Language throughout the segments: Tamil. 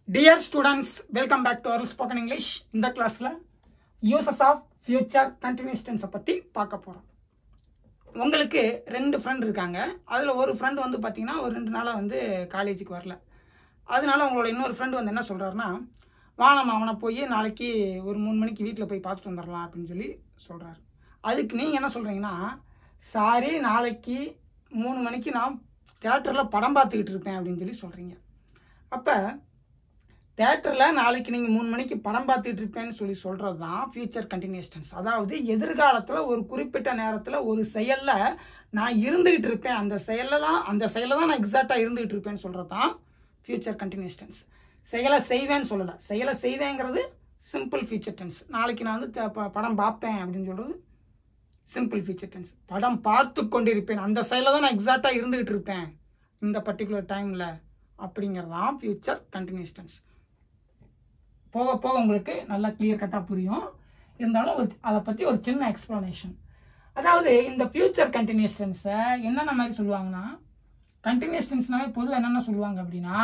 dear students welcome back to our spoken English இந்த கிளாஸில் யூசஸ் ஆஃப் ஃபியூச்சர் கண்டினியூஸ் டென்ஸை பற்றி பார்க்க போகிறோம் உங்களுக்கு ரெண்டு ஃப்ரெண்ட் இருக்காங்க அதில் ஒரு ஃப்ரெண்ட் வந்து பார்த்தீங்கன்னா ஒரு ரெண்டு நாளாக வந்து காலேஜுக்கு வரல அதனால உங்களோட இன்னொரு ஃப்ரெண்டு வந்து என்ன சொல்கிறாருன்னா வா நம்ம அவனை போய் நாளைக்கு ஒரு மூணு மணிக்கு வீட்டில் போய் பார்த்துட்டு வந்துடலாம் அப்படின்னு சொல்லி சொல்கிறாரு அதுக்கு நீங்கள் என்ன சொல்கிறீங்கன்னா சாரி நாளைக்கு மூணு மணிக்கு நான் தேட்டரில் படம் பார்த்துக்கிட்டு இருப்பேன் அப்படின்னு சொல்லி சொல்கிறீங்க அப்போ தேட்டரில் நாளைக்கு நீங்கள் மூணு மணிக்கு படம் பார்த்துட்டு இருப்பேன்னு சொல்லி சொல்கிறது தான் ஃபியூச்சர் கண்டினியூஸ்டன்ஸ் அதாவது எதிர்காலத்தில் ஒரு குறிப்பிட்ட நேரத்தில் ஒரு செயலில் நான் இருந்துகிட்டு இருப்பேன் அந்த செயலில் தான் அந்த செயலில் தான் நான் எக்ஸாக்டாக இருந்துகிட்டு இருப்பேன்னு சொல்கிறது தான் ஃபியூச்சர் கண்டினியூஸ்டன்ஸ் செயலை செய்வேன்னு சொல்லலை செயலை செய்வேங்கிறது சிம்பிள் ஃபியூச்சர் டென்ஸ் நாளைக்கு நான் வந்து த- ப- படம் பார்ப்பேன் அப்படின்னு சொல்கிறது சிம்பிள் ஃபியூச்சர் டென்ஸ் படம் பார்த்து கொண்டிருப்பேன் அந்த செயலில் தான் நான் எக்ஸாக்டாக இருந்துகிட்டு இருப்பேன் இந்த பர்டிகுலர் டைமில் அப்படிங்கிறது தான் ஃபியூச்சர் கண்டினியூஸ் டென்ஸ் போக போக உங்களுக்கு நல்லா கிளியர் கட்டாக புரியும் இருந்தாலும் ஒரு- அதை பற்றி ஒரு சின்ன எக்ஸ்ப்ளனேஷன் அதாவது இந்த ஃபியூச்சர் கண்டினியூஸ் டென்ஸை என்னென்ன மாதிரி சொல்லுவாங்கன்னா கண்டினியூஸ் டென்ஸ்னாவே பொதுவாக என்னென்ன சொல்லுவாங்க அப்படின்னா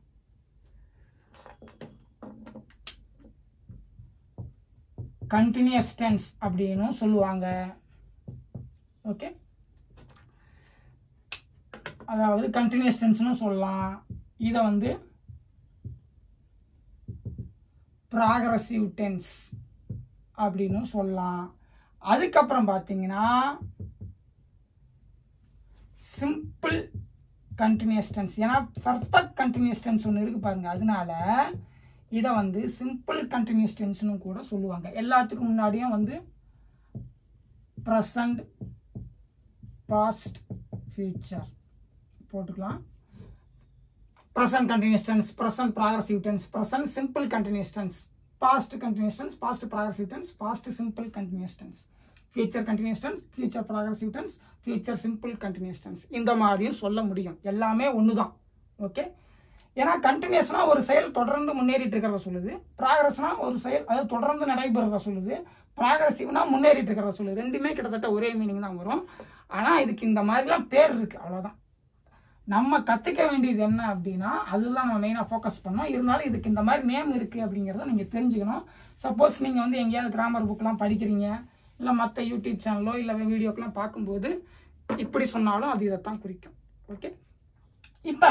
கண்டினியூஸ் டென்ஸ் அப்படின்னு சொல்லுவாங்க ஓகே அதாவது கண்டினியூஸ் டென்ஸ்னு சொல்லலாம் இதை வந்து ப்ராக்ரஸிவ் டென்ஸ் அப்படின்னு சொல்லலாம் அதுக்கப்புறம் பார்த்தீங்கன்னா சிம்பிள் கண்டினியூஸ் டென்ஸ் ஏன்னா பர்ஃபெக்ட் கண்டினியூஸ் டென்ஸ் ஒன்று இருக்கு பாருங்க அதனால இதை வந்து சிம்பிள் கண்டினியூஸ் டென்ஸ்னு கூட சொல்லுவாங்க எல்லாத்துக்கும் முன்னாடியும் வந்து ப்ரெசண்ட் பாஸ்ட் ஃபியூச்சர் போட்டுக்கலாம் present continuous tense present progressive tense present simple continuous tense past continuous tense past progressive tense past simple continuous tense future continuous tense future progressive tense future simple continuous tense இந்த மாதிரியும் சொல்ல முடியும் எல்லாமே ஒன்று தான் ஓகே ஏன்னா கண்டினியூஸ்னா ஒரு செயல் தொடர்ந்து முன்னேறிட்டு இருக்கிறத சொல்லுது ப்ராக்ரஸ்னா ஒரு செயல் அது தொடர்ந்து நடைபெறத சொல்லுது ப்ராக்ரஸிவ்னா முன்னேறிட்டு இருக்கிறத சொல்லுது ரெண்டுமே கிட்டத்தட்ட ஒரே மீனிங் தான் வரும் ஆனால் இதுக்கு இந்த மாதிரிலாம் பேர் இருக்கு அவ்வளோதான் நம்ம கற்றுக்க வேண்டியது என்ன அப்படின்னா அதுதான் நம்ம மெயினாக ஃபோக்கஸ் பண்ணோம் இருந்தாலும் இதுக்கு இந்த மாதிரி நேம் இருக்குது அப்படிங்கிறத நீங்கள் தெரிஞ்சுக்கணும் சப்போஸ் நீங்கள் வந்து எங்கேயாவது கிராமர் புக்கெலாம் படிக்கிறீங்க இல்லை மற்ற யூடியூப் சேனலோ இல்லை வீடியோக்கெலாம் பார்க்கும்போது இப்படி சொன்னாலும் அது இதைத்தான் குறிக்கும் ஓகே இப்போ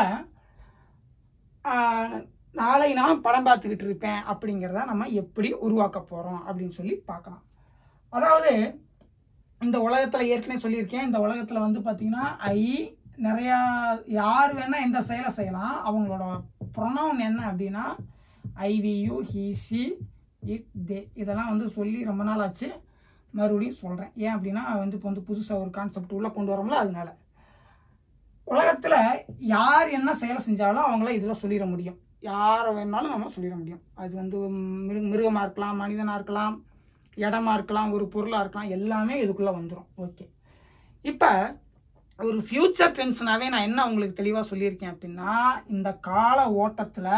நாளை நான் படம் பார்த்துக்கிட்டு இருப்பேன் அப்படிங்கிறத நம்ம எப்படி உருவாக்க போகிறோம் அப்படின்னு சொல்லி பார்க்கலாம் அதாவது இந்த உலகத்தில் ஏற்கனவே சொல்லியிருக்கேன் இந்த உலகத்தில் வந்து பார்த்தீங்கன்னா ஐ நிறையா யார் வேணால் எந்த செயலை செய்யலாம் அவங்களோட ப்ரொனவுன் என்ன அப்படின்னா I we you he she it they இதெல்லாம் வந்து சொல்லி ரொம்ப நாள் ஆச்சு மறுபடியும் சொல்கிறேன் ஏன் அப்படின்னா வந்து இப்போ வந்து புதுசாக ஒரு கான்செப்ட் உள்ளே கொண்டு வரோம்ல அதனால உலகத்தில் யார் என்ன செயலை செஞ்சாலும் அவங்கள இதில் சொல்லிட முடியும் யாரை வேணாலும் நம்ம சொல்லிட முடியும் அது வந்து மிருக மிருகமாக இருக்கலாம் மனிதனாக இருக்கலாம் இடமா இருக்கலாம் ஒரு பொருளாக இருக்கலாம் எல்லாமே இதுக்குள்ளே வந்துடும் ஓகே இப்போ ஒரு ஃபியூச்சர் டென்ஸ்னாவே நான் என்ன உங்களுக்கு தெளிவாக சொல்லியிருக்கேன் அப்படின்னா இந்த கால ஓட்டத்தில்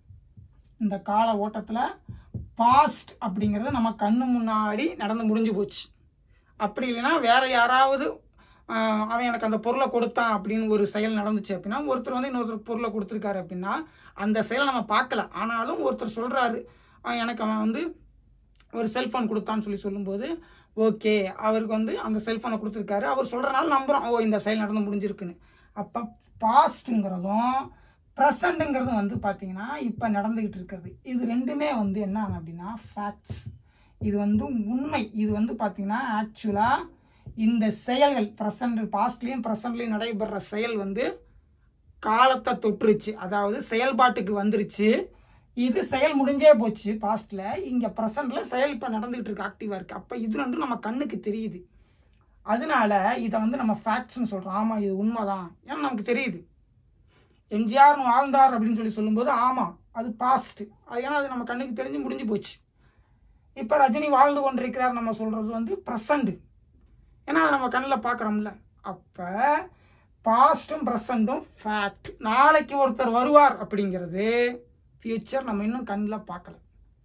இந்த கால ஓட்டத்தில் பாஸ்ட் அப்படிங்கிறது நம்ம கண்ணு முன்னாடி நடந்து முடிஞ்சு போச்சு அப்படி இல்லைன்னா வேற யாராவது ஆஹ், அவன் எனக்கு அந்த பொருளை கொடுத்தான் அப்படின்னு ஒரு செயல் நடந்துச்சு அப்படின்னா ஒருத்தர் வந்து இன்னொருத்தர் பொருளை கொடுத்துருக்காரு அப்படின்னா அந்த செயலை நம்ம பார்க்கல ஆனாலும் ஒருத்தர் சொல்கிறாரு எனக்கு அவன் வந்து ஒரு செல்ஃபோன் கொடுத்தான்னு சொல்லி சொல்லும்போது ஓகே அவருக்கு வந்து அந்த செல்ஃபோனை கொடுத்துருக்காரு அவர் சொல்கிறனால நம்புகிறோம் ஓ இந்த செயல் நடந்து முடிஞ்சிருக்குன்னு அப்போ பாஸ்ட்டுங்கிறதும் ப்ரெசண்ட்டுங்கிறதும் வந்து பார்த்தீங்கன்னா இப்போ நடந்துக்கிட்டு இருக்கிறது இது ரெண்டுமே வந்து என்ன அப்படின்னா ஃபேக்ட்ஸ் இது வந்து உண்மை இது வந்து பார்த்தீங்கன்னா ஆக்சுவலாக இந்த செயல்கள் ப்ரெசண்ட் பாஸ்ட்லேயும் ப்ரெசண்ட்லேயும் நடைபெற செயல் வந்து காலத்தை தொற்றுச்சு அதாவது செயல்பாட்டுக்கு வந்துருச்சு இது செயல் முடிஞ்சே போச்சு பாஸ்ட்ல இங்க ப்ரெசன்ட்ல செயல் இப்ப நடந்துகிட்டு இருக்கு ஆக்டிவா இருக்கு அப்ப இது ரெண்டும் நம்ம கண்ணுக்கு தெரியுது அதனால இதை வந்து நம்ம ஃபேக்ட்ஸ்னு சொல்றோம் ஆமா இது உண்மைதான் ஏன்னா நமக்கு தெரியுது எம்ஜிஆர் வாழ்ந்தார் அப்படின்னு சொல்லி சொல்லும்போது ஆமா அது பாஸ்ட் அது ஏன்னா அது நம்ம கண்ணுக்கு தெரிஞ்சு முடிஞ்சு போச்சு இப்ப ரஜினி வாழ்ந்து கொண்டிருக்கிறார் நம்ம சொல்றது வந்து ப்ரெசண்ட் ஏன்னா அதை நம்ம கண்ணில் பார்க்குறோம்ல அப்போ பாஸ்ட்டும் ப்ரெசண்ட்டும் ஃபேக்ட் நாளைக்கு ஒருத்தர் வருவார் அப்படிங்கிறது ஃபியூச்சர் நம்ம இன்னும் கண்ணில் பார்க்கல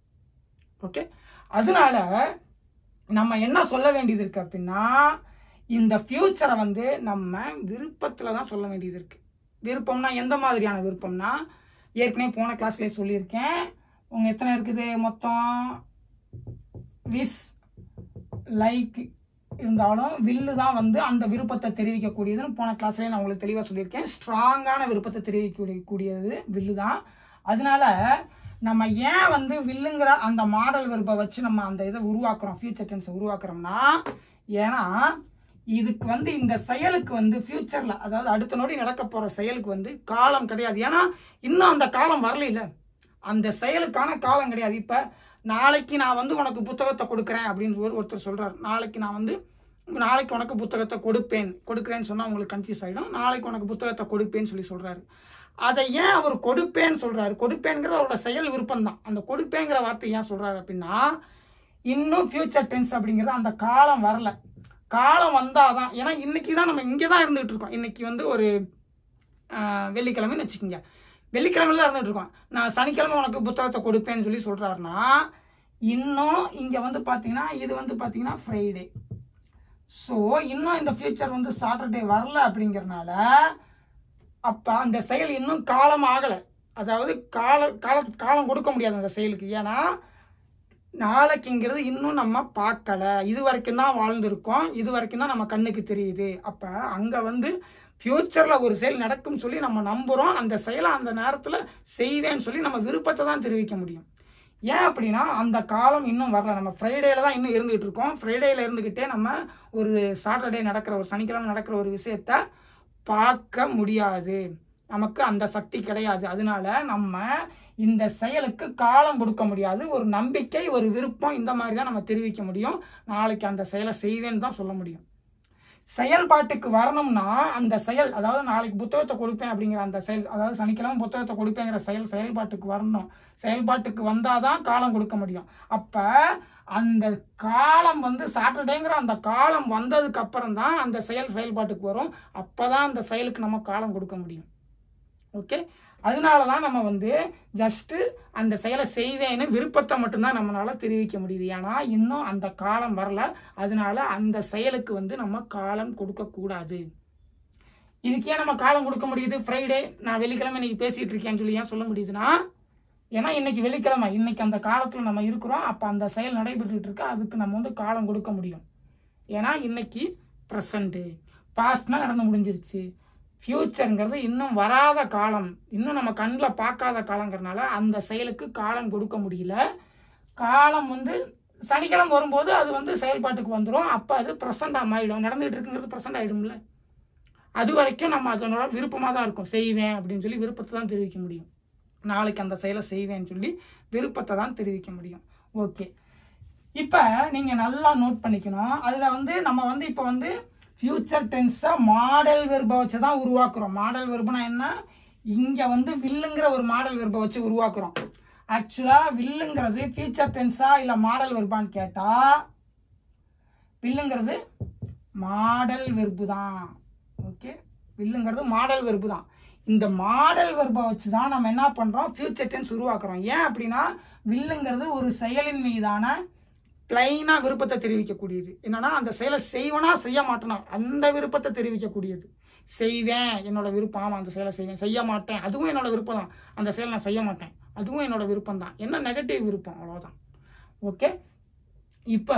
ஓகே அதனால நம்ம என்ன சொல்ல வேண்டியது இருக்கு அப்படின்னா இந்த ஃபியூச்சரை வந்து நம்ம விருப்பத்தில் தான் சொல்ல வேண்டியது இருக்கு விருப்பம்னா எந்த மாதிரியான விருப்பம்னா ஏற்கனவே போன கிளாஸ்லேயே சொல்லியிருக்கேன் உங்க எத்தனை இருக்குது மொத்தம் விஸ் லைக் இருந்தாலும் வில்லு தான் வந்து அந்த விருப்பத்தை தெரிவிக்கக்கூடியதுன்னு போன கிளாஸ்லேயே நான் உங்களுக்கு தெளிவாக சொல்லியிருக்கேன் ஸ்ட்ராங்கான விருப்பத்தை தெரிவிக்கக்கூடிய கூடியது வில்லு தான் அதனால நம்ம ஏன் வந்து வில்லுங்கிற அந்த மாடல் விருப்பை வச்சு நம்ம அந்த இதை உருவாக்குறோம் ஃபியூச்சர் டென்ஸை உருவாக்குறோம்னா ஏன்னா இதுக்கு வந்து இந்த செயலுக்கு வந்து ஃபியூச்சர்ல அதாவது அடுத்த நொடி நடக்க போற செயலுக்கு வந்து காலம் கிடையாது ஏன்னா இன்னும் அந்த காலம் வரல இல்ல அந்த செயலுக்கான காலம் கிடையாது இப்ப நாளைக்கு நான் வந்து உனக்கு புத்தகத்தை கொடுக்குறேன் அப்படின்னு ஒரு- ஒருத்தர் சொல்றாரு நாளைக்கு நான் வந்து நாளைக்கு உனக்கு புத்தகத்தை கொடுப்பேன் கொடுக்குறேன்னு சொன்னா உங்களுக்கு கன்ஃபியூஸ் ஆயிடும் நாளைக்கு உனக்கு புத்தகத்தை கொடுப்பேன்னு சொல்லி சொல்றாரு அதை ஏன் அவர் கொடுப்பேன்னு சொல்றாரு கொடுப்பேங்கிறது அவரோட செயல் விருப்பம் தான் அந்த கொடுப்பேங்கிற வார்த்தை ஏன் சொல்றாரு அப்படின்னா இன்னும் ஃபியூச்சர் டென்ஸ் அப்படிங்கிறது அந்த காலம் வரல காலம் வந்தாதான் ஏன்னா இன்னைக்கு தான் நம்ம இங்கே தான் இருந்துகிட்டு இருக்கோம் இன்னைக்கு வந்து ஒரு ஆஹ், வெள்ளிக்கிழமைன்னு வச்சுக்கோங்க வெள்ளிக்கிழமையில தான் இருந்துட்டு இருக்கோம் நான் சனிக்கிழமை உனக்கு புத்தகத்தை கொடுப்பேன்னு சொல்லி சொல்றாருன்னா இன்னும் இங்க வந்து பாத்தீங்கன்னா இது வந்து பாத்தீங்கன்னா ஃப்ரைடே ஸோ இன்னும் இந்த ஃபியூச்சர் வந்து சாட்டர்டே வரல அப்படிங்கறனால அப்ப அந்த செயல் இன்னும் காலம் ஆகல அதாவது கால கால காலம் கொடுக்க முடியாது அந்த செயலுக்கு ஏன்னா நாளைக்குங்கிறது இன்னும் நம்ம பார்க்கல இது வரைக்கும் தான் வாழ்ந்திருக்கோம் இது வரைக்கும் தான் நம்ம கண்ணுக்கு தெரியுது அப்ப அங்க வந்து ஃபியூச்சர்ல ஒரு செயல் நடக்கும்னு சொல்லி நம்ம நம்புறோம் அந்த செயலை அந்த நேரத்துல செய்வேன்னு சொல்லி நம்ம விருப்பத்தை தான் தெரிவிக்க முடியும் ஏன் அப்படின்னா அந்த காலம் இன்னும் வரல நம்ம ஃப்ரைடேல தான் இன்னும் இருந்துகிட்டு இருக்கோம் ஃப்ரைடேல இருந்துகிட்டே நம்ம ஒரு சாட்டர்டே நடக்கிற ஒரு சனிக்கிழமை நடக்கிற ஒரு விஷயத்த பார்க்க முடியாது நமக்கு அந்த சக்தி கிடையாது அதனால நம்ம இந்த செயலுக்கு காலம் கொடுக்க முடியாது ஒரு நம்பிக்கை ஒரு விருப்பம் இந்த மாதிரி தான் நம்ம தெரிவிக்க முடியும் நாளைக்கு அந்த செயலை செய்வேன்னு தான் சொல்ல முடியும் செயல்பாட்டுக்கு வரணும்னா அந்த செயல் அதாவது நாளைக்கு புத்தகத்தை கொடுப்பேன் அப்படிங்கிற அந்த செயல் அதாவது சனிக்கிழமை புத்தகத்தை கொடுப்பேங்கிற செயல் செயல்பாட்டுக்கு வரணும் செயல்பாட்டுக்கு வந்தாதான் காலம் கொடுக்க முடியும் அப்ப அந்த காலம் வந்து சாட்டர்டேங்கிற அந்த காலம் வந்ததுக்கு அப்புறம் தான் அந்த செயல் செயல்பாட்டுக்கு வரும் அப்பதான் அந்த செயலுக்கு நம்ம காலம் கொடுக்க முடியும் ஓகே அதனால தான் நம்ம வந்து ஜஸ்ட் அந்த செயலை செய்வேன்னு விருப்பத்தை மட்டும்தான் நம்மளால தெரிவிக்க முடியுது ஏன்னா இன்னும் அந்த காலம் வரல அதனால அந்த செயலுக்கு வந்து நம்ம காலம் கொடுக்க கூடாது இதுக்கே நம்ம காலம் கொடுக்க முடியுது ஃப்ரைடே நான் வெள்ளிக்கிழமை இன்னைக்கு பேசிட்டு இருக்கேன்னு சொல்லி ஏன் சொல்ல முடியுதுன்னா ஏன்னா இன்னைக்கு வெள்ளிக்கிழமை இன்னைக்கு அந்த காலத்துல நம்ம இருக்கிறோம் அப்ப அந்த செயல் நடைபெற்றுட்டு இருக்கு அதுக்கு நம்ம வந்து காலம் கொடுக்க முடியும் ஏன்னா இன்னைக்கு ப்ரெசண்ட் பாஸ்ட்னா நடந்து முடிஞ்சிருச்சு ஃபியூச்சருங்கிறது இன்னும் வராத காலம் இன்னும் நம்ம கண்ணில் பார்க்காத காலங்கிறனால அந்த செயலுக்கு காலம் கொடுக்க முடியல காலம் வந்து சனிக்கிழமை வரும்போது அது வந்து செயல்பாட்டுக்கு வந்துடும் அப்போ அது ப்ரெசண்டாக மாறிடும் நடந்துகிட்டு இருக்குங்கிறது ப்ரெசண்ட் ஆகிடும்ல அது வரைக்கும் நம்ம அதனோட விருப்பமாக தான் இருக்கும் செய்வேன் அப்படின்னு சொல்லி விருப்பத்தை தான் தெரிவிக்க முடியும் நாளைக்கு அந்த செயலை செய்வேன்னு சொல்லி விருப்பத்தை தான் தெரிவிக்க முடியும் ஓகே இப்போ நீங்கள் நல்லா நோட் பண்ணிக்கணும் அதில் வந்து நம்ம வந்து இப்போ வந்து ஃபியூச்சர் டென்ஸை மாடல் வெர்பை வச்சு தான் உருவாக்குறோம் மாடல் வெர்புனா என்ன இங்கே வந்து வில்லுங்கிற ஒரு மாடல் வெர்பை வச்சு உருவாக்குறோம் ஆக்சுவலாக வில்லுங்கிறது ஃபியூச்சர் டென்ஸா இல்லை மாடல் வெர்பான்னு கேட்டால் வில்லுங்கிறது மாடல் வெர்பு தான் ஓகே வில்லுங்கிறது மாடல் வெர்பு தான் இந்த மாடல் வெர்பை வச்சு தான் நம்ம என்ன பண்ணுறோம் ஃபியூச்சர் டென்ஸ் உருவாக்குறோம் ஏன் அப்படின்னா வில்லுங்கிறது ஒரு செயலின் மீதான பிளைனா விருப்பத்தை தெரிவிக்கக்கூடியது என்னன்னா அந்த செயலை செய்வனா செய்ய மாட்டேனா அந்த விருப்பத்தை தெரிவிக்கக்கூடியது செய்வேன் என்னோட விருப்பம் ஆமா அந்த செயலை செய்வேன் செய்ய மாட்டேன் அதுவும் என்னோட விருப்பம் தான் அந்த செயலை நான் செய்ய மாட்டேன் அதுவும் என்னோட விருப்பம் தான் என்ன நெகட்டிவ் விருப்பம் அவ்வளவுதான் ஓகே இப்போ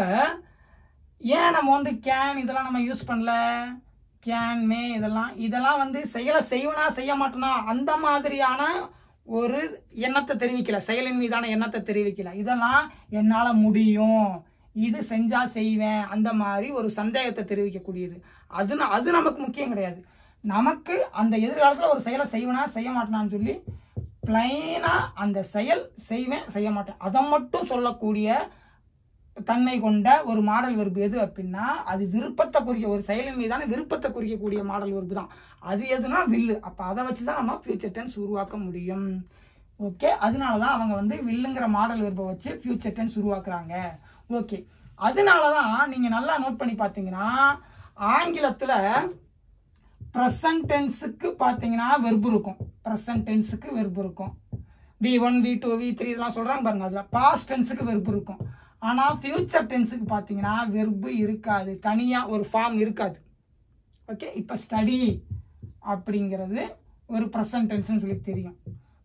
ஏன் நம்ம வந்து கேன் இதெல்லாம் நம்ம யூஸ் பண்ணல கேன் மே இதெல்லாம் இதெல்லாம் வந்து செயலை செய்வனா செய்ய மாட்டேனா அந்த மாதிரியான ஒரு எண்ணத்தை தெரிவிக்கல செயலின் மீதான எண்ணத்தை தெரிவிக்கல இதெல்லாம் என்னால முடியும் இது செஞ்சா செய்வேன் அந்த மாதிரி ஒரு சந்தேகத்தை தெரிவிக்கக்கூடியது அது ந- அது நமக்கு முக்கியம் கிடையாது நமக்கு அந்த எதிர்காலத்துல ஒரு செயலை செய்வேனா செய்ய மாட்டேனான்னு சொல்லி பிளைனா அந்த செயல் செய்வேன் செய்ய மாட்டேன் அதை மட்டும் சொல்லக்கூடிய தன்மை கொண்ட ஒரு மாடல் வெறுப்பு எது அப்படின்னா அது விருப்பத்தை குறிக்க ஒரு செயலின் மீதான விருப்பத்தை குறிக்கக்கூடிய மாடல் வெறுப்பு தான் அது எதுனா வில்லு அப்ப அதை வச்சு தான் நம்ம ஃபியூச்சர் டென்ஸ் உருவாக்க முடியும் ஓகே அதனால தான் அவங்க வந்து வில்லுங்கிற மாடல் வெறுப்பை வச்சு ஃபியூச்சர் டென்ஸ் உருவாக்குறாங்க ஓகே அதனால தான் நீங்க நல்லா நோட் பண்ணி பார்த்தீங்கன்னா ஆங்கிலத்துல ப்ரெசன்ட் டென்ஸுக்கு பார்த்தீங்கன்னா வெர்பு இருக்கும் ப்ரெசன்ட் டென்ஸுக்கு வெர்பு இருக்கும் V one V two V three இதெல்லாம் சொல்றாங்க பாருங்க அதுல பாஸ்ட் டென்ஸுக்கு வெர்பு இருக்கும் ஆனா ஃபியூச்சர் டென்ஸுக்கு பார்த்தீங்கன்னா வெர்பு இருக்காது தனியா ஒரு ஃபார்ம் இருக்காது ஓகே இப்போ ஸ்டடி அப்படிங்கிறது ஒரு ப்ரெசன்ட் டென்ஸ்னு சொல்லி தெரியும்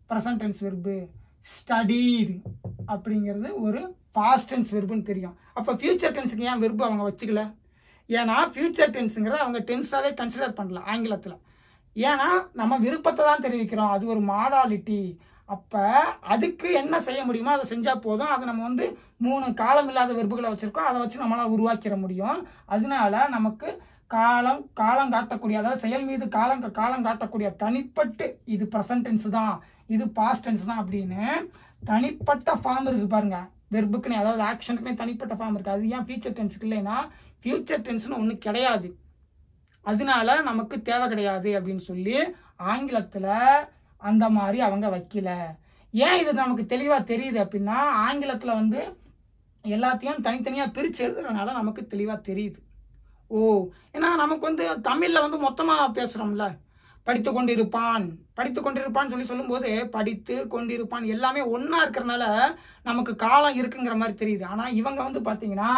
ப்ரெசன்ட் டென்ஸ் வெர்பு ஸ்டடீடு அப்படிங்கிறது ஒரு பாஸ்ட் டென்ஸ் வெர்புன்னு தெரியும் அப்போ ஃபியூச்சர் டென்ஸுக்கு ஏன் வெர்பு அவங்க வச்சுக்கல ஏன்னா ஃபியூச்சர் டென்ஸுங்கிறத அவங்க டென்ஸாகவே கன்சிடர் பண்ணல ஆங்கிலத்தில் ஏன்னா நம்ம விருப்பத்தை தான் தெரிவிக்கிறோம் அது ஒரு மாடாலிட்டி அப்போ அதுக்கு என்ன செய்ய முடியுமோ அதை செஞ்சால் போதும் அதை நம்ம வந்து மூணு காலம் இல்லாத வெறுப்புகளை வச்சுருக்கோம் அதை வச்சு நம்மளால் உருவாக்கிட முடியும் அதனால நமக்கு காலம் காலம் காட்டக்கூடிய அதாவது செயல் மீது காலம் காலம் காட்டக்கூடிய தனிப்பட்டு இது ப்ரெசன்ட் டென்ஸ் தான் இது பாஸ்ட் டென்ஸ் தான் அப்படின்னு தனிப்பட்ட ஃபார்ம் இருக்கு பாருங்க வெர்புக்குனே அதாவது ஆக்ஷனுக்குனே தனிப்பட்ட ஃபார்ம் இருக்கு அது ஏன் ஃபியூச்சர் டென்ஸுக்கு இல்லைன்னா ஃபியூச்சர் டென்ஸ்னு ஒன்று கிடையாது அதனால நமக்கு தேவை கிடையாது அப்படின்னு சொல்லி ஆங்கிலத்தில் அந்த மாதிரி அவங்க வைக்கல ஏன் இது நமக்கு தெளிவாக தெரியுது அப்படின்னா ஆங்கிலத்தில் வந்து எல்லாத்தையும் தனித்தனியாக பிரித்து எழுதுறதுனால நமக்கு தெளிவாக தெரியுது ஓ ஏன்னா நமக்கு வந்து தமிழில் வந்து மொத்தமாக பேசுகிறோம்ல படித்து கொண்டிருப்பான் படித்து கொண்டிருப்பான்னு சொல்லி சொல்லும்போது படித்து கொண்டிருப்பான் எல்லாமே ஒன்றா இருக்கிறனால நமக்கு காலம் இருக்குங்கிற மாதிரி தெரியுது ஆனால் இவங்க வந்து பார்த்தீங்கன்னா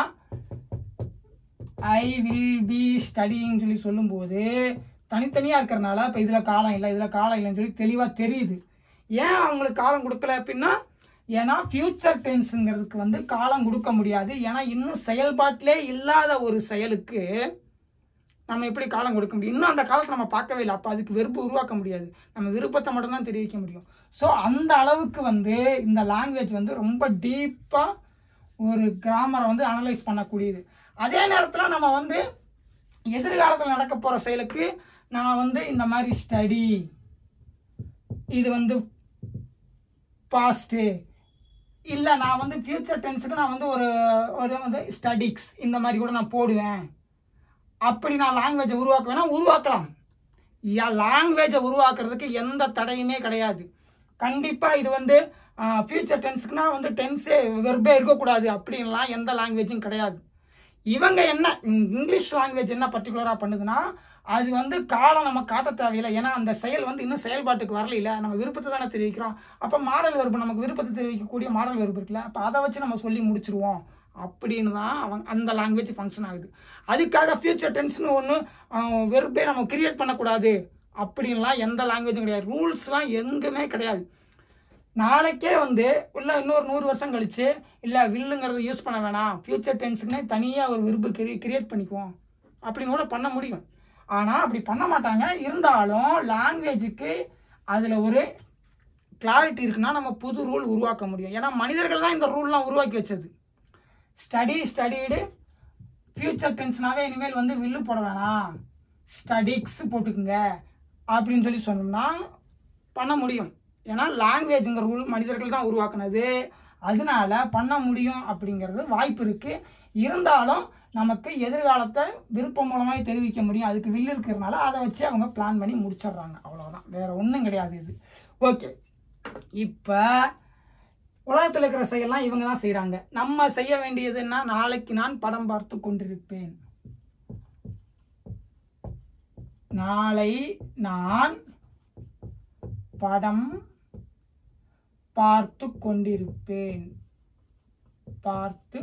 ஐ வில் பி ஸ்டடின்னு சொல்லி சொல்லும்போது தனித்தனியாக இருக்கிறனால இப்போ இதில் காலம் இல்லை இதில் காலம் இல்லைன்னு சொல்லி தெளிவாக தெரியுது ஏன் அவங்களுக்கு காலம் கொடுக்கல அப்படின்னா ஏன்னா ஃபியூச்சர் டென்ஸுங்கிறதுக்கு வந்து காலம் கொடுக்க முடியாது ஏன்னா இன்னும் செயல்பாட்டிலே இல்லாத ஒரு செயலுக்கு நம்ம எப்படி காலம் கொடுக்க முடியும் இன்னும் அந்த காலத்தை நம்ம பார்க்கவே இல்லை அப்போ அதுக்கு வெறுப்பு உருவாக்க முடியாது நம்ம விருப்பத்தை மட்டும்தான் தெரிவிக்க முடியும் ஸோ அந்த அளவுக்கு வந்து இந்த லாங்குவேஜ் வந்து ரொம்ப டீப்பாக ஒரு கிராமரை வந்து அனலைஸ் பண்ணக்கூடியது அதே நேரத்தில் நம்ம வந்து எதிர்காலத்தில் நடக்க போகிற செயலுக்கு நான் வந்து இந்த மாதிரி ஸ்டடி இது வந்து பாஸ்ட்டு இல்லை நான் வந்து ஃபியூச்சர் டென்ஸுக்கு நான் வந்து ஒரு ஒரு வந்து ஸ்டடிக்ஸ் இந்த மாதிரி கூட நான் போடுவேன் அப்படி நான் லாங்குவேஜை உருவாக்க வேணா உருவாக்கலாம் லாங்குவேஜை உருவாக்குறதுக்கு எந்த தடையுமே கிடையாது கண்டிப்பாக இது வந்து ஃபியூச்சர் டென்ஸுக்குனா வந்து டென்ஸே வெர்பே இருக்கக்கூடாது அப்படின்லாம் எந்த லாங்குவேஜும் கிடையாது இவங்க என்ன இங்கிலீஷ் லாங்குவேஜ் என்ன பர்டிகுலராக பண்ணுதுன்னா அது வந்து காலம் நம்ம காட்ட தேவையில்லை ஏன்னா அந்த செயல் வந்து இன்னும் செயல்பாட்டுக்கு வரல நம்ம விருப்பத்தை தானே தெரிவிக்கிறோம் அப்போ மாடல் வெறுப்பு நமக்கு விருப்பத்தை தெரிவிக்கக்கூடிய மாடல் வெறுப்பு இருக்குல்ல அப்போ அதை வச்சு நம்ம சொல்லி முடிச்சிருவோம் அப்படின்னு தான் அவங்க அந்த லாங்குவேஜ் ஃபங்க்ஷன் ஆகுது அதுக்காக ஃபியூச்சர் டென்ஸ்னு ஒன்று வெறுப்பே நம்ம கிரியேட் பண்ணக்கூடாது அப்படின்லாம் எந்த லாங்குவேஜும் கிடையாது ரூல்ஸ்லாம் எங்குமே கிடையாது நாளைக்கே வந்து உள்ள இன்னொரு நூறு வருஷம் கழிச்சு இல்லை வில்லுங்கிறத யூஸ் பண்ண வேணாம் ஃபியூச்சர் டென்ஸுக்குன்னே தனியாக ஒரு விருப்பு கிரி கிரியேட் பண்ணிக்குவோம் அப்படின்னு கூட பண்ண முடியும் ஆனால் அப்படி பண்ண மாட்டாங்க இருந்தாலும் லாங்குவேஜுக்கு அதில் ஒரு கிளாரிட்டி இருக்குன்னா நம்ம புது ரூல் உருவாக்க முடியும் ஏன்னா மனிதர்கள் தான் இந்த ரூல்லாம் உருவாக்கி வச்சது ஸ்டடி ஸ்டடீடு ஃபியூச்சர் டென்ஸ்னாவே இனிமேல் வந்து வில்லு போட வேணாம் ஸ்டடிக்ஸ் போட்டுக்குங்க அப்படின்னு சொல்லி சொன்னோம்னா பண்ண முடியும் ஏன்னா லாங்குவேஜுங்கிற ரூல் மனிதர்கள் தான் உருவாக்குனது அதனால பண்ண முடியும் அப்படிங்கிறது வாய்ப்பு இருக்கு இருந்தாலும் நமக்கு எதிர்காலத்தை விருப்பம் மூலமாக தெரிவிக்க முடியும் அதுக்கு வில்லு இருக்கிறதுனால அதை வச்சு அவங்க பிளான் பண்ணி முடிச்சிடுறாங்க அவ்வளோதான் வேற ஒன்றும் கிடையாது இது ஓகே இப்போ உலகத்தில் இருக்கிற செயல்லாம் இவங்க தான் செய்கிறாங்க நம்ம செய்ய வேண்டியது என்ன நாளைக்கு நான் படம் பார்த்து கொண்டிருப்பேன் நாளை நான் படம் பார்த்து கொண்டிருப்பேன் பார்த்து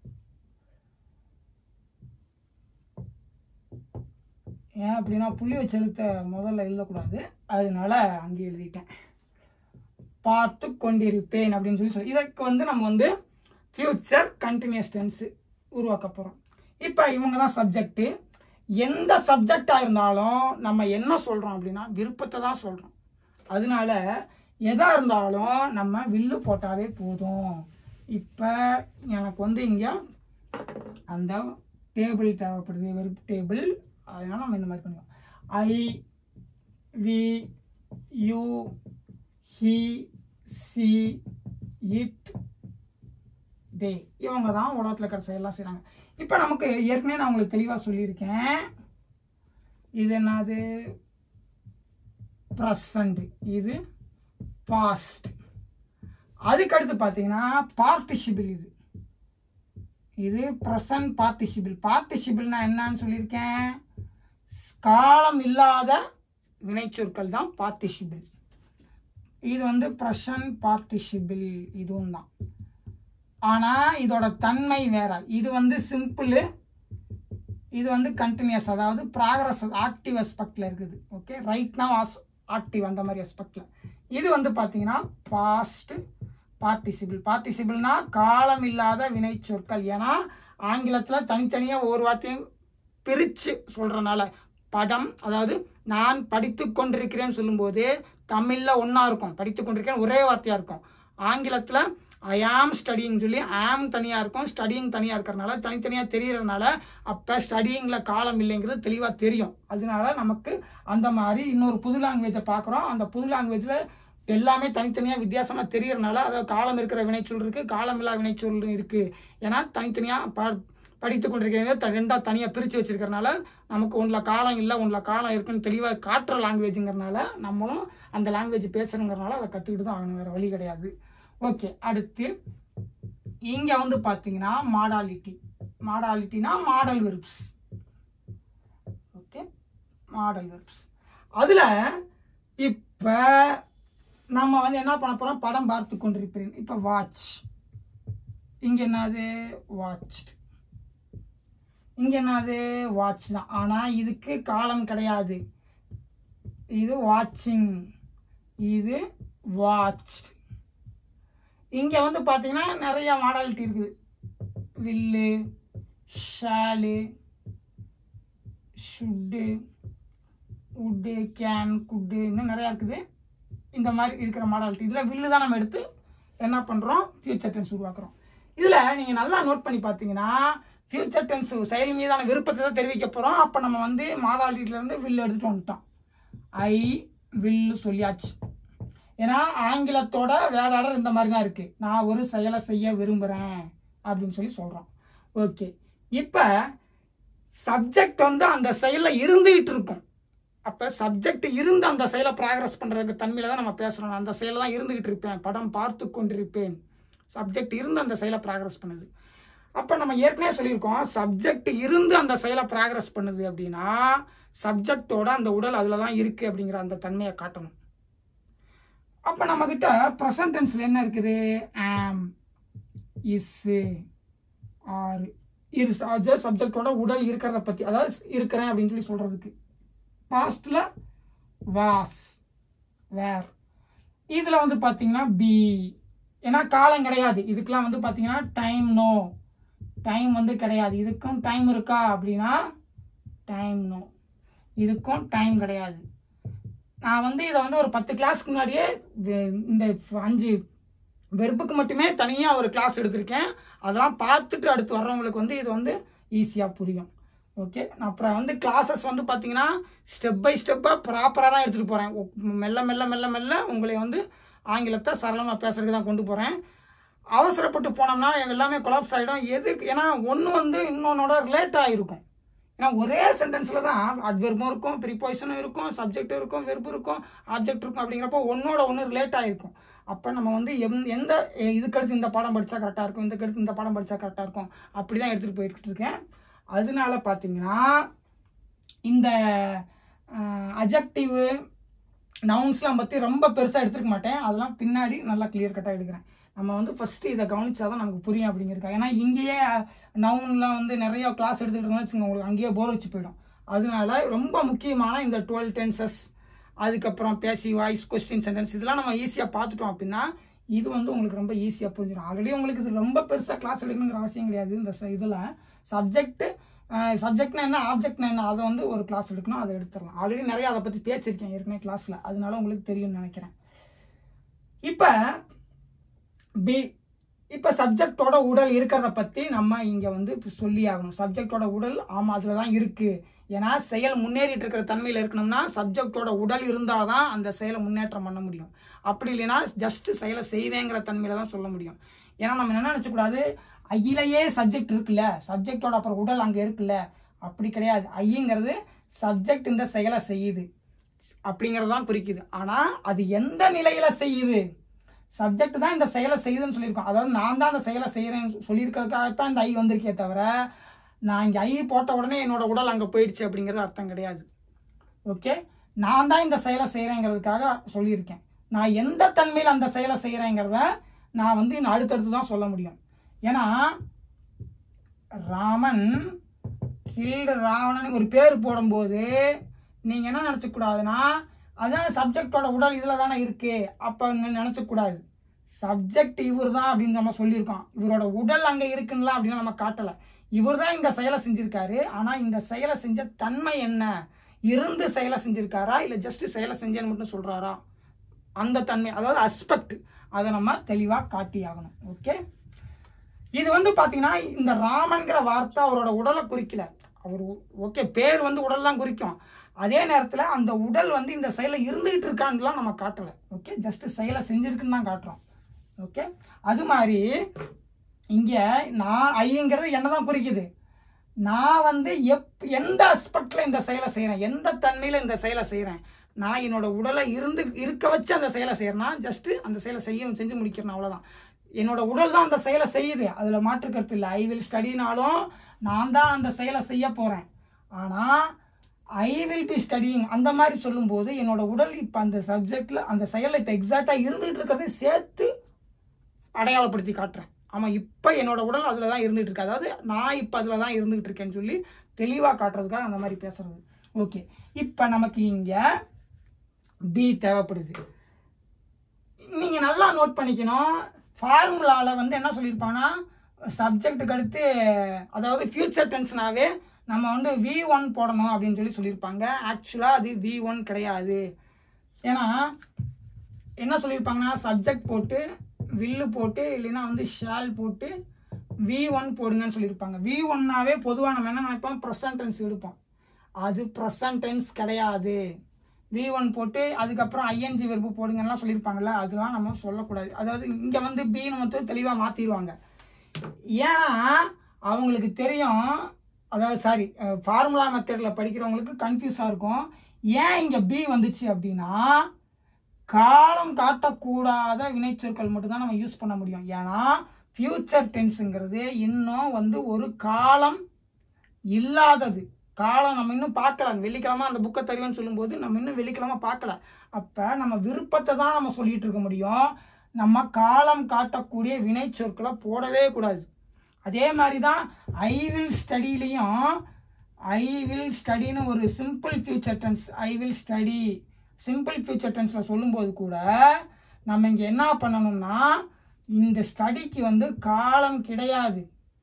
ஏன் அப்படின்னா புள்ளி வச்சு எழுத்த முதல்ல எழுதக்கூடாது அதனால அங்கே எழுதிட்டேன் பார்த்து கொண்டிருப்பேன் அப்படின்னு சொல்லி சொல்லி இதற்கு வந்து நம்ம வந்து ஃபியூச்சர் கண்டினியூஸ் டென்ஸ் உருவாக்க போகிறோம் இப்போ இவங்க தான் சப்ஜெக்ட்டு எந்த சப்ஜெக்டாக இருந்தாலும் நம்ம என்ன சொல்கிறோம் அப்படின்னா விருப்பத்தை தான் சொல்கிறோம் அதனால எதாக இருந்தாலும் நம்ம வில்லு போட்டாவே போதும் இப்போ எனக்கு வந்து இங்கே அந்த டேபிள் தேவைப்படுது வெறும் டேபிள் அதனால நம்ம இந்த மாதிரி பண்ணுவோம் I we you he she it they இவங்க தான் உலகத்தில் இருக்கிற செயலாம் செய்கிறாங்க இப்போ நமக்கு ஏற்கனவே நான் உங்களுக்கு தெளிவாக சொல்லியிருக்கேன் இது என்னது ப்ரெசண்ட் இது பாஸ்ட் அதுக்கடுத்து பார்த்தீங்கன்னா பார்ட்டிசிபிள் இது இது ப்ரெசன்ட் பார்ட்டிசிபிள் பார்ட்டிசிபிள்னா என்னன்னு சொல்லியிருக்கேன் காலம் இல்லாத வினைச்சொற்கள் தான் பார்ட்டிசிபிள் இது வந்து ப்ரெசன்ட் பார்ட்டிசிபிள் இதுவும் தான் ஆனால் இதோட தன்மை வேற இது வந்து சிம்பிள் இது வந்து கண்டினியூஸ் அதாவது ப்ராக்ரஸ் ஆக்டிவ் அஸ்பெக்டில் இருக்குது ஓகே ரைட் நவ் ஆக்டிவ் அந்த மாதிரி அஸ்பெக்டில் இது வந்து பார்த்தீங்கன்னா பாஸ்ட் பார்ட்டிசிபிள் பார்ட்டிசிபிள்னா காலம் இல்லாத வினை சொற்கள் ஏன்னா ஆங்கிலத்தில் தனித்தனியாக ஒவ்வொரு வார்த்தையும் பிரித்து சொல்கிறனால படம் அதாவது நான் படித்து கொண்டிருக்கிறேன்னு சொல்லும்போது தமிழில் ஒன்றா இருக்கும் படித்து கொண்டிருக்கேன் ஒரே வார்த்தையாக இருக்கும் ஆங்கிலத்தில் ஐ ஆம் ஸ்டடிங் சொல்லி ஆம் தனியாக இருக்கும் ஸ்டடிங் தனியாக இருக்கிறனால தனித்தனியாக தெரியறதுனால அப்போ ஸ்டடிங்கில் காலம் இல்லைங்கிறது தெளிவாக தெரியும் அதனால நமக்கு அந்த மாதிரி இன்னொரு புது லாங்குவேஜை பார்க்குறோம் அந்த புது லாங்குவேஜில் எல்லாமே தனித்தனியாக வித்தியாசமாக தெரியறனால அதாவது காலம் இருக்கிற வினைச்சொல் இருக்குது காலம் இல்லா வினைச்சொல் இருக்குது ஏன்னா தனித்தனியாக ப படித்து கொண்டிருக்கிறவங்க ரெண்டாக தனியாக பிரித்து வச்சிருக்கறனால நமக்கு ஒன்றில் காலம் இல்லை ஒன்றில் காலம் இருக்குன்னு தெளிவாக காட்டுற லாங்குவேஜுங்கிறனால நம்மளும் அந்த லாங்குவேஜ் பேசுகிறோங்கிறனால அதை கற்றுக்கிட்டு தான் ஆகணும் வேறு வழி கிடையாது ஓகே அடுத்து இங்கே வந்து பார்த்தீங்கன்னா மாடாலிட்டி மாடாலிட்டினா modal verbs okay modal verbs அதில் இப்போ நம்ம வந்து என்ன பண்ண போகிறோம் படம் பார்த்து கொண்டிருக்கிறேன் இப்போ வாட்ச் இங்கே என்னது வாட்ச் இங்கே என்னது வாட்ச் தான் ஆனால் இதுக்கு காலம் கிடையாது இது வாட்சிங் இது வாட்ச் இங்கே வந்து பார்த்தீங்கன்னா நிறைய மாடாலிட்டி இருக்குது will shall should would can could இன்னும் நிறையா இருக்குது இந்த மாதிரி இருக்கிற மாடாலிட்டி இதில் வில்லு தான் நம்ம எடுத்து என்ன பண்ணுறோம் ஃபியூச்சர் டென்ஸ் உருவாக்குறோம் இதில் நீங்கள் நல்லா நோட் பண்ணி பார்த்தீங்கன்னா ஃபியூச்சர் டென்ஸ் செயல் மீதான விருப்பத்தை தான் தெரிவிக்க போகிறோம் அப்போ நம்ம வந்து மாடாலிட்டியிலேருந்து வில்லு எடுத்துகிட்டு வந்துட்டோம் ஐ வில்லு சொல்லியாச்சு ஏன்னா ஆங்கிலத்தோட வேற ஆர்டர் இந்த மாதிரி தான் இருக்குது நான் ஒரு செயலை செய்ய விரும்புகிறேன் அப்படின்னு சொல்லி சொல்கிறோம் ஓகே இப்போ சப்ஜெக்ட் வந்து அந்த செயலில் இருந்துகிட்டு இருக்கும் அப்போ சப்ஜெக்ட் இருந்து அந்த செயலை ப்ராக்ரஸ் பண்ணுறதுக்கு தன்மையில் தான் நம்ம பேசுகிறோம் அந்த செயலை தான் இருந்துகிட்டு இருப்பேன் படம் பார்த்து கொண்டிருப்பேன் சப்ஜெக்ட் இருந்து அந்த செயலை ப்ராக்ரஸ் பண்ணுது அப்போ நம்ம ஏற்கனவே சொல்லியிருக்கோம் சப்ஜெக்ட் இருந்து அந்த செயலை ப்ராக்ரஸ் பண்ணுது அப்படின்னா சப்ஜெக்டோட அந்த உடல் அதில் தான் இருக்குது அப்படிங்கிற அந்த தன்மையை காட்டணும் அப்போ நம்மக்கிட்ட ப்ரெசன்ட் டென்ஸில் என்ன இருக்குது ஆம் இஸ் ஆர் இரு சப்ஜெக்டோட உடல் இருக்கிறத பற்றி அதாவது இருக்கிறேன் அப்படின்னு சொல்லி சொல்கிறதுக்கு பாஸ்டில் வாஸ் வேர் இதில் வந்து பார்த்தீங்கன்னா பி ஏன்னா காலம் கிடையாது இதுக்கெல்லாம் வந்து பார்த்தீங்கன்னா டைம் நோ டைம் வந்து கிடையாது இதுக்கும் டைம் இருக்கா அப்படின்னா டைம் நோ இதுக்கும் டைம் கிடையாது நான் வந்து இதை வந்து ஒரு பத்து கிளாஸ்க்கு முன்னாடியே வே- இந்த அஞ்சு வெறுப்புக்கு மட்டுமே தனியாக ஒரு கிளாஸ் எடுத்திருக்கேன் அதெல்லாம் பார்த்துட்டு அடுத்து வர்றவங்களுக்கு வந்து இது வந்து ஈஸியாக புரியும் ஓகே நான் அப்புறம் வந்து கிளாஸஸ் வந்து பார்த்தீங்கன்னா ஸ்டெப் பை ஸ்டெப்பாக ப்ராப்பராக தான் எடுத்துகிட்டு போகிறேன் மெல்ல மெல்ல மெல்ல மெல்ல உங்களை வந்து ஆங்கிலத்தை சரளமாக பேசுறதுக்கு தான் கொண்டு போகிறேன் அவசரப்பட்டு போனோம்னா எல்லாமே கொலாப்ஸ் ஆகிடும் எதுக்கு ஏன்னா ஒன்று வந்து இன்னொன்னோட ரிலேட் ஆகிருக்கும் ஏன்னா ஒரே சென்டென்ஸில் தான் அட்வெர்பும் இருக்கும் ப்ரிப்போசிஷனும் இருக்கும் சப்ஜெக்ட் இருக்கும் வெர்பு இருக்கும் ஆப்ஜெக்ட் இருக்கும் அப்படிங்கிறப்போ ஒன்னோட ஒன்று ரிலேட் ஆகிருக்கும் அப்போ நம்ம வந்து எந் எந்த இதுக்கடுத்து இந்த பாடம் படித்தா கரெக்டாக இருக்கும் இதுக்கடுத்து இந்த பாடம் படித்தா கரெக்டாக இருக்கும் அப்படி தான் எடுத்துகிட்டு போயிட்டு இருக்கேன் அதனால பார்த்தீங்கன்னா இந்த அஜெக்டிவ் நவுன்ஸ்லாம் பற்றி ரொம்ப பெருசாக எடுத்துருக்க மாட்டேன் அதெல்லாம் பின்னாடி நல்லா கிளியர் கட்டாக எடுக்கிறேன் நம்ம வந்து ஃபஸ்ட்டு இதை கவனிச்சா தான் நமக்கு புரியும் அப்படிங்கிறக்கா ஏன்னா இங்கேயே நவுன்லாம் வந்து நிறைய கிளாஸ் எடுத்துக்கிட்டோம்னு வச்சுக்கோங்க உங்களுக்கு அங்கேயே போர் வச்சு போயிடும் அதனால ரொம்ப முக்கியமான இந்த டுவெல் டென்சஸ் அதுக்கப்புறம் பேசி வாய்ஸ் கொஸ்டின் சென்டென்ஸ் இதெல்லாம் நம்ம ஈஸியாக பார்த்துட்டோம் அப்படின்னா இது வந்து உங்களுக்கு ரொம்ப ஈஸியாக புரிஞ்சிடும் ஆல்ரெடி உங்களுக்கு இது ரொம்ப பெருசாக கிளாஸ் எடுக்கணுங்கிற அவசியம் கிடையாது இந்த ச- இதில் சப்ஜெக்ட் சப்ஜெக்ட்னா என்ன ஆப்ஜெக்ட்னா என்ன அதை வந்து ஒரு கிளாஸ் எடுக்கணும் அதை எடுத்துடலாம் ஆல்ரெடி நிறைய அதை பற்றி பேசியிருக்கேன் ஏற்கனவே கிளாஸில் அதனால உங்களுக்கு தெரியும்னு நினைக்கிறேன் இப்போ பி இப்போ சப்ஜெக்டோட உடல் இருக்கிறத பற்றி நம்ம இங்கே வந்து இப்ப சொல்லி ஆகணும் சப்ஜெக்டோட உடல் ஆமாம் அதில் தான் இருக்குது ஏன்னா செயல் முன்னேறிட்டு இருக்கிற தன்மையில் இருக்கணும்னா சப்ஜெக்டோட உடல் இருந்தால் தான் அந்த செயலை முன்னேற்றம் பண்ண முடியும் அப்படி இல்லைன்னா ஜஸ்ட் செயலை செய்வேங்கிற தன்மையில தான் சொல்ல முடியும் ஏன்னா நம்ம என்ன நினச்சக்கூடாது ஐயிலேயே சப்ஜெக்ட் இருக்குல்ல சப்ஜெக்டோட அப்புறம் உடல் அங்கே இருக்குல்ல அப்படி கிடையாது ஐங்கிறது சப்ஜெக்ட் இந்த செயலை செய்யுது அப்படிங்கிறது தான் குறிக்குது ஆனால் அது எந்த நிலையில செய்யுது சப்ஜெக்ட் தான் இந்த செயலை செய்யுதுன்னு சொல்லியிருக்கோம் அதாவது நான் தான் அந்த செயலை செய்கிறேன்னு சொல்லியிருக்கிறதுக்காகத்தான் இந்த ஐ வந்திருக்கே தவிர நான் இங்கே ஐ போட்ட உடனே என்னோட உடல் அங்கே போயிடுச்சு அப்படிங்கிறது அர்த்தம் கிடையாது ஓகே நான் தான் இந்த செயலை செய்கிறேங்கிறதுக்காக சொல்லியிருக்கேன் நான் எந்த தன்மையில் அந்த செயலை செய்கிறேங்கிறத நான் வந்து இன்னும் அடுத்தடுத்து தான் சொல்ல முடியும் ஏன்னா ராமன் கில்டு ராவணன் ஒரு பேர் போடும்போது நீங்கள் என்ன நினச்சக்கூடாதுன்னா அதான் சப்ஜெக்டோட உடல் இதில் தானே இருக்கு அப்போ நினச்சக்கூடாது சப்ஜெக்ட் இவர் தான் அப்படின்னு நம்ம சொல்லியிருக்கோம் இவரோட உடல் அங்கே இருக்குன்னா அப்படின்னு நம்ம காட்டலை இவர் தான் இந்த செயலை செஞ்சிருக்காரு ஆனால் இந்த செயலை செஞ்ச தன்மை என்ன இருந்து செயலை செஞ்சிருக்காரா இல்லை ஜஸ்ட் செயலை செஞ்சேன்னு மட்டும் சொல்றாரா அந்த தன்மை அதாவது அஸ்பெக்ட் அதை நம்ம தெளிவாக காட்டி ஆகணும் ஓகே இது வந்து பார்த்தீங்கன்னா இந்த ராமன்கிற வார்த்தை அவரோட உடலை குறிக்கல அவர் ஓகே பேர் வந்து உடல் தான் குறிக்கும் அதே நேரத்தில் அந்த உடல் வந்து இந்த செயலை இருந்துகிட்டு இருக்கான்லாம் நம்ம காட்டலை ஓகே ஜஸ்ட் செயலை செஞ்சிருக்குன்னு தான் காட்டுறோம் ஓகே அது மாதிரி இங்கே நான் ஐங்கிறது என்ன தான் குறிக்குது நான் வந்து எப் எந்த அஸ்பெக்டில் இந்த செயலை செய்கிறேன் எந்த தன்மையில் இந்த செயலை செய்கிறேன் நான் என்னோட உடலை இருந்து இருக்க வச்சு அந்த செயலை செய்யறேன்னா ஜஸ்ட் அந்த செயலை செய்ய செஞ்சு முடிக்கிறேன் அவ்வளோதான் என்னோட உடல் தான் அந்த செயலை செய்யுது அதில் மாற்று கருத்து இல்லை ஐ வில் ஸ்டடினாலும் நான் தான் அந்த செயலை செய்ய போகிறேன் ஆனால் ஐ வில் பி ஸ்டடிங் அந்த மாதிரி சொல்லும்போது என்னோட உடல் இப்போ அந்த சப்ஜெக்டில் அந்த செயலை இப்போ எக்ஸாக்டாக இருந்துகிட்டு இருக்கிறதை சேர்த்து அடையாளப்படுத்தி காட்டுறேன் ஆமாம் இப்போ என்னோட உடல் அதில் தான் இருந்துகிட்டு இருக்கு அதாவது நான் இப்போ அதில் தான் இருந்துகிட்டு இருக்கேன்னு சொல்லி தெளிவாக காட்டுறதுக்காக அந்த மாதிரி பேசுறது ஓகே இப்போ நமக்கு இங்கே பி தேவைப்படுது நீங்கள் நல்லா நோட் பண்ணிக்கணும் ஃபார்முலாவில் வந்து என்ன சொல்லியிருப்பாங்கன்னா சப்ஜெக்ட்டுக்கு அடுத்து அதாவது ஃபியூச்சர் டென்ஸ்னாவே நம்ம வந்து வி ஒன் போடணும் அப்படின்னு சொல்லி சொல்லியிருப்பாங்க ஆக்சுவலாக அது வி ஒன் கிடையாது ஏன்னா என்ன சொல்லியிருப்பாங்கன்னா சப்ஜெக்ட் போட்டு வில்லு போட்டு இல்லைன்னா வந்து ஷால் போட்டு வி ஒன் போடுங்கன்னு சொல்லியிருப்பாங்க வி ஒன்னாவே பொதுவாக நம்ம என்ன நினைப்போம் ப்ரெசன்ட் டென்ஸ் எடுப்போம் அது ப்ரெசன்ட் டென்ஸ் கிடையாது வி ஒன் போட்டு அதுக்கப்புறம் ஐஎன்ஜி வெர்பு போடுங்கலாம் சொல்லியிருப்பாங்கல்ல அதெல்லாம் நம்ம சொல்லக்கூடாது அதாவது இங்கே வந்து பின்னு மட்டும் தெளிவாக மாற்றிடுவாங்க ஏன்னா அவங்களுக்கு தெரியும் அதாவது சாரி ஃபார்முலா மெத்தடில் படிக்கிறவங்களுக்கு கன்ஃபியூஸாக இருக்கும் ஏன் இங்கே பி வந்துச்சு அப்படின்னா காலம் காட்டக்கூடாத வினைச்சொற்கள் மட்டும்தான் நம்ம யூஸ் பண்ண முடியும் ஏன்னா ஃபியூச்சர் டென்ஸுங்கிறது இன்னும் வந்து ஒரு காலம் இல்லாதது காலம் நம்ம இன்னும் பார்க்கல வெள்ளிக்கிழமை அந்த புக்கை தருவேன்னு சொல்லும்போது நம்ம இன்னும் வெள்ளிக்கிழமை பார்க்கல அப்போ நம்ம விருப்பத்தை தான் நம்ம சொல்லிட்டு இருக்க முடியும் நம்ம காலம் காட்டக்கூடிய வினை சொற்களை போடவே கூடாது அதே மாதிரி தான் ஐ வில் ஸ்டடிலையும் ஐ வில் ஸ்டடின்னு ஒரு simple future tense I will study simple future டென்ஸில் சொல்லும்போது கூட நம்ம இங்கே என்ன பண்ணணும்னா இந்த ஸ்டடிக்கு வந்து காலம் கிடையாது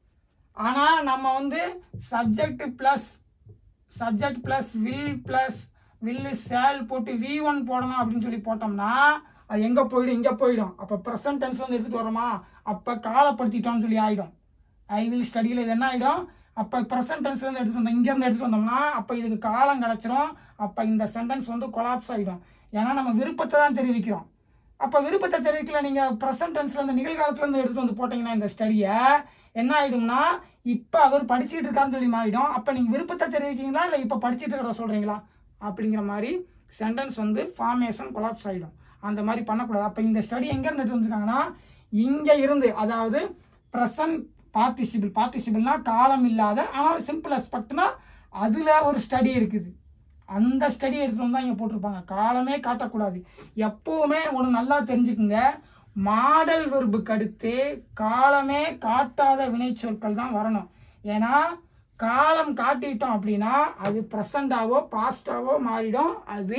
ஆனால் நம்ம வந்து subject plus subject plus will plus will shall போட்டு வி ஒன் போடணும் அப்படின்னு சொல்லி போட்டோம்னா அது எங்கே போயிடும் இங்கே போயிடும் அப்போ ப்ரெசன்ட் டென்ஸ் வந்து எடுத்துகிட்டு வரோமா அப்போ காலப்படுத்திட்டோம்னு சொல்லி ஆகிடும் ஐ வில் ஸ்டடியில் இது என்ன ஆகிடும் அப்போ ப்ரெசன்ட் டென்ஸ்லேருந்து எடுத்துகிட்டு வந்தோம் இங்கேருந்து எடுத்துகிட்டு வந்தோம்னா அப்போ இதுக்கு காலம் கிடச்சிரும் அப்போ இந்த சென்டென்ஸ் வந்து கொலாப்ஸ் ஆகிடும் ஏன்னா நம்ம விருப்பத்தை தான் தெரிவிக்கிறோம் அப்போ விருப்பத்தை தெரிவிக்கல நீங்கள் ப்ரெசன்ட் டென்ஸ்லேருந்து நிகழ்காலத்துலேருந்து எடுத்துகிட்டு வந்து போட்டிங்கன்னா இந்த ஸ்டடியை என்ன ஆகிடும்னா இப்போ அவர் படிச்சுட்டு இருக்காருன்னு சொல்லி மாறிடும் அப்போ நீங்கள் விருப்பத்தை தெரிவிக்கீங்களா இல்லை இப்போ படிச்சுட்டு இருக்கிறத சொல்கிறீங்களா அப்படிங்கிற மாதிரி சென்டென்ஸ் வந்து ஃபார்மேஷன் கொலாப்ஸ் ஆகிடும் அந்த மாதிரி பண்ணக்கூடாது அப்போ இந்த ஸ்டடி எங்கேருந்து எடுத்து வந்திருக்காங்கன்னா இங்கே இருந்து அதாவது ப்ரெசன்ட் பார்ட்டிசிபிள் பார்ட்டிசிபிள்னா காலம் இல்லாத ஆனால் சிம்பிள் அஸ்பெக்ட்னா அதில் ஒரு ஸ்டடி இருக்குது அந்த ஸ்டடி எடுத்துகிட்டு வந்து தான் இங்கே போட்டிருப்பாங்க காலமே காட்டக்கூடாது எப்போவுமே ஒன்று நல்லா தெரிஞ்சுக்குங்க மாடல் வெர்புக்கு அடுத்து காலமே காட்டாத வினைச்சொற்கள் தான் வரணும் ஏன்னா காலம் காட்டிட்டோம் அப்படின்னா அது ப்ரெசண்டாவோ பாஸ்டாவோ மாறிடும் அது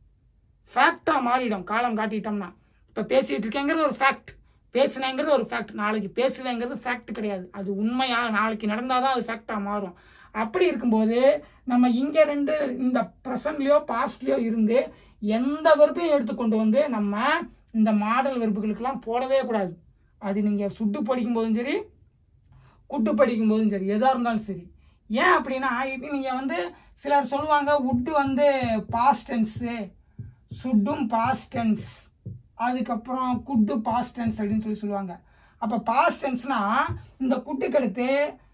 ஃபேக்டாக மாறிடும் காலம் காட்டிட்டோம்னா இப்போ பேசிகிட்டு இருக்கேங்கிறது ஒரு ஃபேக்ட் பேசுனேங்கிறது ஒரு ஃபேக்ட் நாளைக்கு பேசுவேங்கிறது ஃபேக்ட் கிடையாது அது உண்மையாக நாளைக்கு நடந்தால் தான் அது ஃபேக்டாக மாறும் அப்படி இருக்கும்போது நம்ம இங்கே ரெண்டு இந்த ப்ரெசன்ட்லேயோ பாஸ்ட்லேயோ இருந்து எந்த வெறுப்பையும் எடுத்து கொண்டு வந்து நம்ம இந்த மாடல் வெறுப்புகளுக்கெல்லாம் போடவே கூடாது அது நீங்கள் சுட்டு படிக்கும் போதும் சரி குட்டு படிக்கும் போதும் சரி எதாக இருந்தாலும் சரி ஏன் அப்படின்னா இது நீங்கள் வந்து சிலர் சொல்லுவாங்க உட்டு வந்து பாஸ்ட் டென்ஸு சுட்டும் பாஸ்ட் டென்ஸ் அதுக்கப்புறம் குட்டு பாஸ்ட் டென்ஸ் அப்படின்னு சொல்லி சொல்லுவாங்க அப்போ பாஸ்ட் டென்ஸ்னா இந்த குட்டுக்கு அடுத்து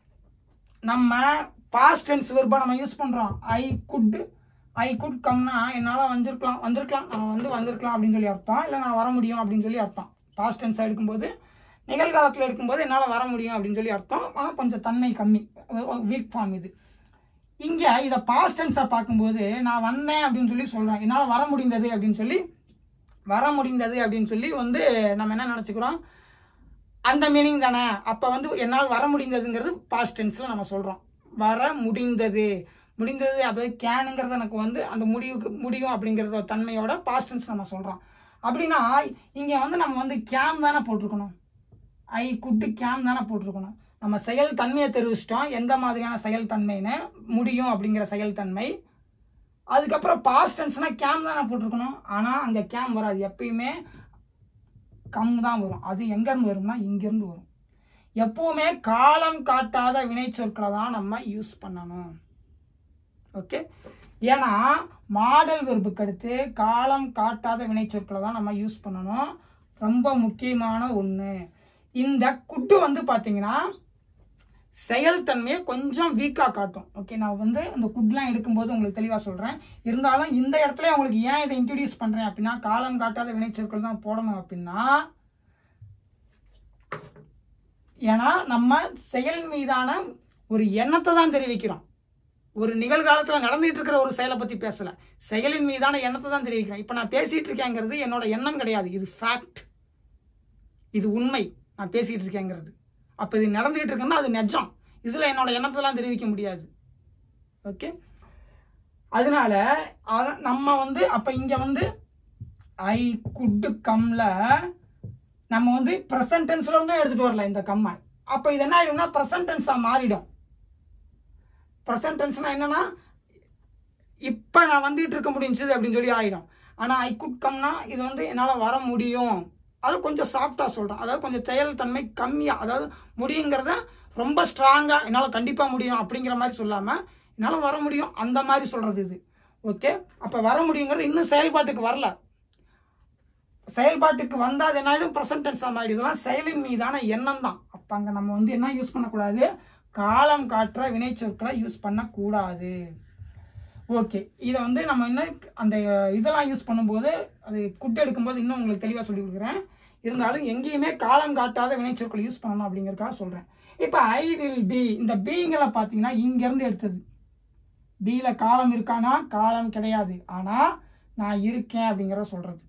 நம்ம பாஸ்ட் டென்ஸ் வெர்பா நம்ம யூஸ் பண்ணுறோம் ஐ குட் ஐ குட் கம்னா என்னால் வந்திருக்கலாம் வந்திருக்கலாம் நான் வந்து வந்திருக்கலாம் அப்படின்னு சொல்லி அர்த்தம் இல்லை நான் வர முடியும் அப்படின்னு சொல்லி அர்த்தம் பாஸ்ட் டென்ஸ் எடுக்கும்போது நிகழ்காலத்தில் எடுக்கும்போது என்னால் வர முடியும் அப்படின்னு சொல்லி அர்த்தம் ஆனால் கொஞ்சம் தன்மை கம்மி வீக் ஃபார்ம் இது இங்கே இதை பாஸ்ட் டென்ஸாக பார்க்கும்போது நான் வந்தேன் அப்படின்னு சொல்லி சொல்கிறேன் என்னால் வர முடிந்தது அப்படின்னு சொல்லி வர முடிந்தது அப்படின்னு சொல்லி வந்து நம்ம என்ன நினச்சிக்கிறோம் அந்த மீனிங் தானே அப்போ வந்து என்னால் வர முடிந்ததுங்கிறது பாஸ்ட் டென்ஸில் நம்ம சொல்கிறோம் வர முடிந்தது முடிந்தது அப்படியே கேனுங்கிறது எனக்கு வந்து அந்த முடிவுக்கு முடியும் அப்படிங்கிறத தன்மையோட பாஸ்டன்ஸ் நம்ம சொல்கிறோம் அப்படின்னா இங்கே வந்து நம்ம வந்து கேம் தானே போட்டிருக்கணும் ஐ குட்டு கேம் தானே போட்டிருக்கணும் நம்ம செயல் தன்மையை தெரிவிச்சிட்டோம் எந்த மாதிரியான செயல் தன்மைன்னு முடியும் அப்படிங்கிற செயல் தன்மை அதுக்கப்புறம் பாஸ்டன்ஸ்னா கேம் தானே போட்டிருக்கணும் ஆனால் அங்கே கேம் வராது எப்பயுமே கம் தான் வரும் அது எங்கேருந்து வரும்னா இங்கேருந்து வரும் எப்பவுமே காலம் காட்டாத வினை சொற்களை தான் நம்ம யூஸ் பண்ணணும் ஓகே ஏன்னா மாடல் வெர்புக்கு அடுத்து காலம் காட்டாத வினை சொற்களை தான் நம்ம யூஸ் பண்ணணும் ரொம்ப முக்கியமான ஒன்று இந்த குட்டு வந்து பார்த்தீங்கன்னா செயல்தன்மையை கொஞ்சம் வீக்காக காட்டும் ஓகே நான் வந்து இந்த குட்லாம் எடுக்கும்போது உங்களுக்கு தெளிவாக சொல்கிறேன் இருந்தாலும் இந்த இடத்துல உங்களுக்கு ஏன் இதை இன்ட்ரடியூஸ் பண்ணுறேன் அப்படின்னா காலம் காட்டாத வினைச்சொற்கள் தான் போடணும் அப்படின்னா ஏன்னா நம்ம செயல் மீதான ஒரு எண்ணத்தை தான் தெரிவிக்கிறோம் ஒரு நிகழ்காலத்தில் நடந்துகிட்டு இருக்கிற ஒரு செயலை பற்றி பேசலை செயலின் மீதான எண்ணத்தை தான் தெரிவிக்கிறேன் இப்போ நான் பேசிகிட்டு இருக்கேங்கிறது என்னோட எண்ணம் கிடையாது இது ஃபேக்ட் இது உண்மை நான் பேசிகிட்டு இருக்கேங்கிறது அப்போ இது நடந்துகிட்டு இருக்குன்னா அது நிஜம் இதில் என்னோட எண்ணத்தெல்லாம் தெரிவிக்க முடியாது ஓகே அதனால அத- நம்ம வந்து அப்போ இங்கே வந்து ஐ குட்டு கம்ல நம்ம வந்து ப்ரெசன்ட் டென்ஸ்ல இருந்தும் எடுத்துட்டு வரல இந்த கம்மை அப்போ இது என்ன ஆயிடும்னா ப்ரெசன்ட் டென்ஸாக மாறிடும் ப்ரெசன்ட் டென்ஸ்னா என்னன்னா இப்போ நான் வந்துட்டு இருக்க முடிஞ்சது அப்படின்னு சொல்லி ஆயிடும் ஆனால் ஐ குட் கம்னா இது வந்து என்னால் வர முடியும் அது கொஞ்சம் சாஃப்டாக சொல்கிறேன் அதாவது கொஞ்சம் செயல் தன்மை கம்மியாக அதாவது முடியுங்கிறத ரொம்ப ஸ்ட்ராங்காக என்னால் கண்டிப்பாக முடியும் அப்படிங்கிற மாதிரி சொல்லாமல் என்னால் வர முடியும் அந்த மாதிரி சொல்கிறது இது ஓகே அப்போ வர முடியுங்கிறது இன்னும் செயல்பாட்டுக்கு வரல செயல்பாட்டுக்கு வந்தால் அது என்ன ஆகிடும் ப்ரெசன்ட் டென்ஸ் ஆகிடும் இதெல்லாம் செயலின் மீதான எண்ணம் தான் அப்போ அங்கே நம்ம வந்து என்ன யூஸ் பண்ணக்கூடாது காலம் காட்டுற வினைச்சொற்களை யூஸ் பண்ணக்கூடாது ஓகே இதை வந்து நம்ம இன்னும் அந்த இதெல்லாம் யூஸ் பண்ணும்போது அது குட்டு எடுக்கும்போது இன்னும் உங்களுக்கு தெளிவாக சொல்லி கொடுக்குறேன் இருந்தாலும் எங்கேயுமே காலம் காட்டாத வினைச்சொற்கள் யூஸ் பண்ணணும் அப்படிங்கறதுக்காக சொல்கிறேன் இப்போ ஐ வில் பி இந்த பிங்களை பார்த்தீங்கன்னா இங்கேருந்து எடுத்தது பியில் காலம் இருக்கானா காலம் கிடையாது ஆனால் நான் இருக்கேன் அப்படிங்கிறத சொல்கிறது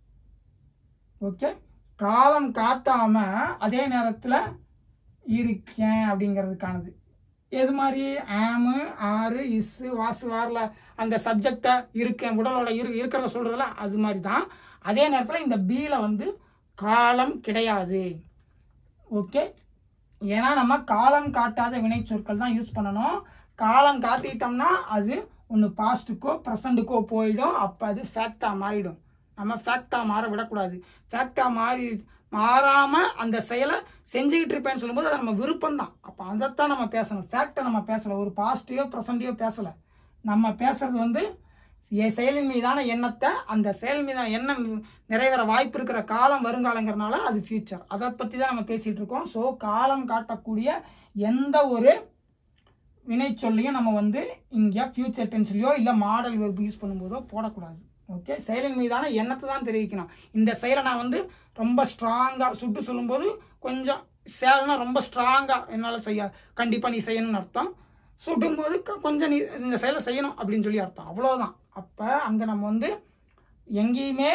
ஓகே காலம் காட்டாம அதே நேரத்தில் இருக்கேன் அப்படிங்கிறதுக்கானது எது மாதிரி ஆமு ஆறு இஸ்ஸு வாசு வாரில் அந்த சப்ஜெக்டை இருக்கேன் உடலோட இரு இருக்கிறத சொல்கிறதுல அது மாதிரி தான் அதே நேரத்தில் இந்த பியில் வந்து காலம் கிடையாது ஓகே ஏன்னா நம்ம காலம் காட்டாத வினைச்சொற்கள் தான் யூஸ் பண்ணணும் காலம் காட்டிட்டோம்னா அது ஒன்று பாஸ்ட்டுக்கோ ப்ரெசண்ட்டுக்கோ போயிடும் அப்போ அது ஃபேக்டாக மாறிடும் நம்ம ஃபேக்டாக மாற விடக்கூடாது ஃபேக்டாக மாறி மாறாமல் அந்த செயலை செஞ்சுக்கிட்டு இருப்பேன்னு சொல்லும்போது அது நம்ம விருப்பம் தான் அப்போ அதைத்தான் நம்ம பேசணும் ஃபேக்டை நம்ம பேசலை ஒரு பாசிட்டிவோ ப்ரெசண்ட்டையோ பேசலை நம்ம பேசுறது வந்து எ- செயலின் மீதான எண்ணத்தை அந்த செயல் மீதான எண்ணம் நிறைவேற வாய்ப்பு இருக்கிற காலம் வருங்காலங்கிறனால அது ஃபியூச்சர் அதை பற்றி தான் நம்ம பேசிகிட்டு இருக்கோம் ஸோ காலம் காட்டக்கூடிய எந்த ஒரு வினைச்சொல்லையும் நம்ம வந்து இங்கே ஃபியூச்சர் டென்ஸ்லையோ இல்லை மாடல் வெர்பு யூஸ் பண்ணும்போதோ போடக்கூடாது ஓகே செயலின் மீதான எண்ணத்தை தான் தெரிவிக்கணும் இந்த செயலை நான் வந்து ரொம்ப ஸ்ட்ராங்காக சுட்டு சொல்லும்போது கொஞ்சம் சேலனா ரொம்ப ஸ்ட்ராங்காக என்னால் செய்ய கண்டிப்பாக நீ செய்யணும்னு அர்த்தம் சுடும்போது க- கொஞ்சம் நீ இந்த செயலை செய்யணும் அப்படின்னு சொல்லி அர்த்தம் அவ்வளோதான் அப்போ அங்கே நம்ம வந்து எங்கேயுமே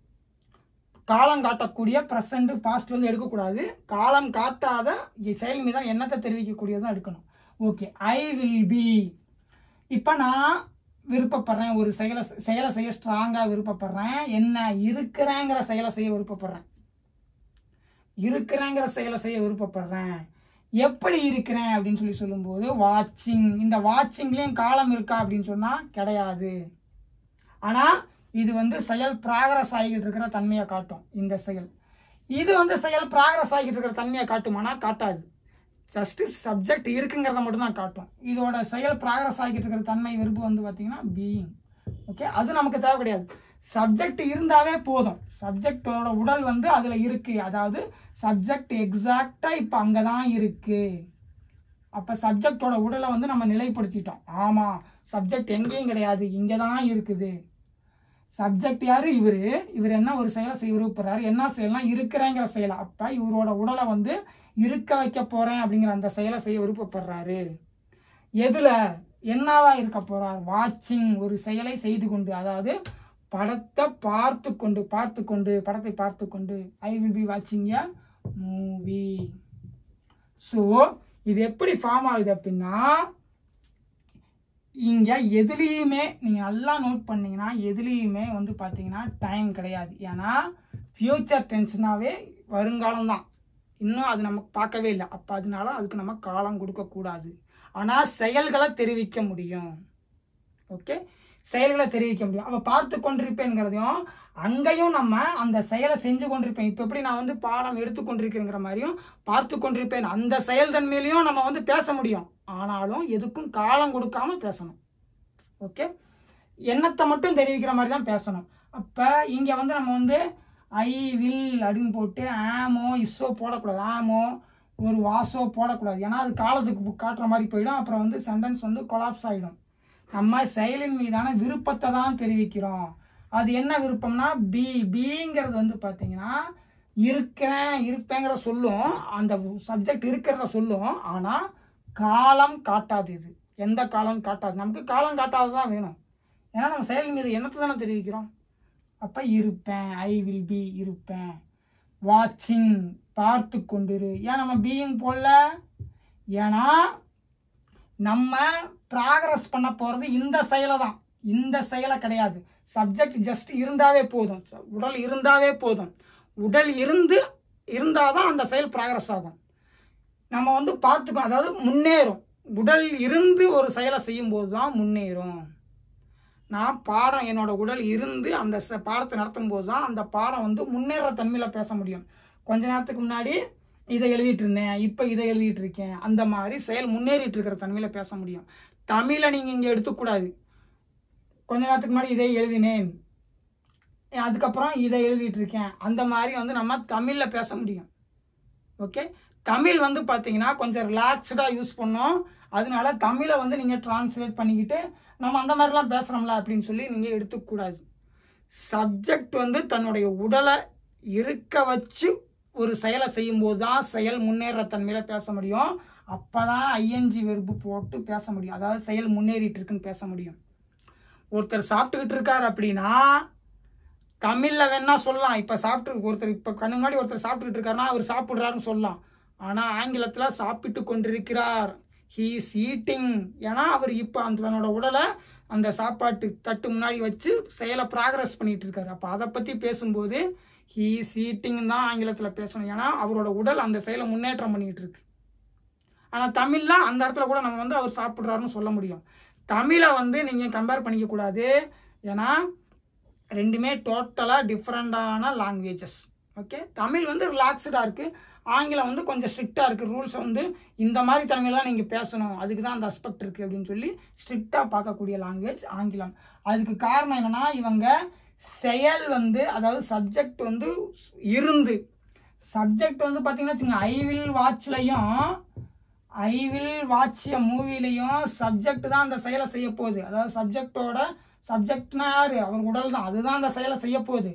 காலம் காட்டக்கூடிய ப்ரெசண்ட் பாஸ்ட் வந்து எடுக்கக்கூடாது காலம் காட்டாத செயல் மீதான எண்ணத்தை தெரிவிக்கக்கூடியதான் எடுக்கணும் ஓகே ஐ வில் பி இப்போ நான் விருப்பப்படுறேன் ஒரு செயலை செயலை செய்ய ஸ்ட்ராங்காக விருப்பப்படுறேன் என்ன இருக்கிறேங்கிற செயலை செய்ய விருப்பப்படுறேன் இருக்கிறேங்கிற செயலை செய்ய விருப்பப்படுறேன் எப்படி இருக்கிறேன் அப்படின்னு சொல்லி சொல்லும்போது வாட்சிங் இந்த வாட்சிங்லேயும் காலம் இருக்கா அப்படின்னு சொன்னால் கிடையாது ஆனால் இது வந்து செயல் ப்ராக்ரஸ் ஆகிக்கிட்டு இருக்கிற தன்மையை காட்டும் இந்த செயல் இது வந்து செயல் ப்ராக்ரஸ் ஆகிட்டு இருக்கிற தன்மையை காட்டுமானா காட்டாது ஜஸ்ட் சப்ஜெக்ட் இருக்குங்கிறத மட்டும்தான் காட்டும் இதோட செயல் ப்ராக்ரஸ் ஆகிட்டு இருக்கிற தன்மை வெறுப்பு வந்து பார்த்தீங்கன்னா பீயிங் ஓகே அது நமக்கு தேவை கிடையாது சப்ஜெக்ட் இருந்தாவே போதும் சப்ஜெக்டோட உடல் வந்து அதில் இருக்கு அதாவது சப்ஜெக்ட் எக்ஸாக்டா இப்போ அங்கே தான் இருக்கு அப்போ சப்ஜெக்டோட உடலை வந்து நம்ம நிலைப்படுத்திட்டோம் ஆமாம் சப்ஜெக்ட் எங்கேயும் கிடையாது இங்கே தான் இருக்குது சப்ஜெக்ட் யாரு இவர் இவர் என்ன ஒரு செயலை செய்ய விருப்பப்படுறாரு என்ன செயல்னா இருக்கிறேங்கிற செயலை அப்போ இவரோட உடலை வந்து இருக்க வைக்க போறேன் அப்படிங்கிற அந்த செயலை செய்ய விருப்பப்படுறாரு எதுல என்னவா இருக்க போறார் வாட்சிங் ஒரு செயலை செய்து கொண்டு அதாவது படத்தை பார்த்து கொண்டு பார்த்து கொண்டு படத்தை பார்த்து கொண்டு ஐ வில் பி வாட்சிங் எ மூவி ஸோ இது எப்படி ஃபார்ம் ஆகுது அப்படின்னா இங்க எதுலேயுமே நீங்க நல்லா நோட் பண்ணீங்கன்னா எதுலேயுமே வந்து பார்த்தீங்கன்னா டைம் கிடையாது ஏன்னா ஃபியூச்சர் டென்ஸ்னாவே வருங்காலம் தான் இன்னும் அது நமக்கு பார்க்கவே இல்லை அப்போ அதனால அதுக்கு நம்ம காலம் கொடுக்கக்கூடாது ஆனால் செயல்களை தெரிவிக்க முடியும் ஓகே செயல்களை தெரிவிக்க முடியும் அப்போ பார்த்து கொண்டிருப்பேங்கிறதையும் அங்கேயும் நம்ம அந்த செயலை செஞ்சு கொண்டிருப்பேன் இப்போ எப்படி நான் வந்து பாடம் எடுத்து கொண்டிருக்கேங்கிற மாதிரியும் பார்த்து கொண்டிருப்பேன் அந்த செயல் தன்மையிலையும் நம்ம வந்து பேச முடியும் ஆனாலும் எதுக்கும் காலம் கொடுக்காம பேசணும் ஓகே எண்ணத்தை மட்டும் தெரிவிக்கிற மாதிரி தான் பேசணும் அப்போ இங்கே வந்து நம்ம வந்து ஐ வில் அப்படின்னு போட்டு ஆமோ இஸ்ஸோ போடக்கூடாது ஆமோ ஒரு வாசோ போடக்கூடாது ஏன்னா அது காலத்துக்கு காட்டுற மாதிரி போயிடும் அப்புறம் வந்து சென்டென்ஸ் வந்து கொலாப்ஸ் ஆகிடும் நம்ம செயலின் மீதான விருப்பத்தை தான் தெரிவிக்கிறோம் அது என்ன விருப்பம்னா பி பிங்கிறது வந்து பார்த்தீங்கன்னா இருக்கிறேன் இருப்பேங்கிற சொல்லும் அந்த சப்ஜெக்ட் இருக்கிறத சொல்லும் ஆனால் காலம் காட்டாது இது எந்த காலம் காட்டாது நமக்கு காலம் காட்டாது தான் வேணும் ஏன்னா நம்ம செயலின் மீது என்னத்தை தானே தெரிவிக்கிறோம் அப்போ இருப்பேன் ஐ வில் பி இருப்பேன் வாட்சிங் பார்த்து கொண்டிரு ஏன் நம்ம பீயிங் போடல ஏன்னா நம்ம ப்ராக்ரஸ் பண்ண போகிறது இந்த செயலை தான் இந்த செயலை கிடையாது சப்ஜெக்ட் ஜஸ்ட் இருந்தாவே போதும் உடல் இருந்தாவே போதும் உடல் இருந்து இருந்தால் தான் அந்த செயல் ப்ராக்ரஸ் ஆகும் நம்ம வந்து பார்த்துக்கோ அதாவது முன்னேறும் உடல் இருந்து ஒரு செயலை செய்யும்போது தான் முன்னேறும் நான் பாடம் என்னோட உடல் இருந்து அந்த ச- பாடத்தை நடத்தும் போது தான் அந்த பாடம் வந்து முன்னேற தன்மையில் பேச முடியும் கொஞ்ச நேரத்துக்கு முன்னாடி இதை எழுதிட்டு இருந்தேன் இப்போ இதை எழுதிட்டு இருக்கேன் அந்த மாதிரி செயல் முன்னேறிட்டு இருக்கிற தன்மையில் பேச முடியும் தமிழை நீங்கள் இங்கே எடுத்துக்கூடாது கொஞ்ச நேரத்துக்கு முன்னாடி இதை எழுதினேன் அதுக்கப்புறம் இதை எழுதிட்டு இருக்கேன் அந்த மாதிரி வந்து நம்ம தமிழில் பேச முடியும் ஓகே தமிழ் வந்து பார்த்தீங்கன்னா கொஞ்சம் ரிலாக்ஸ்டாக யூஸ் பண்ணோம் அதனால தமிழை வந்து நீங்கள் டிரான்ஸ்லேட் பண்ணிக்கிட்டு நம்ம அந்த மாதிரிலாம் பேசுகிறோம்ல அப்படின்னு சொல்லி நீங்கள் எடுத்துக்கூடாது சப்ஜெக்ட் வந்து தன்னுடைய உடலை இருக்க வச்சு ஒரு செயலை செய்யும்போது தான் செயல் முன்னேற தன்மையில பேச முடியும் அப்பதான் ஐஎன்ஜி வெறுப்பு போட்டு பேச முடியும் அதாவது செயல் முன்னேறிட்டு இருக்குன்னு பேச முடியும் ஒருத்தர் சாப்பிட்டுக்கிட்டு இருக்காரு அப்படின்னா தமிழ்ல வேணா சொல்லலாம் இப்ப சாப்பிட்டு ஒருத்தர் இப்ப கண்ணு முன்னாடி ஒருத்தர் சாப்பிட்டுக்கிட்டு இருக்காருன்னா அவர் சாப்பிடுறாருன்னு சொல்லலாம் ஆனா ஆங்கிலத்துல சாப்பிட்டு கொண்டிருக்கிறார் ஹீ இஸ் ஈட்டிங் ஏன்னா அவர் இப்ப அந்த தன்னோட உடலை அந்த சாப்பாட்டு தட்டு முன்னாடி வச்சு செயலை ப்ராக்ரஸ் பண்ணிட்டு இருக்காரு அப்ப அதை பத்தி பேசும்போது ஹீ இஸ் ஈட்டிங் தான் ஆங்கிலத்துல பேசணும் ஏன்னா அவரோட உடல் அந்த செயலை முன்னேற்றம் பண்ணிட்டு இருக்கு ஆனா தமிழ்ல அந்த இடத்துல கூட நம்ம வந்து அவர் சாப்பிடுறாருன்னு சொல்ல முடியும் தமிழை வந்து நீங்க கம்பேர் பண்ணிக்க கூடாது ஏன்னா ரெண்டுமே டோட்டலாக டிஃப்ரெண்டான லாங்குவேஜஸ் ஓகே தமிழ் வந்து ரிலாக்ஸ்டாக இருக்குது ஆங்கிலம் வந்து கொஞ்சம் ஸ்ட்ரிக்டாக இருக்குது ரூல்ஸ் வந்து இந்த மாதிரி தமிழ் தான் நீங்கள் பேசணும் அதுக்கு தான் அந்த அஸ்பெக்ட் இருக்குது அப்படின்னு சொல்லி ஸ்ட்ரிக்டாக பார்க்கக்கூடிய லாங்குவேஜ் ஆங்கிலம் அதுக்கு காரணம் என்னன்னா இவங்க செயல் வந்து அதாவது சப்ஜெக்ட் வந்து இருந்து சப்ஜெக்ட் வந்து பார்த்தீங்கன்னா வச்சுங்க ஐ வில் வாட்ச்லையும் ஐ வில் வாட்ச் எ மூவிலையும் சப்ஜெக்ட் தான் அந்த செயலை செய்ய போகுது அதாவது சப்ஜெக்டோட சப்ஜெக்ட்னா யாரு அவர் உடல் தான் அதுதான் அந்த செயலை செய்ய போகுது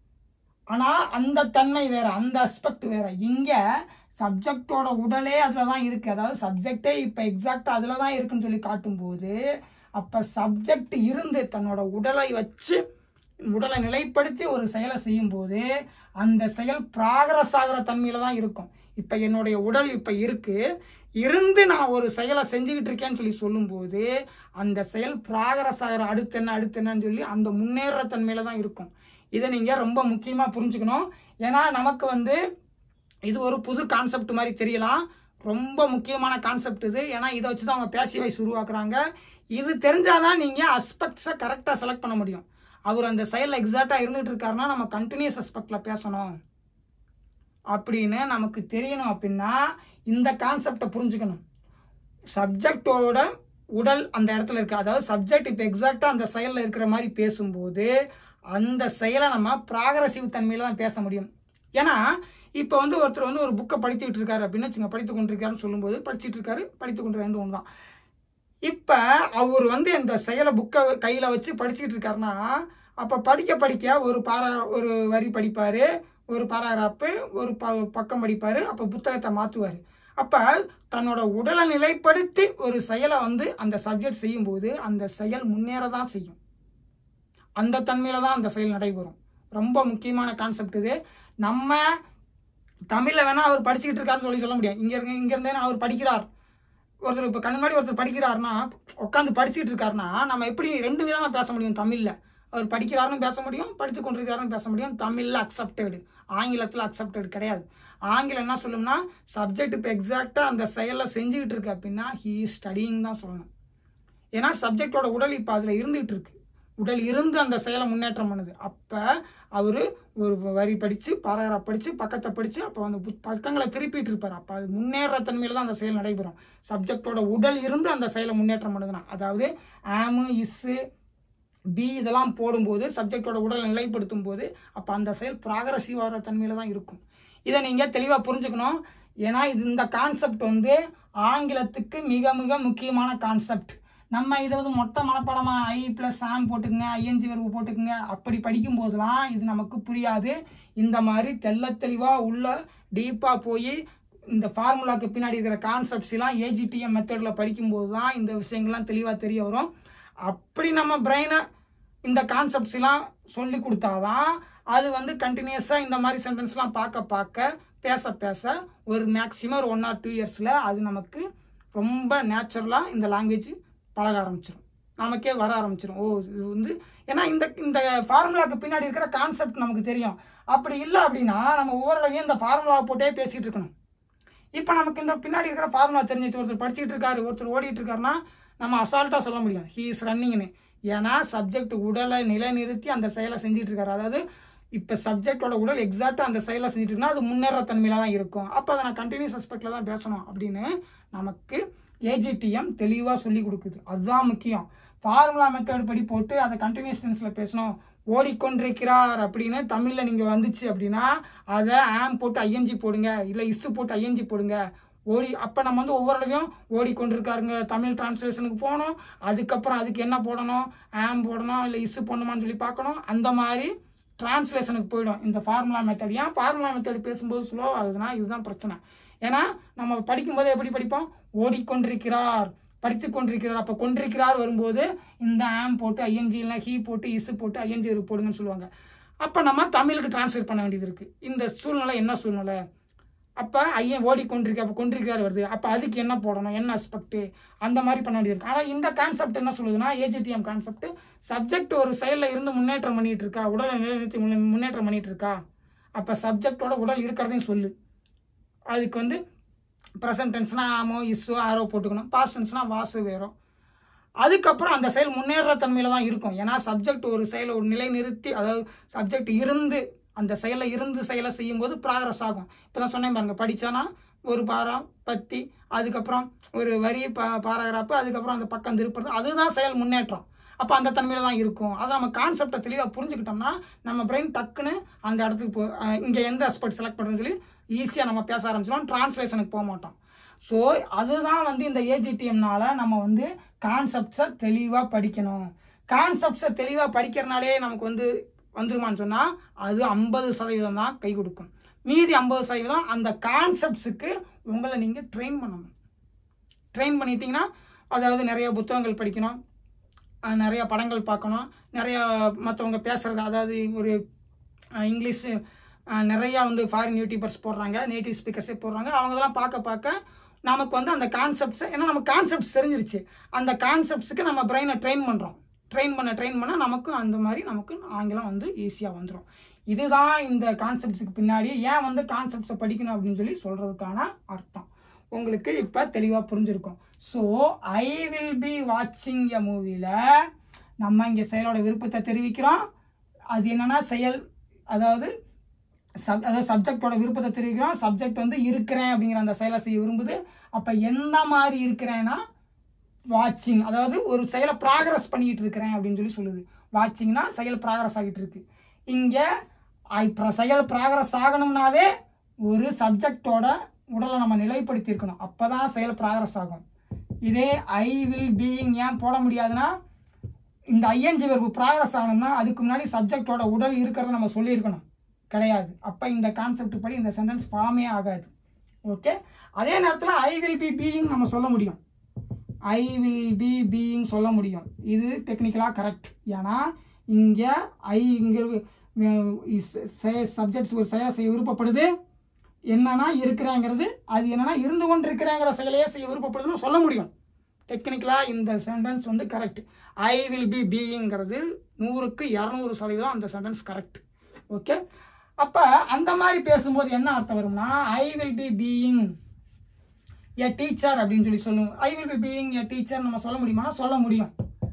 ஆனா அந்த தன்மை வேற அந்த அஸ்பெக்ட் வேற இங்க சப்ஜெக்டோட உடலே அதுல தான் இருக்கு அதாவது சப்ஜெக்டே இப்ப எக்ஸாக்டா அதுல தான் இருக்குன்னு சொல்லி காட்டும்போது அப்ப சப்ஜெக்ட் இருந்து தன்னோட உடலை வச்சு உடலை நிலைப்படுத்தி ஒரு செயலை செய்யும்போது அந்த செயல் ப்ராக்ரஸ் ஆகிற தன்மையில தான் இருக்கும் இப்ப என்னுடைய உடல் இப்ப இருக்கு இருந்து நான் ஒரு செயலை செஞ்சுக்கிட்டு இருக்கேன்னு சொல்லி சொல்லும்போது அந்த செயல் ப்ராக்ரஸ் ஆகிற அடுத்து என்ன அடுத்து என்னன்னு சொல்லி அந்த முன்னேற தன்மையில தான் இருக்கும் இதை நீங்க ரொம்ப முக்கியமா புரிஞ்சுக்கணும் ஏன்னா நமக்கு வந்து இது ஒரு புது கான்செப்ட் மாதிரி தெரியலாம் ரொம்ப முக்கியமான கான்செப்ட் இது ஏன்னா இதை வச்சு தான் அவங்க பேசி வைஸ் உருவாக்குறாங்க இது தெரிஞ்சாதான் நீங்க அஸ்பெக்ட்ஸை கரெக்டாக செலக்ட் பண்ண முடியும் அவர் அந்த செயலில் எக்ஸாக்டாக இருந்துட்டு இருக்காருன்னா நம்ம கண்டினியூஸ் அஸ்பெக்ட்ல பேசணும் அப்படின்னு நமக்கு தெரியணும் அப்படின்னா இந்த கான்செப்டை புரிஞ்சுக்கணும் சப்ஜெக்டோட உடல் அந்த இடத்துல இருக்கு அதாவது சப்ஜெக்ட் இப்போ எக்ஸாக்டாக அந்த செயலில் இருக்கிற மாதிரி பேசும்போது அந்த செயலை நம்ம ப்ராகரசிவ் தன்மையில தான் பேச முடியும் ஏன்னா இப்போ வந்து ஒருத்தர் வந்து ஒரு புக்கை படிச்சுக்கிட்டு இருக்காரு அப்படின்னு வச்சுங்க படித்து கொண்டிருக்காருன்னு சொல்லும்போது படிச்சுட்டு இருக்காரு படித்து கொண்டு ரெண்டு ஒன்று தான் இப்போ அவர் வந்து இந்த செயலை புக்கை கையில் வச்சு படிச்சுக்கிட்டு இருக்காருன்னா அப்போ படிக்க படிக்க ஒரு பாரா ஒரு வரி படிப்பார் ஒரு பாராகிராஃபு ஒரு ப பக்கம் படிப்பார் அப்போ புத்தகத்தை மாற்றுவார் அப்போ தன்னோட உடலை நிலைப்படுத்தி ஒரு செயலை வந்து அந்த சப்ஜெக்ட் செய்யும்போது அந்த செயல் முன்னேற தான் செய்யும் அந்த தன்மையில தான் அந்த செயல் நடைபெறும் ரொம்ப முக்கியமான கான்செப்ட் இது நம்ம தமிழில் வேணா அவர் படிச்சுக்கிட்டு இருக்காருன்னு சொல்லி சொல்ல முடியும் இங்க இருந்து இங்க இருந்தே அவர் படிக்கிறார் ஒருத்தர் இப்போ கண் முன்னாடி ஒருத்தர் படிக்கிறாருன்னா உட்காந்து படிச்சுட்டு இருக்காருன்னா நம்ம எப்படி ரெண்டு விதமாக பேச முடியும் தமிழில் அவர் படிக்கிறாருன்னு பேச முடியும் படித்து கொண்டிருக்காருன்னு பேச முடியும் தமிழில் அக்செப்டடு ஆங்கிலத்தில் அக்செப்டட் கிடையாது ஆங்கிலம் என்ன சொல்லும்னா சப்ஜெக்ட் இப்போ எக்ஸாக்டாக அந்த செயலை செஞ்சுக்கிட்டு இருக்கு அப்படின்னா ஹீ ஸ்டடிங் தான் சொல்லணும் ஏன்னா சப்ஜெக்டோட உடல் இப்போ அதில் இருந்துகிட்டு இருக்கு உடல் இருந்து அந்த செயலை முன்னேற்றம் பண்ணுது அப்போ அவர் ஒரு வரி படித்து பாராகிராஃப் படித்து பக்கத்தை படித்து அப்போ அந்த புத்- பக்கங்களை திருப்பிட்டு இருப்பார் அப்போ அது முன்னேற தன்மையில் தான் அந்த செயல் நடைபெறும் சப்ஜெக்டோட உடல் இருந்து அந்த செயலை முன்னேற்றம் பண்ணுதுன்னா அதாவது ஆமு இஸ்ஸு பி இதெல்லாம் போடும்போது சப்ஜெக்டோட உடலை நிலைப்படுத்தும் போது அப்போ அந்த செயல் ப்ராகரசிவ் ஆகிற தன்மையில் தான் இருக்கும் இதை நீங்கள் தெளிவாக புரிஞ்சுக்கணும் ஏன்னா இது இந்த கான்செப்ட் வந்து ஆங்கிலத்துக்கு மிக மிக முக்கியமான கான்செப்ட் நம்ம இதை வந்து மொட்டை மனப்பாடமாக ஐ ப்ளஸ் ஆம் போட்டுக்குங்க ஐஎன்ஜி வெறுப்பு போட்டுக்குங்க அப்படி படிக்கும் போதெல்லாம் இது நமக்கு புரியாது இந்த மாதிரி தெள்ள தெளிவாக உள்ள டீப்பாக போய் இந்த ஃபார்முலாக்கு பின்னாடி இருக்கிற கான்செப்ட்ஸ் எல்லாம் ஏஜிடிஎம் மெத்தடில் படிக்கும்போது தான் இந்த விஷயங்கள்லாம் தெளிவாக தெரிய வரும் அப்படி நம்ம பிரெயினை இந்த கான்செப்ட்ஸ் எல்லாம் சொல்லி கொடுத்தாதான் அது வந்து கண்டினியூஸாக இந்த மாதிரி சென்டென்ஸ்லாம் பார்க்க பார்க்க பேச பேச ஒரு மேக்ஸிமம் ஒரு ஒன் ஆர் டூ இயர்ஸில் அது நமக்கு ரொம்ப நேச்சுரலாக இந்த லாங்குவேஜ் பழக ஆரம்பிச்சிடும் நமக்கே வர ஆரம்பிச்சிடும் ஓ இது வந்து ஏன்னா இந்த இந்த ஃபார்முலாக்கு பின்னாடி இருக்கிற கான்செப்ட் நமக்கு தெரியும் அப்படி இல்லை அப்படின்னா நம்ம ஒவ்வொரு தடவையும் இந்த ஃபார்முலாவை போட்டே பேசிகிட்டு இருக்கணும் இப்போ நமக்கு இந்த பின்னாடி இருக்கிற ஃபார்முலா தெரிஞ்சிச்சு ஒருத்தர் படிச்சுட்டு இருக்காரு ஒருத்தர் ஓடிட்டு இருக்காருன்னா நம்ம அசால்ட்டாக சொல்ல முடியும் ஹீ இஸ் ரன்னிங்னு ஏன்னா சப்ஜெக்ட் உடலை நிலைநிறுத்தி அந்த செயலை செஞ்சுட்டு இருக்காரு அதாவது இப்போ சப்ஜெக்டோட உடல் எக்ஸாக்டாக அந்த செயலை செஞ்சுட்டு இருக்குன்னா அது முன்னேற தன்மையில தான் இருக்கும் அப்போ அதை நான் கண்டினியூஸ் அஸ்பெக்டில் தான் பேசணும் அப்படின்னு நமக்கு ஏஜிடிஎம் தெளிவாக சொல்லி கொடுக்குது அதுதான் முக்கியம் ஃபார்முலா மெத்தட் படி போட்டு அதை கண்டினியூஸ் டென்ஸில் பேசணும் ஓடிக்கொண்டிருக்கிறார் அப்படின்னு தமிழில் நீங்கள் வந்துச்சு அப்படின்னா அதை ஆம் போட்டு ஐஎன்ஜி போடுங்க இல்லை இஸ்ஸு போட்டு ஐஎன்ஜி போடுங்க ஓடி அப்போ நம்ம வந்து ஒவ்வொரு தடவையும் ஓடிக்கொண்டிருக்காருங்க தமிழ் டிரான்ஸ்லேஷனுக்கு போகணும் அதுக்கப்புறம் அதுக்கு என்ன போடணும் ஆம் போடணும் இல்லை இஸ்ஸு போடணுமான்னு சொல்லி பார்க்கணும் அந்த மாதிரி டிரான்ஸ்லேஷனுக்கு போயிடும் இந்த ஃபார்முலா மெத்தட் ஏன் ஃபார்முலா மெத்தட் பேசும்போது ஸ்லோ ஆகுதுன்னா இதுதான் பிரச்சனை ஏன்னா நம்ம படிக்கும்போது எப்படி படிப்போம் ஓடிக்கொண்டிருக்கிறார் படித்து கொண்டிருக்கிறார் அப்போ கொண்டிருக்கிறார் வரும்போது இந்த ஆம் போட்டு ஐஎன்ஜி இல்லை ஹீ போட்டு இசு போட்டு ஐஎன்ஜி போடுங்கன்னு சொல்லுவாங்க அப்போ நம்ம தமிழுக்கு டிரான்ஸ்லேட் பண்ண வேண்டியது இருக்குது இந்த சூழ்நிலை என்ன சூழ்நிலை அப்போ ஐயன் ஓடிக்கொண்டிருக்கு அப்போ கொண்டிருக்கிறார் வருது அப்போ அதுக்கு என்ன போடணும் என்ன அஸ்பெக்ட் அந்த மாதிரி பண்ண வேண்டியது இருக்கு ஆனால் இந்த கான்செப்ட் என்ன சொல்லுதுன்னா ஏஜிடிஎம் கான்செப்ட் சப்ஜெக்ட் ஒரு செயலில் இருந்து முன்னேற்றம் பண்ணிட்டு இருக்கா உடலை நிலைநிறுத்தி முன்னே- முன்னேற்றம் பண்ணிட்டு இருக்கா அப்போ சப்ஜெக்டோட உடல் இருக்கிறதையும் சொல்லு அதுக்கு வந்து ப்ரெசன்ட் டென்ஸ்னா ஆமோ இஸ்ஸோ ஆரோ போட்டுக்கணும் பாஸ்ட் டென்ஸ்னா வாசு வேறோ அதுக்கப்புறம் அந்த செயல் முன்னேற தன்மையில தான் இருக்கும் ஏன்னா சப்ஜெக்ட் ஒரு செயலை ஒரு நிலை நிறுத்தி அதாவது சப்ஜெக்ட் இருந்து அந்த செயலை இருந்து செயலை செய்யும்போது ப்ராக்ரஸ் ஆகும் இப்போ தான் சொன்னேன் பாருங்க படிச்சானா ஒரு பாரம் பத்தி அதுக்கப்புறம் ஒரு வரி பா பாராகிராஃபு அதுக்கப்புறம் அந்த பக்கம் திருப்புறது அதுதான் செயல் முன்னேற்றம் அப்போ அந்த தன்மையில தான் இருக்கும் அதை நம்ம கான்செப்டை தெளிவாக புரிஞ்சுக்கிட்டோம்னா நம்ம பிரெயின் டக்குன்னு அந்த இடத்துக்கு போ இங்கே எந்த அஸ்பெக்ட் செலக்ட் பண்ணுறதுன்னு சொல்லி ஈஸியாக நம்ம பேச ஆரம்பிச்சிடும் டிரான்ஸ்லேஷனுக்கு போக மாட்டோம் ஸோ அதுதான் வந்து இந்த ஏஜிடிஎம்னால நம்ம வந்து கான்செப்ட்ஸை தெளிவாக படிக்கணும் கான்செப்ட்ஸை தெளிவாக படிக்கிறனாலே நமக்கு வந்து வந்துருமான்னு சொன்னால் அது ஐம்பது சதவீதம் தான் கை கொடுக்கும் மீதி ஐம்பது சதவீதம் அந்த கான்செப்ட்ஸுக்கு உங்களை நீங்கள் ட்ரெயின் பண்ணணும் ட்ரெயின் பண்ணிட்டீங்கன்னா அதாவது நிறைய புத்தகங்கள் படிக்கணும் அஹ் நிறைய படங்கள் பார்க்கணும் நிறைய மற்றவங்க பேசுறது அதாவது ஒரு அஹ் இங்கிலீஷ் அஹ் நிறைய வந்து ஃபாரின் யூடியூபர்ஸ் போடுறாங்க நேட்டிவ் ஸ்பீக்கர்ஸே போடுறாங்க அவங்கதெல்லாம் பார்க்க பார்க்க நமக்கு வந்து அந்த கான்செப்ட்ஸ் ஏன்னா நம்ம கான்செப்ட்ஸ் தெரிஞ்சிருச்சு அந்த கான்செப்ட்ஸுக்கு நம்ம பிரெயினை ட்ரெயின் பண்ணுறோம் ட்ரெயின் பண்ண ட்ரெயின் பண்ண நமக்கும் அந்த மாதிரி நமக்கு ஆங்கிலம் வந்து ஈஸியாக வந்துடும் இதுதான் இந்த கான்செப்ட்ஸுக்கு பின்னாடி ஏன் வந்து கான்செப்ட்ஸை படிக்கணும் அப்படின்னு சொல்லி சொல்கிறதுக்கான அர்த்தம் உங்களுக்கு இப்போ தெளிவாக புரிஞ்சிருக்கும் ஸோ ஐ வில் பி வாட்சிங் எ மூவியில் நம்ம இங்கே செயலோட விருப்பத்தை தெரிவிக்கிறோம் அது என்னன்னா செயல் அதாவது சப் அதாவது சப்ஜெக்டோட விருப்பத்தை தெரிவிக்கிறோம் சப்ஜெக்ட் வந்து இருக்கிறேன் அப்படிங்கிற அந்த செயலை செய்ய விரும்புது அப்போ எந்த மாதிரி இருக்கிறேன்னா வாட்சிங் அதாவது ஒரு செயலை ப்ராக்ரஸ் பண்ணிட்டு இருக்கிறேன் அப்படின்னு சொல்லி சொல்லுது வாட்சிங்னா செயல் ப்ராக்ரஸ் ஆகிட்டு இருக்கு இங்கே செயல் ப்ராக்ரஸ் ஆகணும்னாவே ஒரு சப்ஜெக்டோட உடலை நம்ம நிலைப்படுத்தி இருக்கணும் அப்பதான் செயல் ப்ராக்ரஸ் ஆகும் இதே ஐ வில் பீயிங் ஏன் போட முடியாதுன்னா இந்த ஐஎன்ஜி வெர்பு ப்ராக்ரஸ் ஆகணும்னா அதுக்கு முன்னாடி சப்ஜெக்டோட உடல் இருக்கிறத நம்ம சொல்லியிருக்கணும் கிடையாது அப்போ இந்த கான்செப்ட் படி இந்த சென்டென்ஸ் ஃபார்மே ஆகாது ஓகே அதே நேரத்தில் ஐ வில் பி பீயிங் நம்ம சொல்ல முடியும் ஐ வில் பி பீயிங் சொல்ல முடியும் இது டெக்னிக்கலாக கரெக்ட் ஏன்னா இங்கே ஐ இங்கே சப்ஜெக்ட்ஸ் ஒரு செயலை செய்ய விருப்பப்படுது என்னன்னா இருக்கிறேங்கிறது அது என்னன்னா இருந்து கொண்டு இருக்கிறேங்கிற செயலையே செய்ய விருப்பப்படுதுன்னு சொல்ல முடியும் டெக்னிக்கலாக இந்த சென்டென்ஸ் வந்து கரெக்ட் ஐ வில் பி பீயிங்கிறது நூறுக்கு இரநூறு சதவீதம் அந்த சென்டென்ஸ் கரெக்ட் ஓகே அப்போ அந்த மாதிரி பேசும்போது என்ன அர்த்தம் வரும்னா I will be being a teacher அப்படின்னு சொல்லி சொல்லுவோம் I will be being a teacher நம்ம சொல்ல முடியுமா சொல்ல முடியும்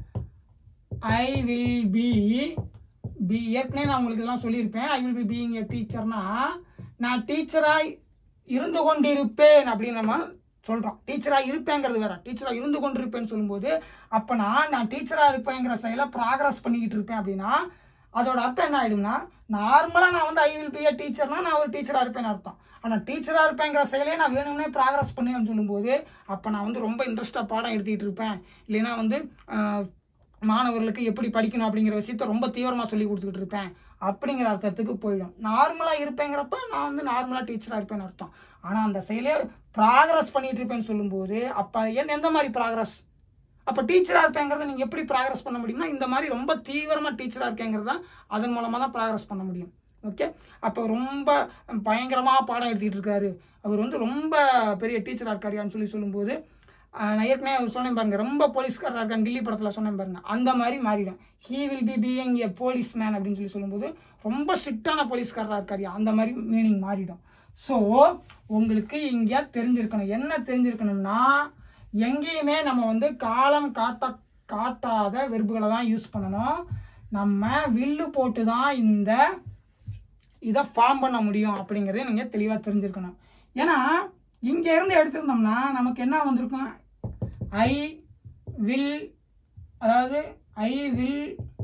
ஐ வில் பி பி ஏற்கனவே நான் உங்களுக்கு எல்லாம் சொல்லியிருப்பேன் I will be being a டீச்சர்னா நான் டீச்சராக இருந்து கொண்டிருப்பேன் அப்படின்னு நம்ம சொல்கிறோம் டீச்சராக இருப்பேங்கிறது வேற டீச்சராக இருந்து கொண்டிருப்பேன்னு சொல்லும்போது அப்போனா நான் டீச்சராக இருப்பேங்கிற செயலை ப்ராக்ரஸ் பண்ணிக்கிட்டு இருப்பேன் அப்படின்னா அதோட அர்த்தம் என்ன ஆயிடும்னா நார்மலாக நான் வந்து ஐ வில் பி a டீச்சர்னா நான் ஒரு டீச்சராக இருப்பேன்னு அர்த்தம் ஆனால் டீச்சராக இருப்பேங்கிற செயலே நான் வேணும்னே ப்ராக்ரஸ் பண்ணுவேன்னு சொல்லும்போது அப்போ நான் வந்து ரொம்ப இன்ட்ரெஸ்டாக பாடம் எடுத்துக்கிட்டு இருப்பேன் இல்லைன்னா வந்து ஆஹ், மாணவர்களுக்கு எப்படி படிக்கணும் அப்படிங்கிற விஷயத்த ரொம்ப தீவிரமாக சொல்லி கொடுத்துக்கிட்டு இருப்பேன் அப்படிங்கிற அர்த்தத்துக்கு போயிடும் நார்மலாக இருப்பேங்கிறப்ப நான் வந்து நார்மலாக டீச்சராக இருப்பேன்னு அர்த்தம் ஆனால் அந்த செயலே ப்ராக்ரஸ் பண்ணிட்டு இருப்பேன்னு சொல்லும்போது அப்போ எந்த எந்த மாதிரி ப்ராக்ரஸ் அப்போ டீச்சராக இருப்பேங்கிறத நீங்கள் எப்படி ப்ராக்ரஸ் பண்ண முடியும்னா இந்த மாதிரி ரொம்ப தீவிரமாக டீச்சராக இருக்கேங்கிறது தான் அதன் மூலமாக தான் ப்ராக்ரஸ் பண்ண முடியும் ஓகே அப்போ ரொம்ப பயங்கரமாக பாடம் எடுத்துக்கிட்டு இருக்காரு அவர் வந்து ரொம்ப பெரிய டீச்சராக இருக்காருன்னு சொல்லி சொல்லும்போது ஆஹ், நான் ஏற்கனவே அவர் சொன்னேன் பாருங்க ரொம்ப போலீஸ்காரராக இருக்காங்க கில்லி படத்தில் சொன்னேன் பாருங்க அந்த மாதிரி மாறிடும் he will be being a policeman அப்படின்னு சொல்லி சொல்லும்போது ரொம்ப ஸ்ட்ரிக்டான போலீஸ்காரராக இருக்காரு அந்த மாதிரி மீனிங் மாறிடும் ஸோ உங்களுக்கு இங்கே தெரிஞ்சிருக்கணும் என்ன தெரிஞ்சிருக்கணும்னா எங்கேயுமே நம்ம வந்து காலம் காட்ட காட்டாத வெறுப்புகளை தான் யூஸ் பண்ணணும் நம்ம வில்லு போட்டு தான் இந்த இதை ஃபார்ம் பண்ண முடியும் அப்படிங்கிறத நீங்கள் தெளிவாக தெரிஞ்சிருக்கணும் ஏன்னா இங்க இருந்து எடுத்திருந்தோம்னா நமக்கு என்ன வந்திருக்கும் ஐ வில் அதாவது ஐ வில்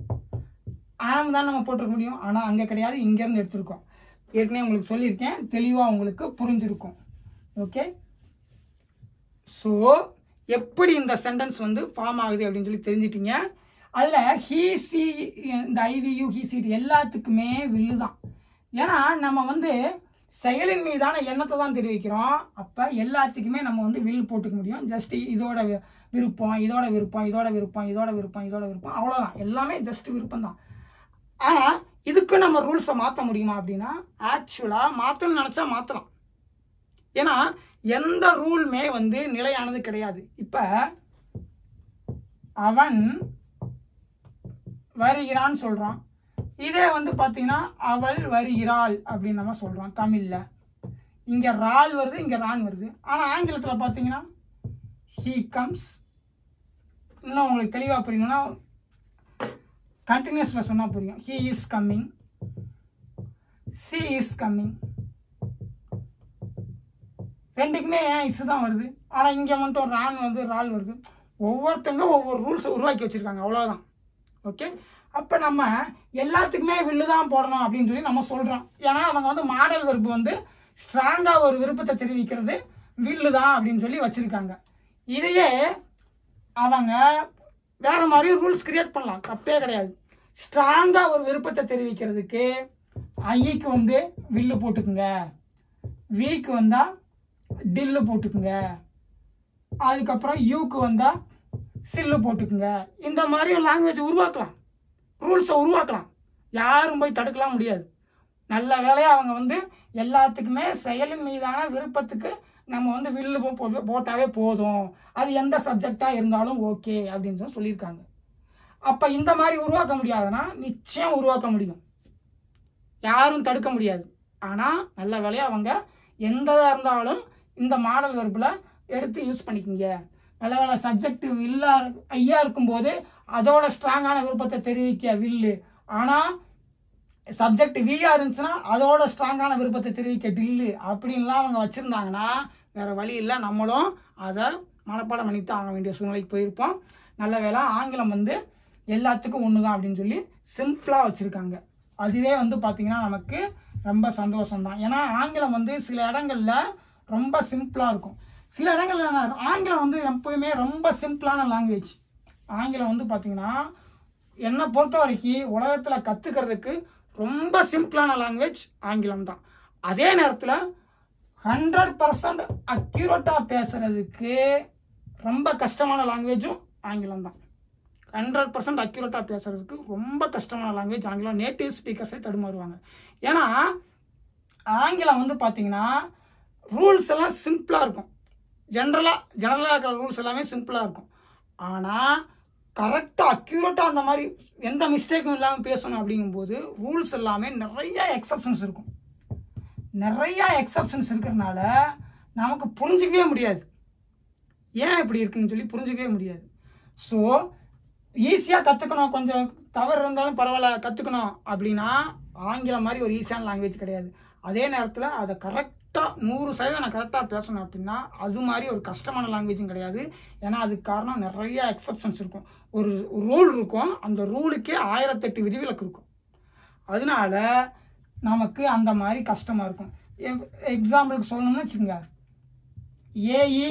ஆம் தான் நம்ம போட்டிருக்க முடியும் ஆனால் அங்கே கிடையாது இங்கேருந்து எடுத்திருக்கோம் ஏற்கனவே உங்களுக்கு சொல்லியிருக்கேன் தெளிவாக உங்களுக்கு புரிஞ்சிருக்கும் ஓகே ஸோ எப்படி இந்த சென்டென்ஸ் வந்து ஃபார்ம் ஆகுது அப்படின்னு சொல்லி தெரிஞ்சிட்டீங்க அதில் ஹீ சி இந்த ஐவியூ ஹீ சீட் எல்லாத்துக்குமே வில்லு தான் ஏன்னா நம்ம வந்து செயலின் மீதான எண்ணத்தை தான் தெரிவிக்கிறோம் அப்போ எல்லாத்துக்குமே நம்ம வந்து வில் போட்டுக்க முடியும் ஜஸ்ட் இதோட வி- விருப்பம் இதோட விருப்பம் இதோட விருப்பம் இதோட விருப்பம் இதோட விருப்பம் அவ்வளோதான் எல்லாமே ஜஸ்ட் விருப்பம் தான் ஆனால் இதுக்கு நம்ம ரூல்ஸை மாற்ற முடியுமா அப்படின்னா ஆக்சுவலாக மாற்றணும்னு நினச்சா மாற்றலாம் ஏன்னா எந்த ரூலுமே வந்து நிலையானது கிடையாது இப்போ அவன் வருகிறான்னு சொல்றான் இதே வந்து பாத்தீங்கன்னா அவள் வருகிறாள் அப்படின்னு நம்ம சொல்றோம் தமிழ்ல இங்க ரால் வருது இங்க ரான் வருது ஆனா ஆங்கிலத்துல பாத்தீங்கன்னா ஹீ கம்ஸ் இன்னும் உங்களுக்கு தெளிவா புரியணும்னா கண்டினியூஸ்ல சொன்னா புரியும் he is coming she is coming ரெண்டுக்குமே ஏன் இஸ் தான் வருது ஆனா இங்க மட்டும் ரான் வந்து ரால் வருது ஒவ்வொருத்தங்க ஒவ்வொரு ரூல்ஸ் உருவாக்கி வச்சிருக்காங்க அவ்வளவுதான் ஓகே அப்ப நம்ம எல்லாத்துக்குமே வில்லு தான் போடணும் அப்படின்னு சொல்லி நம்ம சொல்றோம் ஏன்னா அவங்க வந்து மாடல் வெறுப்பு வந்து ஸ்ட்ராங்கா ஒரு விருப்பத்தை தெரிவிக்கிறது வில்லு தான் அப்படின்னு சொல்லி வச்சிருக்காங்க இதையே அவங்க வேற மாதிரி ரூல்ஸ் கிரியேட் பண்ணலாம் தப்பே கிடையாது ஸ்ட்ராங்கா ஒரு விருப்பத்தை தெரிவிக்கிறதுக்கு ஐக்கு வந்து வில்லு போட்டுக்குங்க வீக்கு வந்தா டில்லு போட்டுக்குங்க அதுக்கப்புறம் யூக்கு வந்தா சில்லு போட்டுக்குங்க இந்த மாதிரி லாங்குவேஜ் உருவாக்கலாம் ரூல்ஸை உருவாக்கலாம் யாரும் போய் தடுக்கலாம் முடியாது நல்ல வேலையா அவங்க வந்து எல்லாத்துக்குமே செயலின் மீதான விருப்பத்துக்கு நம்ம வந்து வில்லு போ- போ- போட்டாவே போதும் அது எந்த சப்ஜெக்டா இருந்தாலும் ஓகே அப்படின்னு சொல்லி சொல்லியிருக்காங்க அப்ப இந்த மாதிரி உருவாக்க முடியாதுன்னா நிச்சயம் உருவாக்க முடியும் யாரும் தடுக்க முடியாது ஆனா நல்ல வேலையா அவங்க எந்ததா இருந்தாலும் இந்த மாடல் வெறுப்புல எடுத்து யூஸ் பண்ணிக்கோங்க நல்ல வேலை சப்ஜெக்ட் வில்லா ஐயா இருக்கும்போது அதோட ஸ்ட்ராங்கான விருப்பத்தை தெரிவிக்க வில்லு ஆனா சப்ஜெக்ட் வியா இருந்துச்சுன்னா அதோட ஸ்ட்ராங்கான விருப்பத்தை தெரிவிக்க டில்லு அப்படின்லாம் அவங்க வச்சிருந்தாங்கன்னா வேற வழி இல்லை நம்மளும் அதை மனப்பாடம் பண்ணித்தான் ஆக வேண்டிய சூழ்நிலைக்கு போயிருப்போம் நல்ல வேளை ஆங்கிலம் வந்து எல்லாத்துக்கும் ஒன்று தான் அப்படின்னு சொல்லி சிம்பிளாக வச்சுருக்காங்க அதுவே வந்து பார்த்தீங்கன்னா நமக்கு ரொம்ப சந்தோஷம் தான் ஏன்னா ஆங்கிலம் வந்து சில இடங்கள்ல ரொம்ப சிம்பிளாக இருக்கும் சில இடங்கள்ல என்ன, ஆங்கிலம் வந்து எப்பயுமே ரொம்ப சிம்பிளான லாங்குவேஜ் ஆங்கிலம் வந்து பார்த்தீங்கன்னா என்னை பொறுத்த வரைக்கும் உலகத்தில் கற்றுக்கிறதுக்கு ரொம்ப சிம்பிளான லாங்குவேஜ் ஆங்கிலம் தான் அதே நேரத்தில் ஹண்ட்ரட் பர்சன்ட் அக்யூரேட்டாக பேசுறதுக்கு ரொம்ப கஷ்டமான லாங்குவேஜும் ஆங்கிலம் தான் ஹண்ட்ரட் பர்சன்ட் அக்யூரேட்டாக பேசுறதுக்கு ரொம்ப கஷ்டமான லாங்குவேஜ் ஆங்கிலம் நேட்டிவ் ஸ்பீக்கர்ஸே தடுமாறுவாங்க ஏன்னா ஆங்கிலம் வந்து பார்த்தீங்கன்னா ரூல்ஸ் எல்லாம் சிம்பிளாக இருக்கும் ஜென்ரலாக ஜெனரலாக இருக்கிற ரூல்ஸ் எல்லாமே சிம்பிளாக இருக்கும் ஆனால் கரெக்டாக அக்யூரேட்டாக அந்த மாதிரி எந்த மிஸ்டேக்கும் இல்லாமல் பேசணும் அப்படிங்கும்போது ரூல்ஸ் எல்லாமே நிறைய எக்ஸப்ஷன்ஸ் இருக்கும் நிறைய எக்ஸப்ஷன்ஸ் இருக்கிறனால நமக்கு புரிஞ்சிக்கவே முடியாது ஏன் இப்படி இருக்குன்னு சொல்லி புரிஞ்சிக்கவே முடியாது ஸோ ஈஸியாக கற்றுக்கணும் கொஞ்சம் தவறு இருந்தாலும் பரவாயில்ல கற்றுக்கணும் அப்படின்னா ஆங்கிலம் மாதிரி ஒரு ஈஸியான லாங்குவேஜ் கிடையாது அதே நேரத்தில் அதை கரெக்டாக நூறு சதவீதம் நான் கரெக்டாக பேசணும் அப்படின்னா அது மாதிரி ஒரு கஷ்டமான லாங்குவேஜும் கிடையாது ஏன்னா அதுக்கு காரணம் நிறைய எக்ஸப்ஷன்ஸ் இருக்கும் ஒரு ரூல் இருக்கும் அந்த ரூலுக்கே ஆயிரத்தெட்டு விதிவிலக்கு இருக்கும் அதனால நமக்கு அந்த மாதிரி கஷ்டமாக இருக்கும் எக்ஸாம்பிளுக்கு சொல்லணும்னு வச்சுக்கோங்க ஏஇ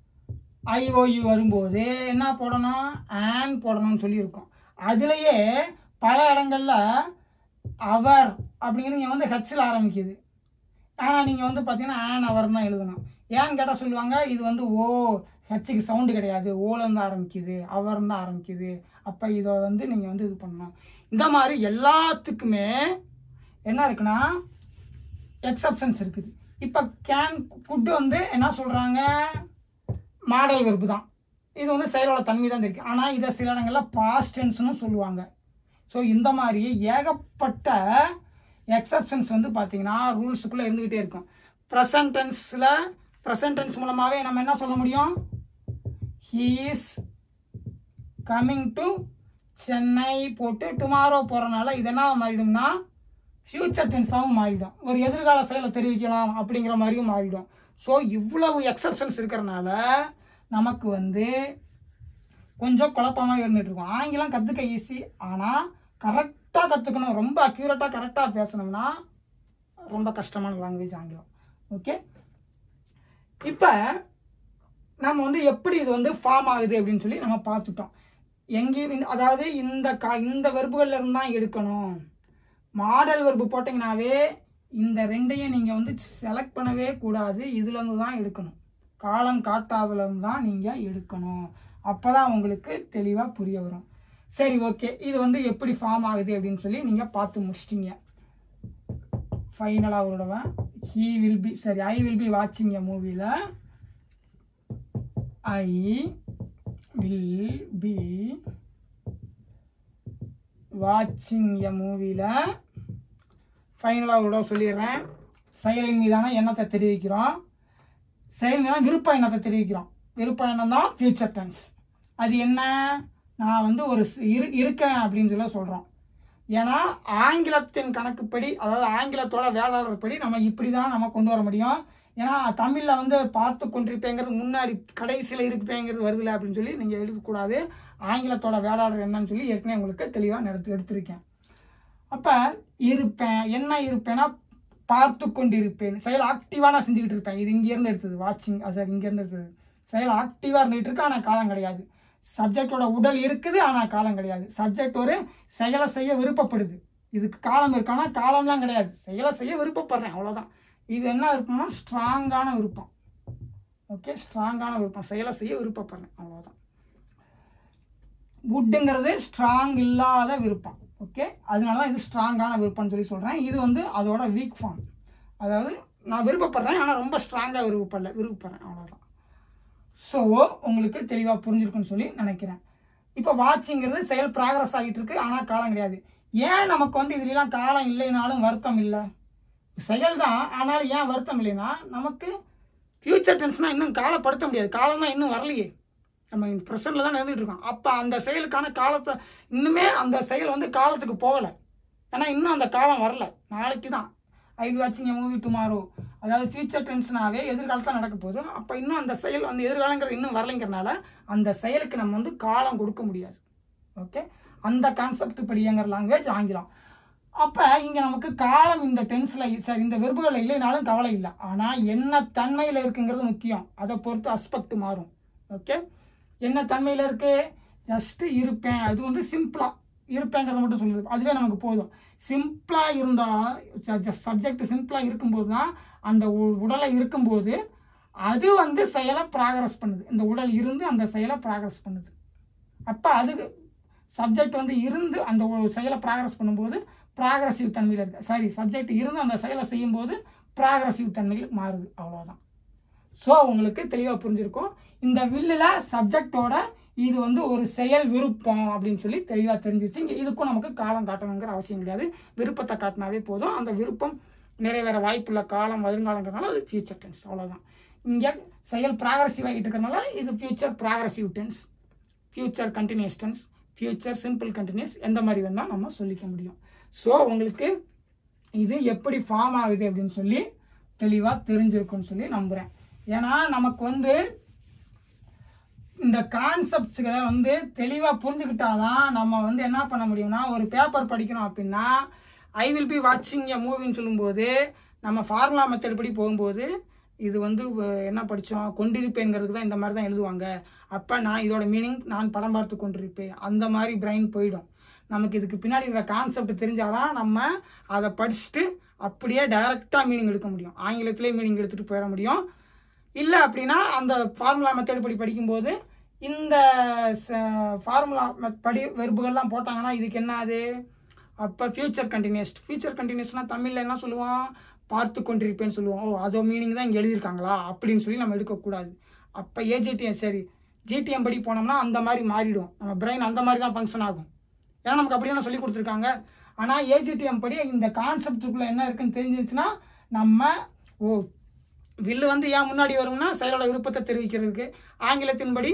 ஐஓயு வரும்போது என்ன போடணும் ஆன் போடணும்னு சொல்லியிருக்கோம் அதுலேயே பல இடங்கள்ல அவர் அப்படிங்கிறது இங்கே வந்து ஹெச்சில் ஆரம்பிக்குது ஆனால் நீங்கள் வந்து பார்த்தீங்கன்னா ஆன் அவர் தான் எழுதணும் ஏன்னு கேட்டால் சொல்லுவாங்க இது வந்து ஓ ஹெச்சுக்கு சவுண்டு கிடையாது ஓலேருந்து ஆரம்பிக்குது அவர் தான் ஆரம்பிக்குது அப்போ இதை வந்து நீங்கள் வந்து இது பண்ணணும் இந்த மாதிரி எல்லாத்துக்குமே என்ன இருக்குன்னா எக்ஸப்ஷன்ஸ் இருக்குது இப்போ கேன் குட் வந்து என்ன சொல்கிறாங்க மாடல் வெறுப்பு தான் இது வந்து செயலோட தன்மை தான் இருக்கு ஆனால் இதை சில இடங்களில் பாஸ்ட் டென்ஸ்னு சொல்லுவாங்க ஸோ இந்த மாதிரி ஏகப்பட்ட எக்ஸப்ஷன்ஸ் வந்து பார்த்தீங்கன்னா ரூல்ஸுக்குள்ளே இருந்துக்கிட்டே இருக்கும் ப்ரெசன்ட் டென்ஸில் ப்ரெசன்ட் டென்ஸ் மூலமாகவே நம்ம என்ன சொல்ல முடியும் he is coming to Chennai போட்டு டுமாரோ போகிறனால இது என்ன மாறிடும்னா ஃபியூச்சர் டென்ஸாகவும் மாறிடும் ஒரு எதிர்கால செயலை தெரிவிக்கலாம் அப்படிங்கிற மாதிரியும் மாறிடும் ஸோ இவ்வளவு எக்ஸப்ஷன்ஸ் இருக்கிறனால நமக்கு வந்து கொஞ்சம் குழப்பமாக இருந்துட்டு இருக்கும் ஆங்கிலம் கற்றுக்க ஈஸி ஆனால் கரெக்டாக கற்றுக்கணும் ரொம்ப அக்யூரேட்டாக கரெக்டாக பேசணும்னா ரொம்ப கஷ்டமான லாங்குவேஜ் ஆங்கிலம் ஓகே இப்போ நம்ம வந்து எப்படி இது வந்து ஃபார்ம் ஆகுது அப்படின்னு சொல்லி நம்ம பார்த்துட்டோம் எங்கேயும் இந்த- அதாவது இந்த கா இந்த வெர்புகள்ல இருந்து தான் எடுக்கணும் மாடல் வெர்பு போட்டிங்கனாவே இந்த ரெண்டையும் நீங்கள் வந்து செலக்ட் பண்ணவே கூடாது இதுலேருந்து தான் எடுக்கணும் காலம் காட்டாதுலேருந்து தான் நீங்கள் எடுக்கணும் அப்போ தான் உங்களுக்கு தெளிவாக புரிய வரும் சரி ஓகே இது வந்து எப்படி ஃபார்ம் ஆகுது அப்படின்னு சொல்லி நீங்கள் பார்த்து முடிச்சிட்டீங்க ஃபைனலாக ஒரு தடவை ஹீ வில் பி சரி ஐ வில் பி வாட்சிங் எ மூவியில் ஐ வில் பி வாட்சிங் எ மூவியில் ஃபைனலாக ஒரு தடவை சொல்லிடுறேன் செயலின் மீதான எண்ணத்தை தெரிவிக்கிறோம் செயல் மீதான விருப்ப எண்ணத்தை தெரிவிக்கிறோம் விருப்ப எண்ணம் தான் ஃபியூச்சர் டென்ஸ் அது என்ன நான் வந்து ஒரு ஸ்- இரு இருக்கேன் அப்படின்னு சொல்ல சொல்கிறோம் ஏன்னா ஆங்கிலத்தின் கணக்குப்படி அதாவது ஆங்கிலத்தோட வேளாளர் படி நம்ம இப்படி தான் நம்ம கொண்டு வர முடியும் ஏன்னா தமிழில் வந்து பார்த்து கொண்டிருப்பேங்கிறது முன்னாடி கடைசியில் இருப்பேங்கிறது வருதுல அப்படின்னு சொல்லி நீங்கள் எழுதக்கூடாது ஆங்கிலத்தோட வேளாளர் என்னன்னு சொல்லி ஏற்கனவே உங்களுக்கு தெளிவாக எடுத்து எடுத்திருக்கேன் அப்போ இருப்பேன் என்ன இருப்பேன்னா பார்த்து கொண்டிருப்பேன் செயல் ஆக்டிவாக நான் செஞ்சுக்கிட்டு இருப்பேன் இது இங்கேருந்து எடுத்தது வாட்சிங் சார் இங்கேருந்து எடுத்தது செயல் ஆக்டிவாக இருந்துகிட்டு இருக்கு ஆனால் காலம் கிடையாது சப்ஜெக்டோட உடல் இருக்குது ஆனால் காலம் கிடையாது சப்ஜெக்ட் ஒரு செயலை செய்ய விருப்பப்படுது இதுக்கு காலம் இருக்கானா காலம்லாம் கிடையாது செயலை செய்ய விருப்பப்படுறேன் அவ்வளோதான் இது என்ன விருப்பம்னா ஸ்ட்ராங்கான விருப்பம் ஓகே ஸ்ட்ராங்கான விருப்பம் செயலை செய்ய விருப்பப்படுறேன் அவ்வளோதான் வுட்டுங்கிறது ஸ்ட்ராங் இல்லாத விருப்பம் ஓகே அதனால தான் இது ஸ்ட்ராங்கான விருப்பம்னு சொல்லி சொல்கிறேன் இது வந்து அதோட வீக் ஃபார்ம் அதாவது நான் விருப்பப்படுறேன் ஆனால் ரொம்ப ஸ்ட்ராங்காக விருப்பப்படல விருப்பப்படுறேன் அவ்வளோதான் ஸோ உங்களுக்கு தெளிவாக புரிஞ்சிருக்குன்னு சொல்லி நினைக்கிறேன் இப்போ வாட்சிங்கிறது செயல் ப்ராக்ரஸ் ஆகிட்டு இருக்கு ஆனால் காலம் கிடையாது ஏன் நமக்கு வந்து இதுலாம் காலம் இல்லைனாலும் வருத்தம் இல்லை செயல் தான் ஆனாலும் ஏன் வருத்தம் இல்லைன்னா நமக்கு ஃபியூச்சர் டென்ஸ்னால் இன்னும் காலப்படுத்த முடியாது காலம் தான் இன்னும் வரலையே நம்ம ப்ரெசண்டில் தான் நடந்துட்டு இருக்கோம் அப்போ அந்த செயலுக்கான காலத்தை இன்னுமே அந்த செயல் வந்து காலத்துக்கு போகலை ஏன்னா இன்னும் அந்த காலம் வரல நாளைக்கு தான் ஐ வாட்சிங் மூவி டுமாரோ அதாவது ஃபியூச்சர் டென்ஸ்னாவே எதிர்காலத்தில் நடக்க போகுது அப்போ இன்னும் அந்த செயல் அந்த எதிர்காலங்கிறது இன்னும் வரலைங்கிறனால அந்த செயலுக்கு நம்ம வந்து காலம் கொடுக்க முடியாது ஓகே அந்த கான்செப்ட் படிங்கிற லாங்குவேஜ் ஆங்கிலம் அப்போ இங்கே நமக்கு காலம் இந்த டென்ஸில் சார் இந்த வெறுப்புகள் இல்லைனாலும் கவலை இல்லை ஆனால் என்ன தன்மையில் இருக்குங்கிறது முக்கியம் அதை பொறுத்து அஸ்பெக்ட் மாறும் ஓகே என்ன தன்மையில் இருக்கு ஜஸ்ட் இருப்பேன் அது வந்து சிம்பிளாக இருப்பேங்கிறத மட்டும் சொல்லுது அதுவே நமக்கு போதும் சிம்பிளாக இருந்தால் சப்ஜெக்ட் சிம்பிளாக இருக்கும்போது தான் அந்த உ- உடலை இருக்கும்போது அது வந்து செயலை ப்ராக்ரஸ் பண்ணுது இந்த உடல் இருந்து அந்த செயலை ப்ராக்ரஸ் பண்ணுது அப்போ அது சப்ஜெக்ட் வந்து இருந்து அந்த ஒரு செயலை ப்ராக்ரஸ் பண்ணும்போது ப்ராக்ரஸிவ் தன்மையில் இருக்கு சாரி சப்ஜெக்ட் இருந்து அந்த செயலை செய்யும்போது ப்ராக்ரஸிவ் தன்மையில் மாறுது அவ்வளோதான் ஸோ உங்களுக்கு தெளிவாக புரிஞ்சிருக்கும் இந்த வில்லில் சப்ஜெக்டோட இது வந்து ஒரு செயல் விருப்பம் அப்படின்னு சொல்லி தெளிவாக தெரிஞ்சிருச்சு இங்கே இதுக்கும் நமக்கு காலம் காட்டணுங்கிற அவசியம் கிடையாது விருப்பத்தை காட்டினாவே போதும் அந்த விருப்பம் நிறைவேற வாய்ப்புள்ள காலம் வருங்காலங்கிறனால அது ஃபியூச்சர் டென்ஸ் அவ்வளோதான் இங்கே செயல் ப்ராக்ரஸிவ் ஆகிட்டு இருக்கிறனால இது future progressive tense future continuous tense future simple continuous எந்த மாதிரி வேணால் நம்ம சொல்லிக்க முடியும் ஸோ உங்களுக்கு இது எப்படி ஃபார்ம் ஆகுது அப்படின்னு சொல்லி தெளிவாக தெரிஞ்சிருக்கும்னு சொல்லி நம்புகிறேன் ஏன்னா நமக்கு வந்து இந்த கான்செப்ட்ஸுகளை வந்து தெளிவாக புரிஞ்சுக்கிட்டாதான் நம்ம வந்து என்ன பண்ண முடியும்னா ஒரு பேப்பர் படிக்கணும் அப்படின்னா ஐ வில் பி வாட்சிங் எ மூவின்னு சொல்லும்போது நம்ம ஃபார்முலா மெத்தட் படி போகும்போது இது வந்து வ- என்ன படித்தோம் கொண்டிருப்பேங்கிறதுக்கு தான் இந்த மாதிரி தான் எழுதுவாங்க அப்போ நான் இதோட மீனிங் நான் படம் பார்த்து கொண்டிருப்பேன் அந்த மாதிரி பிரைன் போயிடும் நமக்கு இதுக்கு பின்னாடி இருக்கிற கான்செப்ட் தெரிஞ்சாதான் நம்ம அதை படிச்சுட்டு அப்படியே டைரெக்டாக மீனிங் எடுக்க முடியும் ஆங்கிலத்திலே மீனிங் எடுத்துகிட்டு போயிட முடியும் இல்லை அப்படின்னா அந்த ஃபார்முலா மெத்தட் படி படிக்கும்போது இந்த ஃபார்முலா படி வெறுப்புகள்லாம் போட்டாங்கன்னா இதுக்கு என்ன அது அப்போ ஃபியூச்சர் கண்டினியூஸ் ஃபியூச்சர் கண்டினியூஸ்னால் தமிழில் என்ன சொல்லுவோம் பார்த்து கொண்டிருப்பேன்னு சொல்லுவோம் ஓ அதோ மீனிங் தான் இங்கே எழுதியிருக்காங்களா அப்படின்னு சொல்லி நம்ம எடுக்கக்கூடாது அப்போ ஏஜிடிஎம் சரி ஜிடிஎம் படி போனோம்னா அந்த மாதிரி மாறிடும் நம்ம பிரெயின் அந்த மாதிரி தான் ஃபங்க்ஷன் ஆகும் ஏன்னா நமக்கு அப்படியே நான் சொல்லி கொடுத்துருக்காங்க ஆனால் ஏஜிடிஎம் படி இந்த கான்செப்டுக்குள்ளே என்ன இருக்குன்னு தெரிஞ்சிருச்சுன்னா நம்ம ஓ வில்லு வந்து ஏன் முன்னாடி வரும்னா செயலோட விருப்பத்தை தெரிவிக்கிறதுக்கு ஆங்கிலத்தின்படி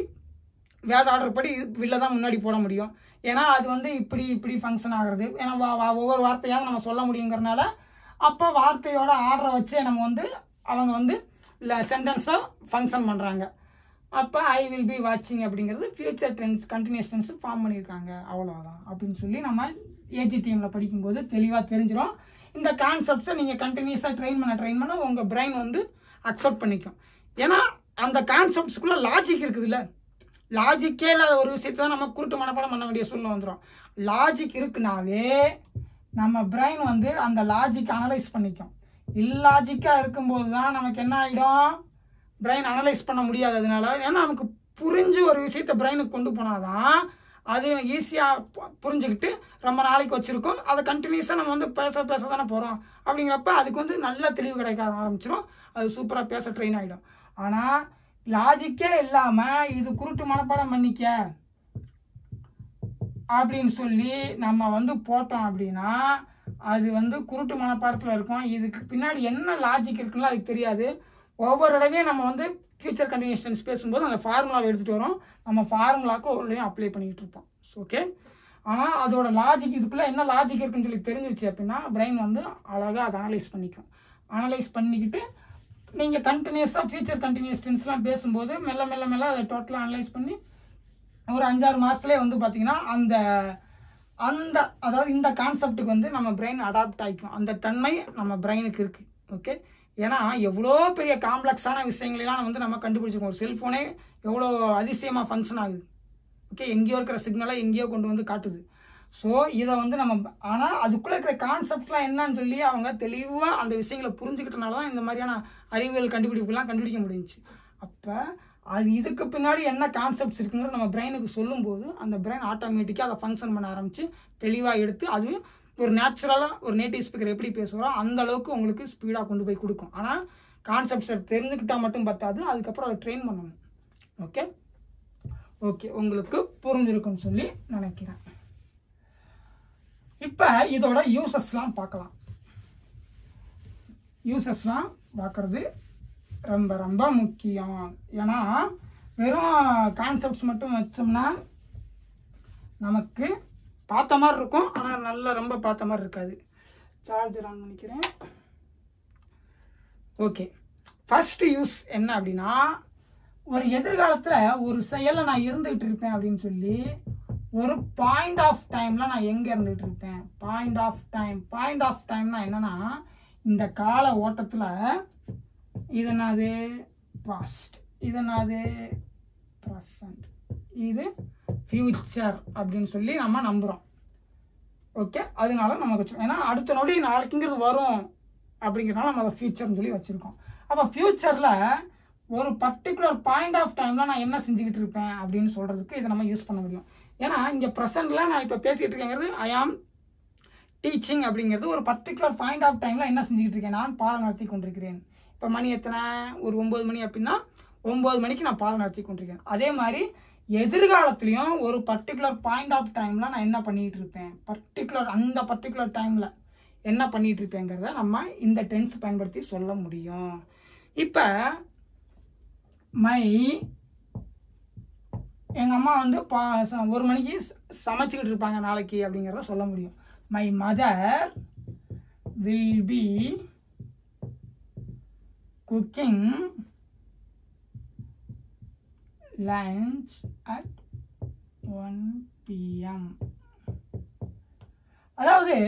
வேத ஆர்டர் படி வில்ல தான் முன்னாடி போட முடியும் ஏன்னா அது வந்து இப்படி இப்படி ஃபங்க்ஷன் ஆகுறது ஏன்னா வா- வா- ஒவ்வொரு வார்த்தையாவது நம்ம சொல்ல முடியுங்கிறனால அப்போ வார்த்தையோட ஆர்டரை வச்சே நம்ம வந்து அவங்க வந்து சென்டென்ஸை ஃபங்க்ஷன் பண்ணுறாங்க அப்போ ஐ வில் பி வாட்சிங் அப்படிங்கிறது future tense continuous tense form பண்ணியிருக்காங்க அவ்வளோதான் அப்படின்னு சொல்லி நம்ம ஏஜிடிஎம்ல படிக்கும்போது தெளிவாக தெரிஞ்சிடும் இந்த கான்செப்ட்ஸை நீங்கள் கண்டினியூஸாக ட்ரெயின் பண்ண ட்ரெயின் பண்ண உங்கள் பிரெயின் வந்து அக்செப்ட் பண்ணிக்கும் ஏன்னா அந்த கான்செப்ட்ஸ்குள்ளே லாஜிக் இருக்குதுல்ல லாஜிக்கே இல்லாத ஒரு விஷயத்தை தான் நம்ம குருட்டு மனப்பாடம் பண்ண வேண்டிய சூழ்நிலை வந்துடும் லாஜிக் இருக்குனாவே நம்ம பிரெயின் வந்து அந்த லாஜிக் அனலைஸ் பண்ணிக்கும் இல்லாஜிக்காக இருக்கும்போது தான் நமக்கு என்ன ஆகிடும் பிரெயின் அனலைஸ் பண்ண முடியாது அதனால ஏன்னா நமக்கு புரிஞ்சு ஒரு விஷயத்த பிரெயினுக்கு கொண்டு போனாதான் அது ஈஸியாக புரிஞ்சுக்கிட்டு ரொம்ப நாளைக்கு வச்சுருக்கோம் அதை கண்டினியூஸாக நம்ம வந்து பேச பேச தானே போகிறோம் அப்படிங்கிறப்ப அதுக்கு வந்து நல்ல தெளிவு கிடைக்க ஆரம்பிச்சிடும் அது சூப்பராக பேச ட்ரெயின் ஆகிடும் ஆனால் லாஜிக்கே இல்லாமல் இது குருட்டு மனப்பாடம் பண்ணிக்க அப்படின்னு சொல்லி நம்ம வந்து போட்டோம் அப்படின்னா அது வந்து குருட்டு மனப்பாடத்தில் இருக்கும் இதுக்கு பின்னாடி என்ன லாஜிக் இருக்குன்னு அதுக்கு தெரியாது ஒவ்வொரு தடவையும் நம்ம வந்து ஃபியூச்சர் கண்டினியூஷன்ஸ் பேசும்போது அந்த ஃபார்முலாவை எடுத்துகிட்டு வரோம் நம்ம ஃபார்முலாவுக்கு ஒவ்வொருடையும் அப்ளை பண்ணிக்கிட்டு இருப்போம் ஓகே ஆனால் அதோட லாஜிக் இதுக்குள்ளே என்ன லாஜிக் இருக்குன்னு சொல்லி தெரிஞ்சிருச்சு அப்படின்னா பிரெயின் வந்து அழகாக அதை அனலைஸ் பண்ணிக்கும் அனலைஸ் பண்ணிக்கிட்டு நீங்கள் கண்டினியூஸாக ஃபியூச்சர் கண்டினியூஸ் டென்ஸ்லாம் பேசும்போது மெல்ல மெல்ல மெல்ல அதை டோட்டலாக அனலைஸ் பண்ணி ஒரு அஞ்சாறு மாதத்துலேயே வந்து பார்த்தீங்கன்னா அந்த அந்த அதாவது இந்த கான்செப்ட்டுக்கு வந்து நம்ம பிரெயின் அடாப்ட் ஆகிக்கும் அந்த தன்மை நம்ம பிரெயினுக்கு இருக்குது ஓகே ஏன்னா எவ்வளோ பெரிய காம்ப்ளெக்ஸான விஷயங்களெல்லாம் வந்து நம்ம கண்டுபிடிச்சிருக்கோம் ஒரு செல்ஃபோனே எவ்வளோ அதிசயமாக ஃபங்க்ஷன் ஆகுது ஓகே எங்கேயோ இருக்கிற சிக்னலை எங்கேயோ கொண்டு வந்து காட்டுது ஸோ இதை வந்து நம்ம ஆனால் அதுக்குள்ளே இருக்கிற கான்செப்ட்லாம் என்னன்னு சொல்லி அவங்க தெளிவாக அந்த விஷயங்களை புரிஞ்சுக்கிட்டனால தான் இந்த மாதிரியான அறிவியல் கண்டுபிடிப்புலாம் கண்டுபிடிக்க முடிஞ்சுச்சு அப்போ அது இதுக்கு பின்னாடி என்ன கான்செப்ட்ஸ் இருக்குங்கிறது நம்ம பிரெயினுக்கு சொல்லும்போது அந்த பிரெயின் ஆட்டோமேட்டிக்காக அதை ஃபங்க்ஷன் பண்ண ஆரம்பித்து தெளிவாக எடுத்து அது ஒரு நேச்சுரலாக ஒரு நேட்டிவ் ஸ்பீக்கர் எப்படி பேசுகிறோ அந்த அளவுக்கு உங்களுக்கு ஸ்பீடாக கொண்டு போய் கொடுக்கும் ஆனால் கான்செப்ட்ஸை தெரிஞ்சுக்கிட்டால் மட்டும் பத்தாது அதுக்கப்புறம் அதை ட்ரெயின் பண்ணணும் ஓகே ஓகே உங்களுக்கு புரிஞ்சிருக்குன்னு சொல்லி நினைக்கிறேன் இப்போ இதோட யூசஸ்லாம் பார்க்கலாம் யூசஸ்லாம் பார்க்கறது ரொம்ப ரொம்ப முக்கியம் ஏன்னா வெறும் கான்செப்ட்ஸ் மட்டும் வச்சோம்னா நமக்கு பார்த்த மாதிரி இருக்கும் ஆனால் நல்லா ரொம்ப பார்த்த மாதிரி இருக்காது சார்ஜர் ஆன் பண்ணிக்கிறேன் ஓகே ஃபர்ஸ்ட் யூஸ் என்ன அப்படின்னா ஒரு எதிர்காலத்தில் ஒரு செயலை நான் இருந்துகிட்டு இருப்பேன் அப்படின்னு சொல்லி ஒரு பாயிண்ட் ஆஃப் டைமில் நான் எங்கே இருந்துகிட்டு இருப்பேன் point of time point of டைம்னா என்னன்னா இந்த கால ஓட்டத்தில் இது என்னது பாஸ்ட் இது என்னது ப்ரெசன்ட் இது ஃபியூச்சர் அப்படின்னு சொல்லி நம்ம நம்புகிறோம் ஓகே அதனால நம்ம வச்சோம் ஏன்னா அடுத்த நொடி நாளைக்குங்கிறது வரும் அப்படிங்கிறனால நம்ம அதை ஃபியூச்சர்னு சொல்லி வச்சுருக்கோம் அப்போ ஃபியூச்சரில் ஒரு பர்டிகுலர் பாயிண்ட் ஆஃப் டைமில் நான் என்ன செஞ்சுக்கிட்டு இருப்பேன் அப்படின்னு சொல்கிறதுக்கு இதை நம்ம யூஸ் பண்ண முடியும் ஏன்னா இங்கே ப்ரெசண்டில் நான் இப்போ பேசிகிட்டு இருக்கேங்கிறது ஐ ஆம் டீச்சிங் அப்படிங்கிறது ஒரு பர்டிகுலர் பாயிண்ட் ஆஃப் டைமில் என்ன செஞ்சுக்கிட்டு இருக்கேன் நான் பாடம் நடத்தி கொண்டிருக்கிறேன் இப்போ மணி எத்தனை ஒரு ஒம்பது மணி அப்படின்னா ஒம்பது மணிக்கு நான் பாடம் நடத்தி கொண்டிருக்கேன் அதே மாதிரி எதிர்காலத்துலேயும் ஒரு பர்டிகுலர் பாயிண்ட் ஆஃப் டைமில் நான் என்ன பண்ணிகிட்டு இருப்பேன் பர்டிகுலர் அந்த பர்டிகுலர் டைமில் என்ன பண்ணிகிட்டு இருப்பேங்கிறத நம்ம இந்த டென்ஸ் பயன்படுத்தி சொல்ல முடியும் இப்போ மை எங்கள் அம்மா வந்து பா ச- ஒரு மணிக்கு ச- சமைச்சுக்கிட்டு இருப்பாங்க நாளைக்கு அப்படிங்கிறத சொல்ல முடியும் my mother will be cooking lunch at one PM அதாவது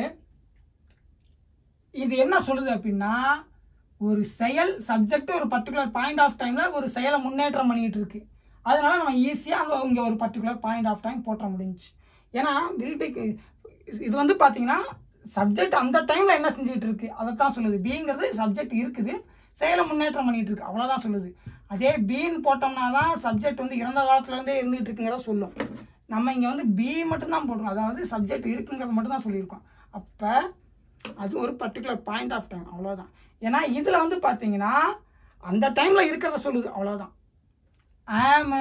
இது என்ன சொல்லுது அப்படின்னா ஒரு செயல் சப்ஜெக்ட் ஒரு பர்டிகுலர் பாயிண்ட் ஆஃப் டைம்ல ஒரு செயலை முன்னேற்றம் பண்ணிட்டு இருக்கு அதனால நம்ம ஈஸியாக அங்கே இங்கே ஒரு பர்டிகுலர் பாயிண்ட் ஆஃப் டைம் போட்ட முடிஞ்சுச்சு ஏன்னா வில் பி இது வந்து பார்த்தீங்கன்னா சப்ஜெக்ட் அந்த டைம்ல என்ன செஞ்சுட்டு இருக்கு அதை தான் சொல்லுது பிங்கிறது சப்ஜெக்ட் இருக்குது செயலை முன்னேற்றம் பண்ணிட்டு இருக்கு அவ்வளோதான் சொல்லுது அதே பீன் போட்டோம்னா தான் சப்ஜெக்ட் வந்து இறந்த காலத்துல இருந்தே இருந்துகிட்டு இருக்குங்கிறத சொல்லும் நம்ம இங்கே வந்து பி மட்டும்தான் போடுறோம் அதாவது சப்ஜெக்ட் இருக்குங்கிறத மட்டும் தான் சொல்லியிருக்கோம் அப்போ அது ஒரு பர்டிகுலர் பாயிண்ட் ஆஃப் டைம் அவ்வளோதான் ஏன்னா இதில் வந்து பார்த்தீங்கன்னா அந்த டைமில் இருக்கிறத சொல்லுது அவ்வளோதான் ஆமு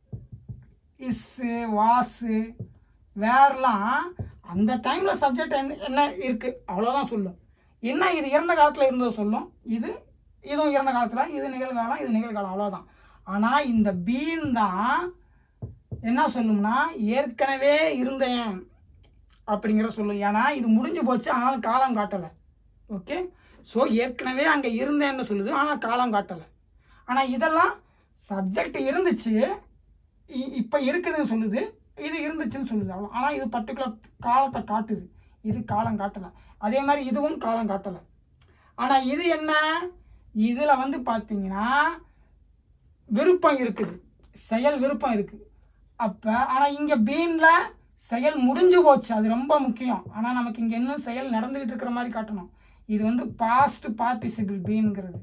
இஸ்ஸு வாஸு வேறலாம் அந்த டைமில் சப்ஜெக்ட் என்ன என்ன இருக்குது அவ்வளோதான் சொல்லும் என்ன இது இறந்த காலத்தில் இருந்ததை சொல்லும் இது இதுவும் இறந்த காலத்தில் இது நிகழ்காலம் இது நிகழ்காலம் அவ்வளோதான் ஆனால் இந்த பீன் தான் என்ன சொல்லும்னா ஏற்கனவே இருந்தேன் அப்படிங்கிற சொல்லும் ஏன்னா இது முடிஞ்சு போச்சு ஆனால் காலம் காட்டலை ஓகே ஸோ ஏற்கனவே அங்கே இருந்தேன்னு சொல்லுது ஆனால் காலம் காட்டலை ஆனால் இதெல்லாம் சப்ஜெக்ட் இருந்துச்சு இ- இப்போ இருக்குதுன்னு சொல்லுது இது இருந்துச்சுன்னு சொல்லுது அவ்வளோ ஆனால் இது பர்டிகுலர் காலத்தை காட்டுது இது காலம் காட்டலை அதே மாதிரி இதுவும் காலம் காட்டலை ஆனால் இது என்ன இதில் வந்து பார்த்தீங்கன்னா விருப்பம் இருக்குது செயல் விருப்பம் இருக்குது அப்போ ஆனால் இங்கே பீனில் செயல் முடிஞ்சு போச்சு அது ரொம்ப முக்கியம் ஆனால் நமக்கு இங்கே இன்னும் செயல் நடந்துகிட்டு இருக்கிற மாதிரி காட்டணும் இது வந்து பாஸ்ட் பார்ட்டிசிபிள் பீன்ங்கிறது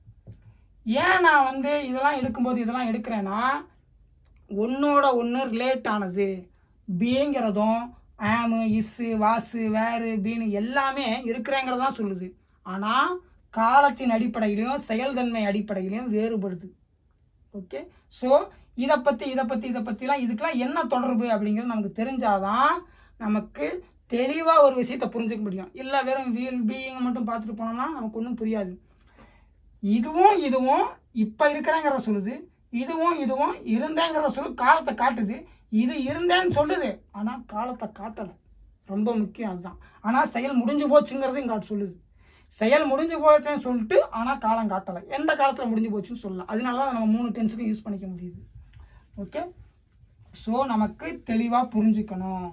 ஏன் நான் வந்து இதெல்லாம் எடுக்கும்போது இதெல்லாம் எடுக்கிறேன்னா ஒன்னோட ஒன்று ரிலேட் ஆனது பீங்கிறதும் ஆமு இஸ்ஸு வாசு வேறு பீனு எல்லாமே இருக்கிறேங்கிறதான் சொல்லுது ஆனால் காலத்தின் அடிப்படையிலையும் செயல்தன்மை அடிப்படையிலையும் வேறுபடுது ஓகே ஸோ இதை பற்றி இதை பற்றி இதை பற்றிலாம் இதுக்கெல்லாம் என்ன தொடர்பு அப்படிங்கிறது நமக்கு தெரிஞ்சாதான் நமக்கு தெளிவாக ஒரு விஷயத்தை புரிஞ்சுக்க முடியும் இல்லை வெறும் வீல் பீயிங் மட்டும் பார்த்துட்டு போனோம்னா நமக்கு ஒன்றும் புரியாது இதுவும் இதுவும் இப்போ இருக்கிறேங்கிறத சொல்லுது இதுவும் இதுவும் இருந்தேங்கிறத சொல்லு காலத்தை காட்டுது இது இருந்தேன்னு சொல்லுது ஆனால் காலத்தை காட்டலை ரொம்ப முக்கியம் அதுதான் ஆனால் செயல் முடிஞ்சு போச்சுங்கிறதையும் காட்டு சொல்லுது செயல் முடிஞ்சு போச்சுன்னு சொல்லிட்டு ஆனால் காலம் காட்டலை எந்த காலத்தில் முடிஞ்சு போச்சுன்னு சொல்லலாம் அதனால தான் நம்ம மூணு டென்ஸுக்கும் யூஸ் பண்ணிக்க முடியுது ஓகே ஸோ நமக்கு தெளிவாக புரிஞ்சுக்கணும்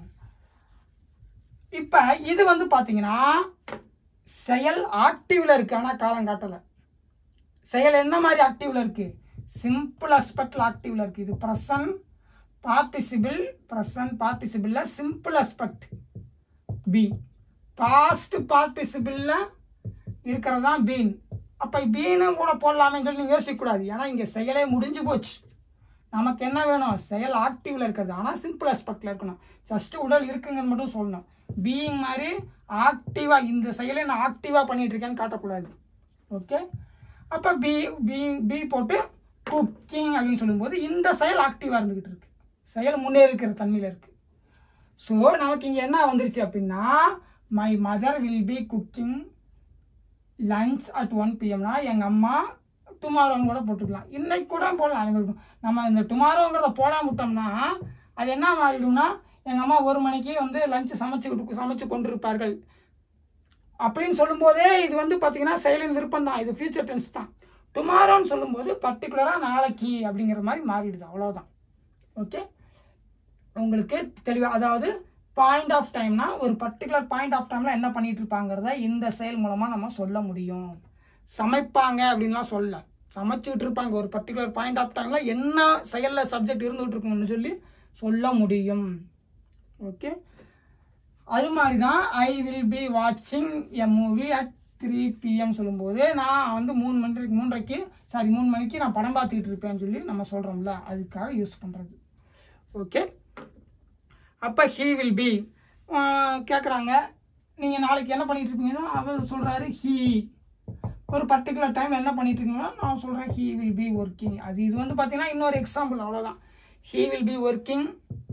இப்போ இது வந்து பார்த்தீங்கன்னா செயல் ஆக்டிவ்ல இருக்கு ஆனால் காலம் காட்டலை செயல் என்ன மாதிரி ஆக்டிவ்ல இருக்கு சிம்பிள் அஸ்பெக்ட்ல ஆக்டிவ்ல இருக்கு இது ப்ரெசன்ட் பார்ட்டிசிபிள் ப்ரெசன்ட் பார்ட்டிசிபிள்ல சிம்பிள் அஸ்பெக்ட் பி பாஸ்ட் பார்ட்டிசிபிள்ல இருக்கிறது தான் பீன் அப்போ பீனு கூட போடலாமேன்னு சொல்லி நீங்க யோசிக்கக்கூடாது ஏன்னா இங்கே செயலே முடிஞ்சு போச்சு நமக்கு என்ன வேணும் செயல் ஆக்டிவ்ல இருக்கிறது ஆனால் சிம்பிள் அஸ்பெக்ட்ல இருக்கணும் ஜஸ்ட் உடல் இருக்குங்கிறது மட்டும் சொல்லணும் பீயிங் மாதிரி ஆக்டிவா இந்த செயலை நான் ஆக்டிவா பண்ணிட்டு இருக்கேன்னு காட்டக்கூடாது ஓகே அப்போ பி பி பி போட்டு குக்கிங் அப்படின்னு சொல்லும்போது இந்த செயல் ஆக்டிவாக இருந்துகிட்டு இருக்கு செயல் முன்னேறி இருக்கிற தன்மையில் இருக்கு ஸோ நமக்கு இங்கே என்ன வந்துருச்சு அப்படின்னா my mother will be cooking lunch at one பிஎம்னா எங்கள் அம்மா டுமாரோன்னு கூட போட்டுக்கலாம் இன்னைக்கு கூட போடலாம் எங்களுக்கு நம்ம இந்த டுமாரோங்கிறத போடாம விட்டோம்னா அது என்ன மாறிடும்னா எங்கள் அம்மா ஒரு மணிக்கு வந்து லஞ்ச் சமைச்சு சமைச்சு கொண்டிருப்பார்கள் அப்படின்னு சொல்லும்போதே இது வந்து பார்த்தீங்கன்னா செயலின் விருப்பம் தான் இது ஃபியூச்சர் டென்ஸ் தான் டுமாரோன்னு சொல்லும்போது பர்டிகுலராக நாளைக்கு அப்படிங்கிற மாதிரி மாறிடுது அவ்வளோதான் ஓகே உங்களுக்கு தெளிவாக அதாவது பாயிண்ட் ஆஃப் டைம்னா ஒரு பர்டிகுலர் பாயிண்ட் ஆஃப் டைமில் என்ன பண்ணிட்டு இருப்பாங்கிறத இந்த செயல் மூலமாக நம்ம சொல்ல முடியும் சமைப்பாங்க அப்படின்லாம் சொல்ல சமைச்சுக்கிட்டு இருப்பாங்க ஒரு பர்டிகுலர் பாயிண்ட் ஆஃப் டைமில் என்ன செயலில் சப்ஜெக்ட் இருந்துகிட்டு இருக்கும்னு சொல்லி சொல்ல முடியும் ஓகே அது மாதிரி தான் ஐ வில் பி வாட்சிங் a movie at three PM சொல்லும்போது நான் வந்து மூணு மணிக்கு மூன்றரைக்கு சாரி மூணு மணிக்கு நான் படம் பார்த்துக்கிட்டு இருப்பேன்னு சொல்லி நம்ம சொல்கிறோம்ல அதுக்காக யூஸ் பண்ணுறது ஓகே அப்போ ஹீ வில் பி கேட்குறாங்க நீங்கள் நாளைக்கு என்ன பண்ணிட்டு இருப்பீங்கன்னா அவர் சொல்கிறாரு ஹீ ஒரு பர்டிகுலர் டைம் என்ன பண்ணிட்டு இருக்கீங்களோ நான் சொல்கிறேன் ஹீ வில் பி ஒர்க்கிங் அது இது வந்து பார்த்தீங்கன்னா இன்னொரு எக்ஸாம்பிள் அவ்வளோதான் he will be working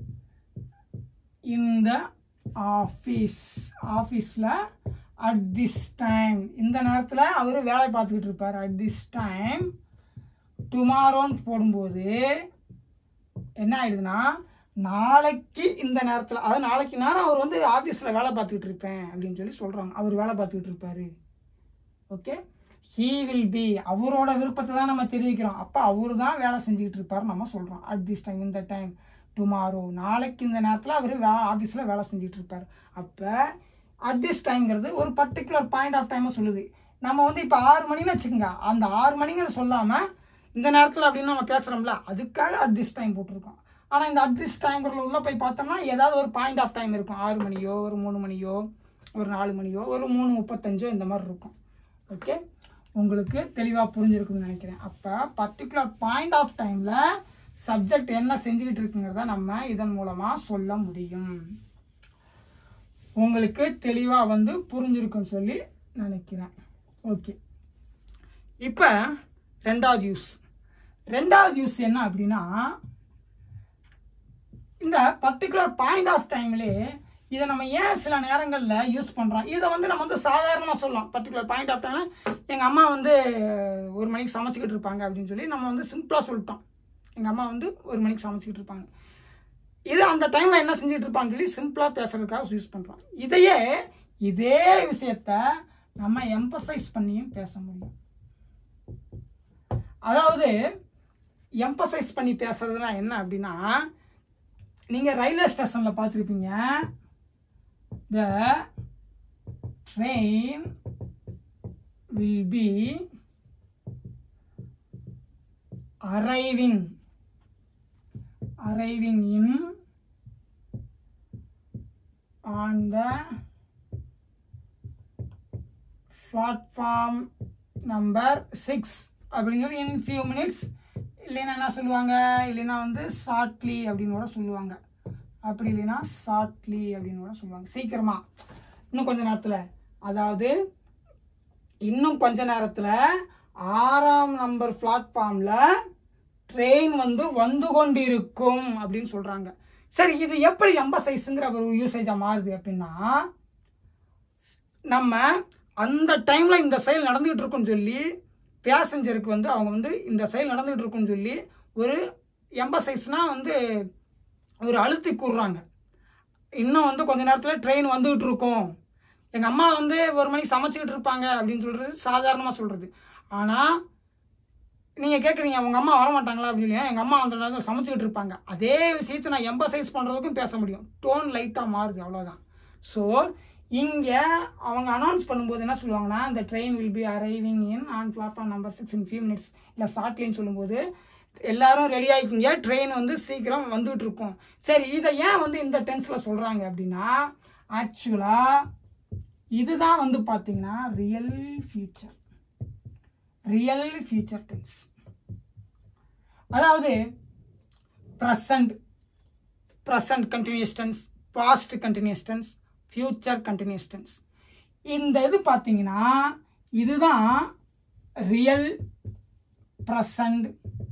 in the office ஆஃபீஸில் அட் திஸ் டைம் இந்த நேரத்தில் அவர் வேலை பார்த்துக்கிட்டு இருப்பார் அட் திஸ் டைம் டுமாரோன்னு போடும்போது என்ன ஆயிடுதுன்னா நாளைக்கு இந்த நேரத்தில் அதாவது நாளைக்கு நேரம் அவர் வந்து ஆஃபீஸில் வேலை பார்த்துக்கிட்டு இருப்பேன் அப்படின்னு சொல்லி சொல்கிறாங்க அவர் வேலை பார்த்துக்கிட்டு இருப்பாரு ஓகே ஹீ வில் பி அவரோட விருப்பத்தை தான் நம்ம தெரிவிக்கிறோம் அப்போ அவரு தான் வேலை செஞ்சுக்கிட்டு இருப்பாரு நம்ம சொல்கிறோம் அட் திஸ் டைம் இந்த டைம் டுமாரோ நாளைக்கு இந்த நேரத்தில் அவர் வே ஆஃபீஸில் வேலை செஞ்சுட்டு இருப்பார் அப்போ அட் திஸ் டைம்ங்கிறது ஒரு பர்டிகுலர் பாயிண்ட் ஆஃப் டைமை சொல்லுது நம்ம வந்து இப்போ ஆறு மணின்னு வச்சுக்கோங்க அந்த ஆறு மணிங்கிறது சொல்லாமல் இந்த நேரத்தில் அப்படின்னு நம்ம பேசுகிறோம்ல அதுக்காக அட் திஸ் டைம் போட்டிருக்கோம் ஆனால் இந்த அட் திஸ் டைம்ங்கிறதுல உள்ளே போய் பார்த்தோம்னா ஏதாவது ஒரு பாயிண்ட் ஆஃப் டைம் இருக்கும் ஆறு மணியோ ஒரு மூணு மணியோ ஒரு நாலு மணியோ ஒரு மூணு முப்பத்தஞ்சோ இந்த மாதிரி இருக்கும் ஓகே உங்களுக்கு தெளிவாக புரிஞ்சிருக்கும்னு நினைக்கிறேன் அப்போ பர்டிகுலர் பாயிண்ட் ஆஃப் டைமில் சப்ஜெக்ட் என்ன செஞ்சுக்கிட்டு இருக்குங்கிறத நம்ம இதன் மூலமாக சொல்ல முடியும் உங்களுக்கு தெளிவாக வந்து புரிஞ்சிருக்குன்னு சொல்லி நினைக்கிறேன் ஓகே இப்போ ரெண்டாவது யூஸ் ரெண்டாவது யூஸ் என்ன அப்படின்னா இந்த பர்டிகுலர் பாயிண்ட் ஆஃப் டைம்லே இதை நம்ம ஏன் சில நேரங்களில் யூஸ் பண்ணுறோம் இதை வந்து நம்ம வந்து சாதாரணமாக சொல்லலாம் பர்டிகுலர் பாயிண்ட் ஆஃப் டைமில் எங்கள் அம்மா வந்து ஒரு மணிக்கு சமைச்சிக்கிட்டு இருப்பாங்க அப்படின்னு சொல்லி நம்ம வந்து சிம்பிளாக சொல்லிட்டோம் எங்கள் அம்மா வந்து ஒரு மணிக்கு சமைச்சிக்கிட்டு இருப்பாங்க இது அந்த டைமில் என்ன செஞ்சுட்டு இருப்பான்னு சொல்லி சிம்பிளாக பேசுறதுக்காக யூஸ் பண்ணுறோம் இதையே இதே விஷயத்த நம்ம எம்பசைஸ் பண்ணியும் பேச முடியும் அதாவது எம்பசைஸ் பண்ணி பேசுறதுனா என்ன அப்படின்னா நீங்கள் ரயில்வே ஸ்டேஷனில் பார்த்துருப்பீங்க the train will be arriving arriving in on the platform number 6 அப்படிங்கிறது in few minutes இல்லைன்னா என்ன சொல்லுவாங்க இல்லைன்னா வந்து ஷார்ட்லி அப்படின்னு கூட சொல்லுவாங்க அப்படி இல்லைன்னா ஷார்ட்லி அப்படின்னு கூட சொல்லுவாங்க சீக்கிரமா இன்னும் கொஞ்ச நேரத்தில் அதாவது இன்னும் கொஞ்ச நேரத்தில் ஆறாம் நம்பர் பிளாட்ஃபார்மில் ட்ரெயின் வந்து வந்து கொண்டிருக்கும் அப்படின்னு சொல்கிறாங்க சரி இது எப்படி எம்பசைஸுங்கிற ஒரு யூசேஜாக மாறுது அப்படின்னா நம்ம அந்த டைமில் இந்த செயல் நடந்துகிட்டு இருக்குன்னு சொல்லி பேசஞ்சருக்கு வந்து அவங்க வந்து இந்த செயல் நடந்துகிட்டு இருக்குன்னு சொல்லி ஒரு எம்பசைஸ்னால் வந்து ஒரு அழுத்தி கூறுறாங்க இன்னும் வந்து கொஞ்ச நேரத்தில் ட்ரெயின் வந்துகிட்டு இருக்கும் எங்கள் அம்மா வந்து ஒரு மணிக்கு சமைச்சிக்கிட்டு இருப்பாங்க அப்படின்னு சொல்கிறது சாதாரணமாக சொல்கிறது ஆனால் நீங்கள் கேட்குறீங்க உங்கள் அம்மா வரமாட்டாங்களா அப்படின்னு எங்கள் அம்மா அந்த நேரத்தில் சமைச்சிக்கிட்டு இருப்பாங்க அதே விஷயத்தை நான் எம்பசைஸ் பண்ணுறதுக்கும் பேச முடியும் டோன் லைட்டாக மாறுது அவ்வளோதான் ஸோ இங்கே அவங்க அனௌன்ஸ் பண்ணும்போது என்ன சொல்லுவாங்கன்னா இந்த train will be arriving in on platform number six in few minutes இல்லை ஷார்ட்லின்னு சொல்லும்போது எல்லாரும் ரெடி ஆகிக்கிங்க ட்ரெயின் வந்து சீக்கிரம் வந்துட்டு இருக்கும் சரி இதை ஏன் வந்து இந்த டென்ஸில் சொல்கிறாங்க அப்படின்னா ஆக்சுவலாக இதுதான் வந்து பார்த்தீங்கன்னா real future real future tense அதாவது present present continuous tense past continuous tense future continuous tense இந்த இது பார்த்தீங்கன்னா இதுதான் real present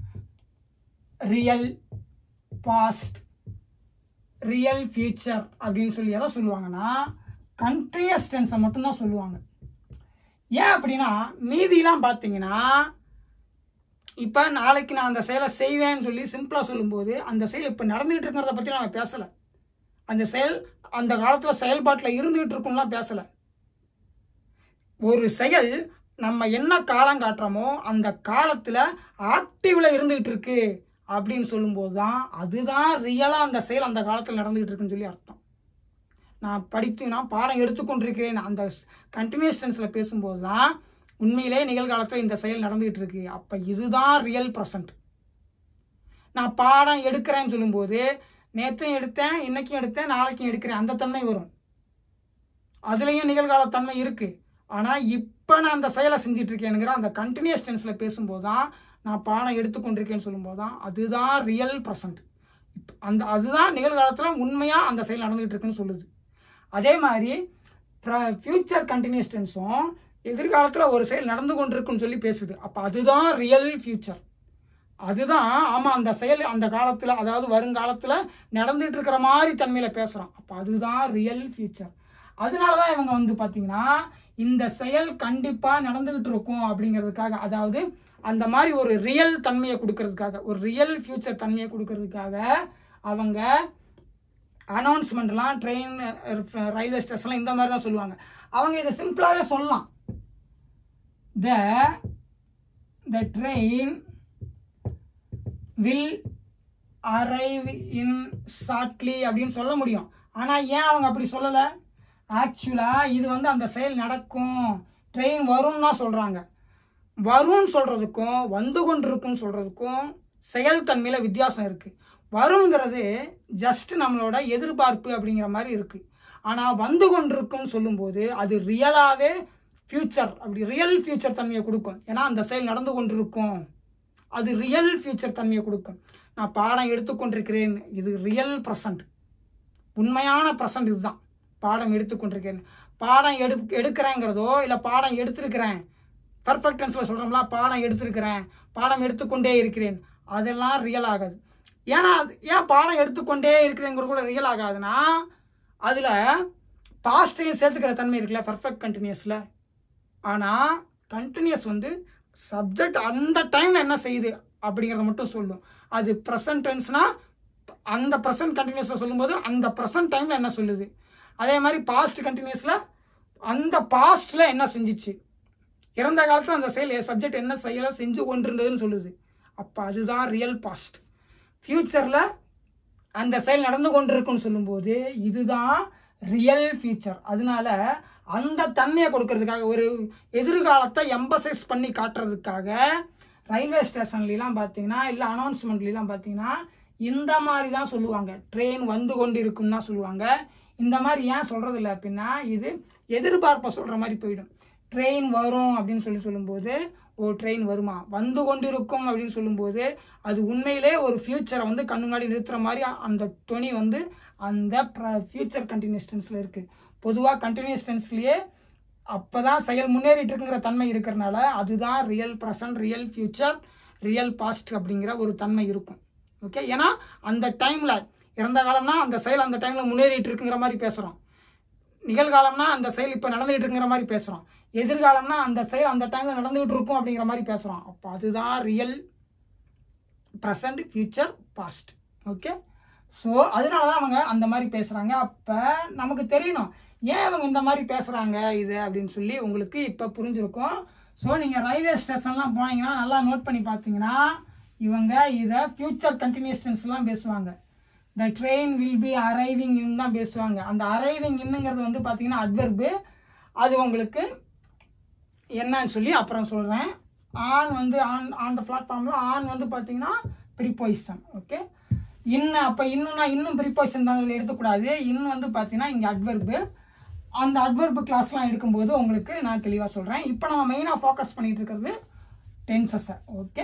real past real future அப்படின்னு சொல்லி எதை சொல்லுவாங்கன்னா கண்டினியூஸ் டென்ஸை மட்டும்தான் சொல்லுவாங்க ஏன் அப்படின்னா மீதிலாம் பார்த்தீங்கன்னா இப்போ நாளைக்கு நான் அந்த செயலை செய்வேன்னு சொல்லி சிம்பிளாக சொல்லும்போது அந்த செயல் இப்போ நடந்துகிட்டு இருக்கிறத பற்றி நம்ம பேசலை அந்த செயல் அந்த காலத்தில் செயல்பாட்டில் இருந்துகிட்டு இருக்கும்லாம் பேசலை ஒரு செயல் நம்ம என்ன காலம் காட்டுறோமோ அந்த காலத்தில் ஆக்டிவில் இருந்துகிட்டு இருக்கு அப்படின்னு சொல்லும்போது தான் அதுதான் ரியலாக அந்த செயல் அந்த காலத்தில் நடந்துகிட்டு இருக்குன்னு சொல்லி அர்த்தம் நான் படித்து நான் பாடம் எடுத்துக்கொண்டிருக்கிறேன் அந்த கண்டினியூஸ் டென்ஸில் பேசும்போது தான் உண்மையிலே நிகழ்காலத்தில் இந்த செயல் நடந்துகிட்டு இருக்கு அப்போ இதுதான் ரியல் ப்ரெசன்ட் நான் பாடம் எடுக்கிறேன்னு சொல்லும்போது நேற்றும் எடுத்தேன் இன்னைக்கும் எடுத்தேன் நாளைக்கும் எடுக்கிறேன் அந்த தன்மை வரும் அதுலேயும் நிகழ்கால தன்மை இருக்கு ஆனால் இப்போ நான் அந்த செயலை செஞ்சுட்டு இருக்கேனுங்கிற அந்த கண்டினியூஸ் டென்ஸில் பேசும்போது தான் நான் பாடம் எடுத்துக்கொண்டிருக்கேன்னு சொல்லும்போது தான் அதுதான் ரியல் ப்ரெசன்ட் அந்த அதுதான் நிகழ்காலத்தில் உண்மையாக அந்த செயல் நடந்துகிட்டு இருக்குன்னு சொல்லுது அதே மாதிரி ஃபியூச்சர் கண்டினியூஸ் டென்ஸும் எதிர்காலத்தில் ஒரு செயல் நடந்து கொண்டிருக்குன்னு சொல்லி பேசுது அப்போ அதுதான் ரியல் ஃபியூச்சர் அதுதான் ஆமாம் அந்த செயல் அந்த காலத்தில் அதாவது வருங்காலத்தில் நடந்துட்டு இருக்கிற மாதிரி தன்மையில் பேசுகிறோம் அப்போ அதுதான் ரியல் ஃபியூச்சர் அதனால தான் இவங்க வந்து பார்த்தீங்கன்னா இந்த செயல் கண்டிப்பாக நடந்துகிட்டு இருக்கும் அப்படிங்கிறதுக்காக அதாவது அந்த மாதிரி ஒரு ரியல் தன்மையை கொடுக்கறதுக்காக ஒரு ரியல் ஃபியூச்சர் தன்மையை கொடுக்கறதுக்காக அவங்க அனௌன்ஸ்மெண்ட்லாம் ட்ரெயின் ரயில்வே ஸ்டேஷன்லாம் இந்த மாதிரி தான் சொல்லுவாங்க அவங்க இதை சிம்பிளாகவே சொல்லலாம் the the train will arrive in shortly அப்படின்னு சொல்ல முடியும் ஆனால் ஏன் அவங்க அப்படி சொல்லலை ஆக்சுவலாக இது வந்து அந்த செயல் நடக்கும் ட்ரெயின் வரும்னு தான் சொல்கிறாங்க வரும்னு சொல்கிறதுக்கும் வந்து கொண்டிருக்குன்னு சொல்கிறதுக்கும் செயல்தன்மையில் வித்தியாசம் இருக்குது வருங்கிறது ஜஸ்ட் நம்மளோட எதிர்பார்ப்பு அப்படிங்கிற மாதிரி இருக்குது ஆனால் வந்து கொண்டிருக்கும்னு சொல்லும்போது அது ரியலாகவே ஃப்யூச்சர் அப்படி ரியல் ஃப்யூச்சர் தன்மையை கொடுக்கும் ஏன்னா அந்த செயல் நடந்து கொண்டிருக்கும் அது ரியல் ஃப்யூச்சர் தன்மையை கொடுக்கும் நான் பாடம் எடுத்துக்கொண்டிருக்கிறேன் இது ரியல் ப்ரெசன்ட் உண்மையான ப்ரெசன்ட் இதுதான் பாடம் எடுத்துக்கொண்டிருக்கேன் பாடம் எடு எடுக்கிறேங்கிறதோ இல்லை பாடம் எடுத்திருக்கிறேன் பர்ஃபெக்ட் டென்ஸில் சொல்கிறோம்ல பாடம் எடுத்திருக்கிறேன் பாடம் எடுத்துக்கொண்டே இருக்கிறேன் அதெல்லாம் ரியல் ஆகாது ஏன்னா அது ஏன் பாடம் எடுத்துக்கொண்டே இருக்கிறேங்கிறது கூட ரியல் ஆகாதுன்னா அதில் பாஸ்ட்டையும் சேர்த்துக்கிற தன்மை இருக்குல்ல பர்ஃபெக்ட் கண்டினியூஸில் ஆனால் கண்டினியூஸ் வந்து சப்ஜெக்ட் அந்த டைமில் என்ன செய்யுது அப்படிங்கிறத மட்டும் சொல்லும் அது ப்ரெசன்ட் டென்ஸ்னா அந்த ப்ரெசன்ட் கண்டினியூஸில் சொல்லும்போது அந்த ப்ரெசன்ட் டைமில் என்ன சொல்லுது அதே மாதிரி பாஸ்ட் கண்டினியூஸில் அந்த பாஸ்டில் என்ன செஞ்சிச்சு இறந்த காலத்தில் அந்த செயல் சப்ஜெக்ட் என்ன செயலை செஞ்சு கொண்டிருந்ததுன்னு சொல்லுது அப்போ அதுதான் ரியல் பாஸ்ட் ஃப்யூச்சரில் அந்த செயல் நடந்து கொண்டிருக்குன்னு சொல்லும்போது இதுதான் ரியல் ஃபியூச்சர் அதனால அந்த தன்மையை கொடுக்கறதுக்காக ஒரு எதிர்காலத்தை எம்பசைஸ் பண்ணி காட்டுறதுக்காக ரயில்வே ஸ்டேஷன்லாம் பார்த்தீங்கன்னா இல்லை அனௌன்ஸ்மெண்ட்லாம் பார்த்தீங்கன்னா இந்த மாதிரி தான் சொல்லுவாங்க ட்ரெயின் வந்து கொண்டு இருக்குன்னு தான் சொல்லுவாங்க இந்த மாதிரி ஏன் சொல்றது இல்லை அப்படின்னா இது எதிர்பார்ப்பை சொல்கிற மாதிரி போயிடும் ட்ரெயின் வரும் அப்படின்னு சொல்லி சொல்லும்போது ஓ ட்ரெயின் வருமா வந்து கொண்டிருக்கும் அப்படின்னு சொல்லும்போது அது உண்மையிலே ஒரு ஃபியூச்சரை வந்து கண்ணு முன்னாடி நிறுத்துற மாதிரி அந்த துணி வந்து அந்த ஃபியூச்சர் கண்டினியூஸ் டென்ஸில் இருக்குது பொதுவாக கண்டினியூஸ் டென்ஸ்லேயே அப்போ தான் செயல் முன்னேறிட்டு இருக்குங்கிற தன்மை இருக்கிறனால அதுதான் real present real future real past அப்படிங்கிற ஒரு தன்மை இருக்கும் ஓகே ஏன்னா அந்த டைமில் இறந்த காலம்னா அந்த செயல் அந்த டைமில் முன்னேறிட்டு இருக்குங்கிற மாதிரி பேசுகிறோம் நிகழ்காலம்னா அந்த செயல் இப்போ நடந்துகிட்டு இருக்குங்கிற மாதிரி பேசுகிறோம் எதிர்காலம்னா அந்த செயல் அந்த டைமில் நடந்துகிட்டு இருக்கும் அப்படிங்கிற மாதிரி பேசுகிறோம் அப்போ அதுதான் real present future past okay so அதனால தான் அவங்க அந்த மாதிரி பேசுகிறாங்க அப்போ நமக்கு தெரியணும் ஏன் அவங்க இந்த மாதிரி பேசுகிறாங்க இது அப்படின்னு சொல்லி உங்களுக்கு இப்போ புரிஞ்சிருக்கும் ஸோ நீங்கள் ரயில்வே ஸ்டேஷன்லாம் போனீங்கன்னா நல்லா நோட் பண்ணி பார்த்தீங்கன்னா இவங்க இதை ஃபியூச்சர் கண்டினியூஸ்டன்ஸ்லாம் பேசுவாங்க the train will be arriving in தான் பேசுவாங்க அந்த அரைவிங் இன்னுங்கிறது வந்து பார்த்தீங்கன்னா அட்வர்பு அது உங்களுக்கு என்னன்னு சொல்லி அப்புறம் சொல்கிறேன் ஆன் வந்து ஆன் ஆன் த பிளாட்ஃபார்மில் ஆன் வந்து பார்த்தீங்கன்னா ப்ரிப்பொசிஷன் ஓகே இன்னும் அப்போ இன்னும்னா இன்னும் ப்ரிப்பொசிஷன் தான் இதில் எடுக்கக்கூடாது இன்னும் வந்து பார்த்தீங்கன்னா இங்கே அட்வர்பு அந்த அட்வர்பு கிளாஸ்லாம் எடுக்கும்போது உங்களுக்கு நான் தெளிவாக சொல்கிறேன் இப்போ நம்ம மெயினாக ஃபோக்கஸ் பண்ணிட்டு இருக்கிறது டென்சஸை ஓகே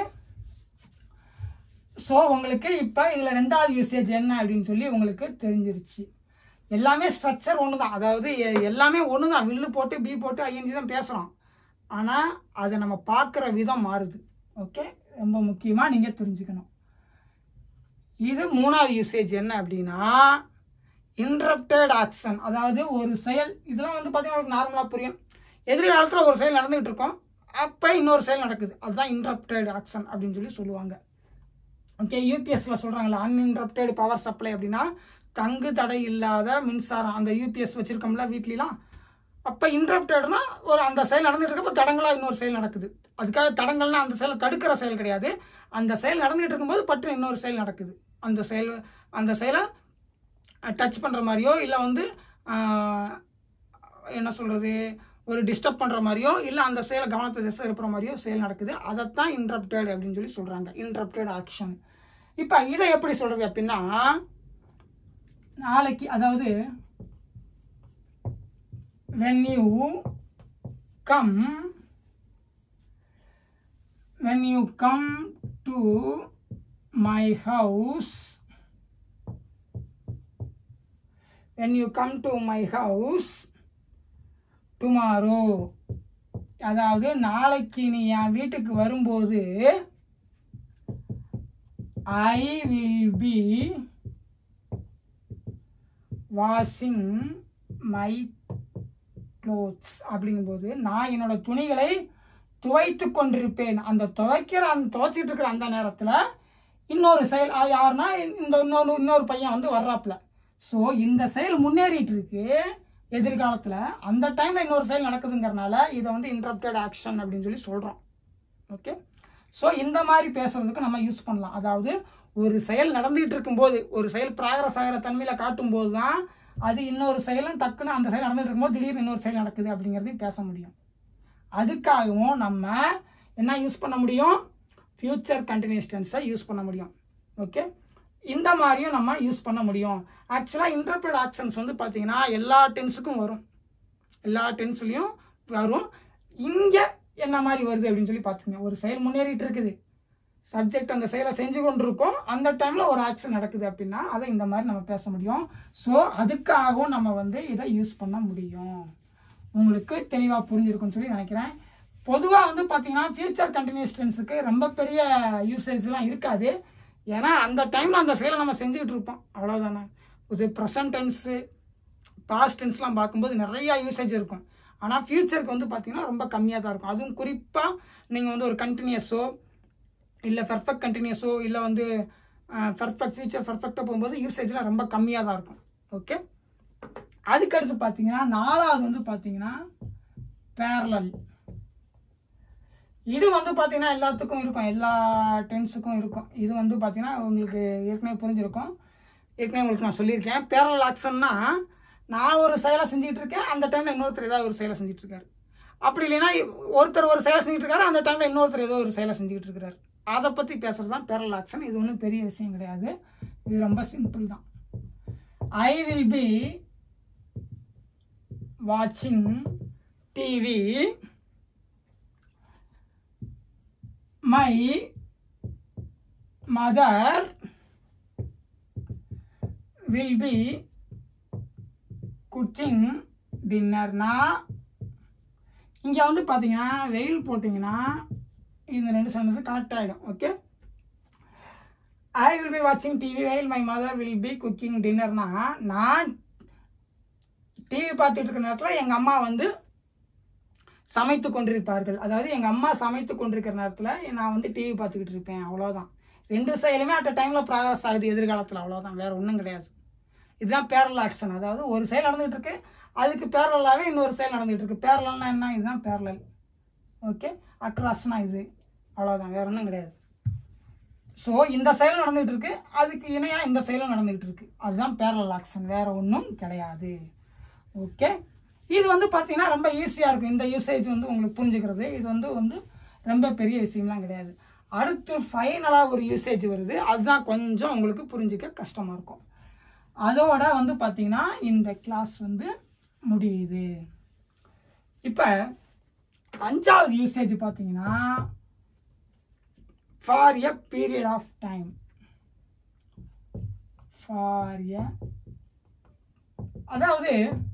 ஸோ உங்களுக்கு இப்போ இதில் ரெண்டாவது யூசேஜ் என்ன அப்படின்னு சொல்லி உங்களுக்கு தெரிஞ்சிருச்சு எல்லாமே ஸ்ட்ரக்சர் ஒன்று தான் அதாவது எ- எல்லாமே ஒன்று தான் வில்லு போட்டு பி போட்டு ஐஎன்ஜி தான் பேசுகிறோம் ஆனால் அதை நம்ம பார்க்குற விதம் மாறுது ஓகே ரொம்ப முக்கியமாக நீங்கள் தெரிஞ்சுக்கணும் இது மூணாவது யூசேஜ் என்ன அப்படின்னா இன்டரப்டட் ஆக்ஷன் அதாவது ஒரு செயல் இதெல்லாம் வந்து பார்த்தீங்கன்னா உங்களுக்கு நார்மலாக புரியும் எதிர்காலத்தில் ஒரு செயல் நடந்துகிட்டு இருக்கும் அப்போ இன்னொரு செயல் நடக்குது அதுதான் இன்டரப்டட் ஆக்ஷன் அப்படின்னு சொல்லி சொல்லுவாங்க ஓகே யூபிஎஸ்ல சொல்றாங்கல்ல அன்இன்டரப்டட் பவர் சப்ளை அப்படின்னா தங்கு தடை இல்லாத மின்சாரம் அந்த யூபிஎஸ் வச்சிருக்கோம்ல வீட்லாம் அப்போ இன்டரப்டட்னா ஒரு அந்த செயல் நடந்துட்டு இருக்கப்போ தடங்களா இன்னொரு செயல் நடக்குது அதுக்காக தடங்கள்னா அந்த செயலை தடுக்கிற செயல் கிடையாது அந்த செயல் நடந்துட்டு இருக்கும்போது பட்டு இன்னொரு செயல் நடக்குது அந்த செயல் அந்த செயலை டச் பண்ணுற மாதிரியோ இல்லை வந்து ஆஹ், என்ன சொல்கிறது ஒரு டிஸ்டர்ப் பண்ணுற மாதிரியோ இல்லை அந்த செயலை கவனத்தை திசை எழுப்புற மாதிரியோ செயல் நடக்குது அதைத்தான் இன்டரப்டட் அப்படின்னு சொல்லி சொல்கிறாங்க இன்டரப்டட் ஆக்ஷன் இப்போ இதை எப்படி சொல்கிறது அப்படின்னா நாளைக்கு அதாவது when you come when you come to my house when you come to my house tomorrow அதாவது நாளைக்கு நீ என் வீட்டுக்கு வரும்போது I will be washing my clothes அப்படிங்கும்போது நான் என்னோட துணிகளை துவைத்து கொண்டிருப்பேன் அந்த துவைக்கிற அந்த துவைச்சிட்டு இருக்கிற அந்த நேரத்தில் இன்னொரு செயல் அது யாருன்னா இந்த இன்னொரு இன்னொரு பையன் வந்து வர்றாப்புல ஸோ இந்த செயல் முன்னேறிட்டு இருக்கு எதிர்காலத்தில் அந்த டைமில் இன்னொரு செயல் நடக்குதுங்கிறனால இதை வந்து இன்டரப்டட் ஆக்ஷன் அப்படின்னு சொல்லி சொல்கிறோம் ஓகே ஸோ இந்த மாதிரி பேசுறதுக்கு நம்ம யூஸ் பண்ணலாம் அதாவது ஒரு செயல் நடந்துகிட்டு இருக்கும்போது ஒரு செயல் பிராகரஸ் ஆகிற தன்மையில் காட்டும்போது தான் அது இன்னொரு செயலும் டக்குன்னு அந்த செயல் நடந்துட்டு இருக்கும்போது திடீர்னு இன்னொரு செயல் நடக்குது அப்படிங்கிறதையும் பேச முடியும் அதுக்காகவும் நம்ம என்ன யூஸ் பண்ண முடியும் ஃபியூச்சர் கண்டினியூஸ் டென்ஸை யூஸ் பண்ண முடியும் ஓகே இந்த மாதிரியும் நம்ம யூஸ் பண்ண முடியும் ஆக்சுவலாக இன்டர்பிரட் ஆக்ஷன்ஸ் வந்து பார்த்தீங்கன்னா எல்லா டென்ஸுக்கும் வரும் எல்லா டென்ஸ்லையும் வரும் இங்கே என்ன மாதிரி வருது அப்படின்னு சொல்லி பார்த்துங்க ஒரு செயல் முன்னேறிட்டு இருக்குது சப்ஜெக்ட் அந்த செயலை செஞ்சு கொண்டு இருக்கோம் அந்த டைமில் ஒரு ஆக்ஷன் நடக்குது அப்படின்னா அதை இந்த மாதிரி நம்ம பேச முடியும் ஸோ அதுக்காகவும் நம்ம வந்து இதை யூஸ் பண்ண முடியும் உங்களுக்கு தெளிவாக புரிஞ்சிருக்கும்னு சொல்லி நினைக்கிறேன் பொதுவாக வந்து பார்த்தீங்கன்னா ஃபியூச்சர் கண்டினியூஸ் டென்ஸுக்கு ரொம்ப பெரிய யூசேஜ்லாம் இருக்காது ஏன்னா அந்த டைமில் அந்த செயலை நம்ம செஞ்சுக்கிட்டு இருப்போம் அவ்வளோதானே இது ப்ரெசன்ட் டென்ஸு பாஸ்ட் டென்ஸ்லாம் பார்க்கும்போது நிறைய யூசேஜ் இருக்கும் ஆனால் ஃபியூச்சருக்கு வந்து பார்த்தீங்கன்னா ரொம்ப கம்மியாக தான் இருக்கும் அதுவும் குறிப்பாக நீங்கள் வந்து ஒரு கண்டினியூஸோ இல்லை பெர்ஃபெக்ட் கண்டினியூஸோ இல்லை வந்து பெர்ஃபெக்ட் ஃபியூச்சர் பெர்ஃபெக்டாக போகும்போது யூசேஜ்லாம் ரொம்ப கம்மியாக தான் இருக்கும் ஓகே அதுக்கடுத்து பார்த்தீங்கன்னா நாலாவது வந்து பார்த்தீங்கன்னா பேரலல் இது வந்து பார்த்தீங்கன்னா எல்லாத்துக்கும் இருக்கும் எல்லா டென்ஸுக்கும் இருக்கும் இது வந்து பார்த்தீங்கன்னா உங்களுக்கு ஏற்கனவே புரிஞ்சிருக்கும் ஏற்கனவே உங்களுக்கு நான் சொல்லியிருக்கேன் பேரலல் ஆக்ஷன்னா நான் ஒரு செயலை செஞ்சுட்டு இருக்கேன் அந்த டைமில் இன்னொருத்தர் ஏதாவது ஒரு செயலை செஞ்சுட்டு இருக்காரு அப்படி இல்லைன்னா ஒருத்தர் ஒரு செயலை செஞ்சுட்டு இருக்காரு அந்த டைமில் இன்னொருத்தர் ஏதோ ஒரு செயலை செஞ்சுக்கிட்டு இருக்காரு அதை பற்றி பேசுறது தான் பேரல் ஆக்ஷன் இது ஒன்றும் பெரிய விஷயம் கிடையாது இது ரொம்ப சிம்பிள் தான் ஐ வில் பி வாட்சிங் TV my mother will be cooking டின்னர்னா இங்கே வந்து பார்த்தீங்கன்னா வெயில் போட்டிங்கன்னா இந்த ரெண்டு சென்டென்ஸும் கனெக்ட் ஆகிடும் ஓகே ஐ வில் பி வாட்சிங் TV while my mother will be cooking டின்னர்னா நான் டிவி பார்த்துட்டு இருக்கிற நேரத்தில் எங்கள் அம்மா வந்து சமைத்து கொண்டிருப்பார்கள் அதாவது எங்கள் அம்மா சமைத்து கொண்டிருக்கிற நேரத்தில் நான் வந்து டிவி பார்த்துக்கிட்டு இருப்பேன் அவ்வளோதான் ரெண்டு செயலுமே அட் டைமில் ப்ராக்ரஸ் ஆகுது எதிர்காலத்தில் அவ்வளோதான் வேறு ஒன்றும் கிடையாது இதுதான் பேரல் ஆக்ஷன் அதாவது ஒரு செயல் நடந்துகிட்டு இருக்கு அதுக்கு பேரலாகவே இன்னொரு செயல் நடந்துகிட்டு இருக்கு பேரலல்னா என்ன இதுதான் பேரலல் ஓகே அக்ராஸ்னா இது அவ்வளோதான் வேற ஒன்றும் கிடையாது ஸோ இந்த செயலும் நடந்துகிட்டு இருக்கு அதுக்கு இணையாக இந்த செயலும் நடந்துகிட்டு இருக்கு அதுதான் பேரலல் ஆக்ஷன் வேற ஒன்றும் கிடையாது ஓகே இது வந்து பார்த்தீங்கன்னா ரொம்ப ஈஸியாக இருக்கும் இந்த யூசேஜ் வந்து உங்களுக்கு புரிஞ்சுக்கிறது இது வந்து வந்து ரொம்ப பெரிய விஷயம்லாம் கிடையாது அடுத்து ஃபைனலாக ஒரு யூசேஜ் வருது அதுதான் கொஞ்சம் உங்களுக்கு புரிஞ்சுக்க கஷ்டமாக இருக்கும் அதோட வந்து பார்த்தீங்கன்னா இந்த கிளாஸ் வந்து முடியுது இப்போ அஞ்சாவது யூசேஜ் பார்த்தீங்கன்னா for a period of time for a அதாவது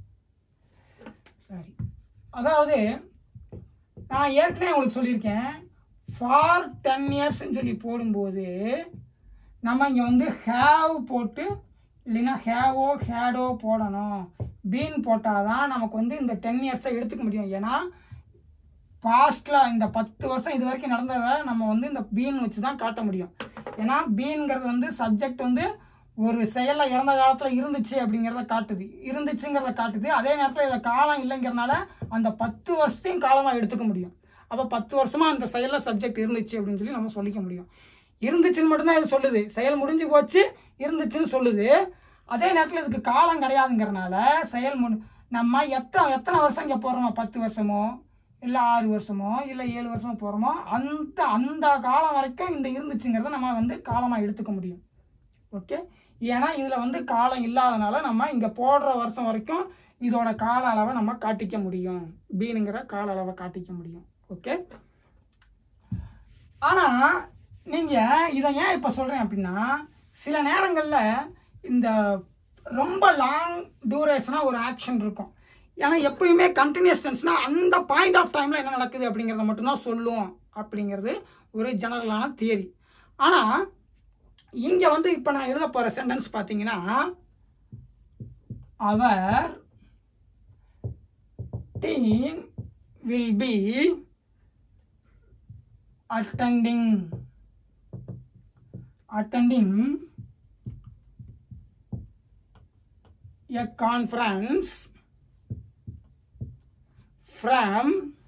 சாரி அதாவது நான் ஏற்கனவே உங்களுக்கு சொல்லியிருக்கேன் ஃபார் டென் இயர்ஸ்ன்னு சொல்லி போடும்போது நம்ம இங்கே வந்து ஹேவ் போட்டு இல்லைன்னா ஹேவோ ஹேடோ போடணும் பீன் போட்டால் தான் நமக்கு வந்து இந்த டென் இயர்ஸை எடுத்துக்க முடியும் ஏன்னா பாஸ்டில் இந்த பத்து வருஷம் இது வரைக்கும் நடந்ததை நம்ம வந்து இந்த பீன் வச்சு தான் காட்ட முடியும் ஏன்னா பீன்ங்கிறது வந்து சப்ஜெக்ட் வந்து ஒரு செயலில் இறந்த காலத்தில் இருந்துச்சு அப்படிங்கிறத காட்டுது இருந்துச்சுங்கிறத காட்டுது அதே நேரத்தில் இதை காலம் இல்லைங்கிறனால அந்த பத்து வருஷத்தையும் காலமாக எடுத்துக்க முடியும் அப்போ பத்து வருஷமா அந்த செயலில் சப்ஜெக்ட் இருந்துச்சு அப்படின்னு சொல்லி நம்ம சொல்லிக்க முடியும் இருந்துச்சுன்னு மட்டும்தான் இது சொல்லுது செயல் முடிஞ்சு போச்சு இருந்துச்சுன்னு சொல்லுது அதே நேரத்தில் இதுக்கு காலம் கிடையாதுங்கிறனால செயல் முடி நம்ம எத்தனை எத்தனை வருஷம் இங்கே போகிறோமோ பத்து வருஷமோ இல்லை ஆறு வருஷமோ இல்லை ஏழு வருஷமோ போகிறோமோ அந்த அந்த காலம் வரைக்கும் இந்த இருந்துச்சுங்கிறத நம்ம வந்து காலமாக எடுத்துக்க முடியும் ஓகே ஏன்னா இதில் வந்து காலம் இல்லாதனால நம்ம இங்கே போடுற வருஷம் வரைக்கும் இதோட கால அளவை நம்ம காட்டிக்க முடியும் பீனுங்கிற கால அளவை காட்டிக்க முடியும் ஓகே ஆனால் நீங்கள் இதை ஏன் இப்போ சொல்கிறேன் அப்படின்னா சில நேரங்களில் இந்த ரொம்ப லாங் டியூரேஷனாக ஒரு ஆக்ஷன் இருக்கும் ஏன்னா எப்பயுமே கண்டினியூஸ் டென்ஸ்னா அந்த பாயிண்ட் ஆஃப் டைமில் என்ன நடக்குது அப்படிங்கிறத மட்டும்தான் சொல்லும் அப்படிங்கிறது ஒரு ஜெனரலான தியரி ஆனால் இங்கே வந்து இப்போ நான் எழுத போகிற சென்டென்ஸ் பார்த்தீங்கன்னா our team will be attending attending a conference from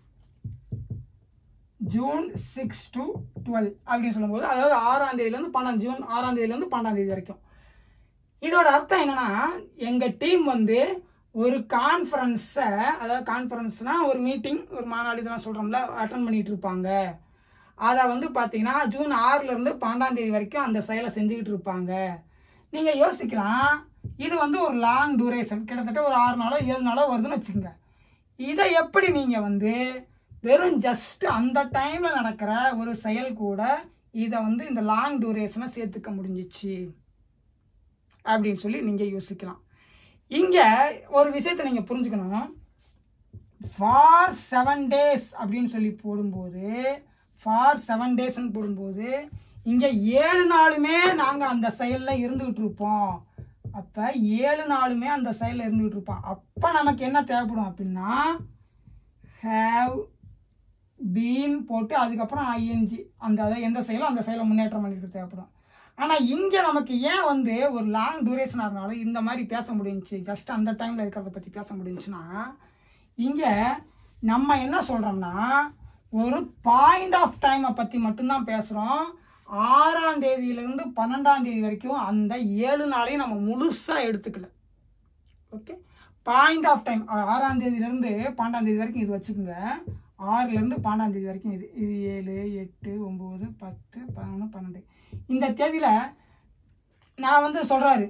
June six to twelve அப்படின்னு சொல்லும்போது அதாவது ஆறாம் தேதியிலேருந்து பன்னெண்டு ஜூன் ஆறாம் தேதியிலேருந்து பன்னெண்டாம் தேதி வரைக்கும் இதோட அர்த்தம் என்னன்னா எங்கள் டீம் வந்து ஒரு கான்ஃபரன்ஸை அதாவது கான்ஃபரன்ஸ்னால் ஒரு மீட்டிங் ஒரு மாநாடு இதெல்லாம் சொல்கிறோம்ல அட்டன் பண்ணிட்டு இருப்பாங்க அதை வந்து பார்த்தீங்கன்னா ஜூன் ஆறுலேருந்து பன்னெண்டாம் தேதி வரைக்கும் அந்த செயலை செஞ்சுக்கிட்டு இருப்பாங்க நீங்கள் யோசிக்கலாம் இது வந்து ஒரு லாங் டூரேஷன் கிட்டத்தட்ட ஒரு ஆறு நாளோ ஏழு நாளோ வருதுன்னு வச்சுக்கோங்க இதை எப்படி நீங்கள் வந்து வெறும் ஜஸ்ட் அந்த டைமில் நடக்கிற ஒரு செயல் கூட இதை வந்து இந்த லாங் டூரேஷனை சேர்த்துக்க முடிஞ்சிச்சு அப்படின்னு சொல்லி நீங்கள் யோசிக்கலாம் இங்கே ஒரு விஷயத்தை நீங்கள் புரிஞ்சுக்கணும் ஃபார் செவன் டேஸ் அப்படின்னு சொல்லி போடும்போது ஃபார் செவன் டேஸ்ன்னு போடும்போது இங்கே ஏழு நாளுமே நாங்கள் அந்த செயலில் இருந்துகிட்டு இருப்போம் அப்போ ஏழு நாளுமே அந்த செயலில் இருந்துகிட்டு இருப்போம் அப்போ நமக்கு என்ன தேவைப்படும் அப்படின்னா ஹேவ் பீன் போட்டு அதுக்கப்புறம் ஐஎன்ஜி அந்த அதாவது எந்த செயலும் அந்த செயலை முன்னேற்றம் பண்ணிட்டு தேவைப்படும் ஆனால் இங்கே நமக்கு ஏன் வந்து ஒரு லாங் டூரேஷனாக இருந்தாலும் இந்த மாதிரி பேச முடிஞ்சுச்சு ஜஸ்ட் அந்த டைமில் இருக்கிறத பற்றி பேச முடிஞ்சுச்சுன்னா இங்கே நம்ம என்ன சொல்கிறோம்னா ஒரு பாயிண்ட் ஆஃப் டைமை பற்றி மட்டும்தான் பேசுகிறோம் ஆறாம் தேதியிலிருந்து பன்னெண்டாம் தேதி வரைக்கும் அந்த ஏழு நாளையும் நம்ம முழுசாக எடுத்துக்கல ஓகே பாயிண்ட் ஆஃப் டைம் ஆறாம் தேதியிலேருந்து பன்னெண்டாம் தேதி வரைக்கும் இது வச்சுக்கோங்க ஆறுலேருந்து பன்னெண்டாம் தேதி வரைக்கும் இது இது ஏழு எட்டு ஒம்பது பத்து பதினொன்று பன்னெண்டு இந்த தேதியில் நான் வந்து சொல்கிறாரு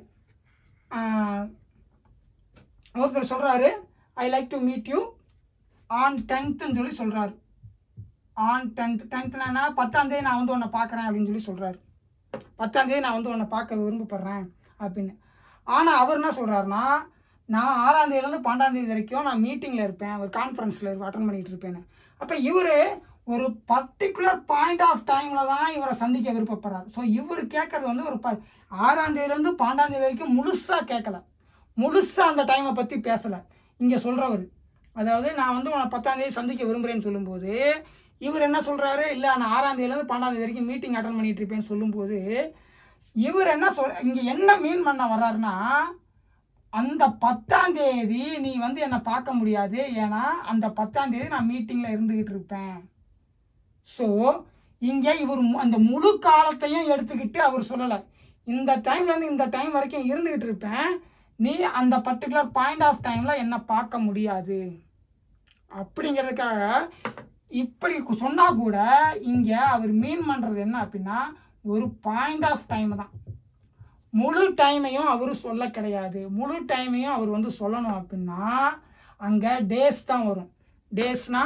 ஒருத்தர் சொல்கிறாரு I like to meet you on டென்த்துன்னு சொல்லி சொல்கிறாரு ஆன் டென்த் டென்த்னா பத்தாம் தேதி நான் வந்து உன்னை பார்க்குறேன் அப்படின்னு சொல்லி சொல்கிறாரு பத்தாம் தேதி நான் வந்து உன்னை பார்க்க விரும்பப்படுறேன் அப்படின்னு ஆனால் அவர் என்ன சொல்கிறாருன்னா நான் ஆறாம் தேதியிலேருந்து பன்னெண்டாம் தேதி வரைக்கும் நான் மீட்டிங்கில் இருப்பேன் ஒரு கான்ஃபரன்ஸில் அட்டன் பண்ணிட்டு இருப்பேன்னு அப்போ இவர் ஒரு பர்டிகுலர் பாயிண்ட் ஆஃப் டைமில் தான் இவரை சந்திக்க விருப்பப்படுறாரு ஸோ இவர் கேட்கறது வந்து ஒரு ப ஆறாம் தேதியிலேருந்து பன்னெண்டாம் தேதி வரைக்கும் முழுசாக கேட்கல முழுசாக அந்த டைமை பற்றி பேசலை இங்கே சொல்கிறவர் அதாவது நான் வந்து உன்னை பத்தாம் தேதி சந்திக்க விரும்புகிறேன்னு சொல்லும்போது இவர் என்ன சொல்கிறாரு இல்லை நான் ஆறாம் தேதியிலேருந்து பன்னெண்டாம் தேதி வரைக்கும் மீட்டிங் அட்டன் பண்ணிட்டு இருப்பேன்னு சொல்லும்போது இவர் என்ன சொல் இங்கே என்ன மீன் பண்ண வர்றாருன்னா அந்த பத்தாம் தேதி நீ வந்து என்னை பார்க்க முடியாது ஏன்னா அந்த பத்தாம் தேதி நான் மீட்டிங்கில் இருந்துக்கிட்டு இருப்பேன் ஸோ இங்கே இவர் மு- அந்த முழு காலத்தையும் எடுத்துக்கிட்டு அவர் சொல்லலை இந்த டைம்லேருந்து இந்த டைம் வரைக்கும் இருந்துக்கிட்டு இருப்பேன் நீ அந்த பர்டிகுலர் பாயிண்ட் ஆஃப் டைமில் என்னை பார்க்க முடியாது அப்படிங்கிறதுக்காக இப்படி கு- சொன்னா கூட இங்கே அவர் மீன் பண்ணுறது என்ன அப்படின்னா ஒரு பாயிண்ட் ஆஃப் டைம் தான் முழு டைமையும் அவர் சொல்ல கிடையாது முழு டைமையும் அவர் வந்து சொல்லணும் அப்படின்னா அங்கே டேஸ் தான் வரும் டேஸ்னா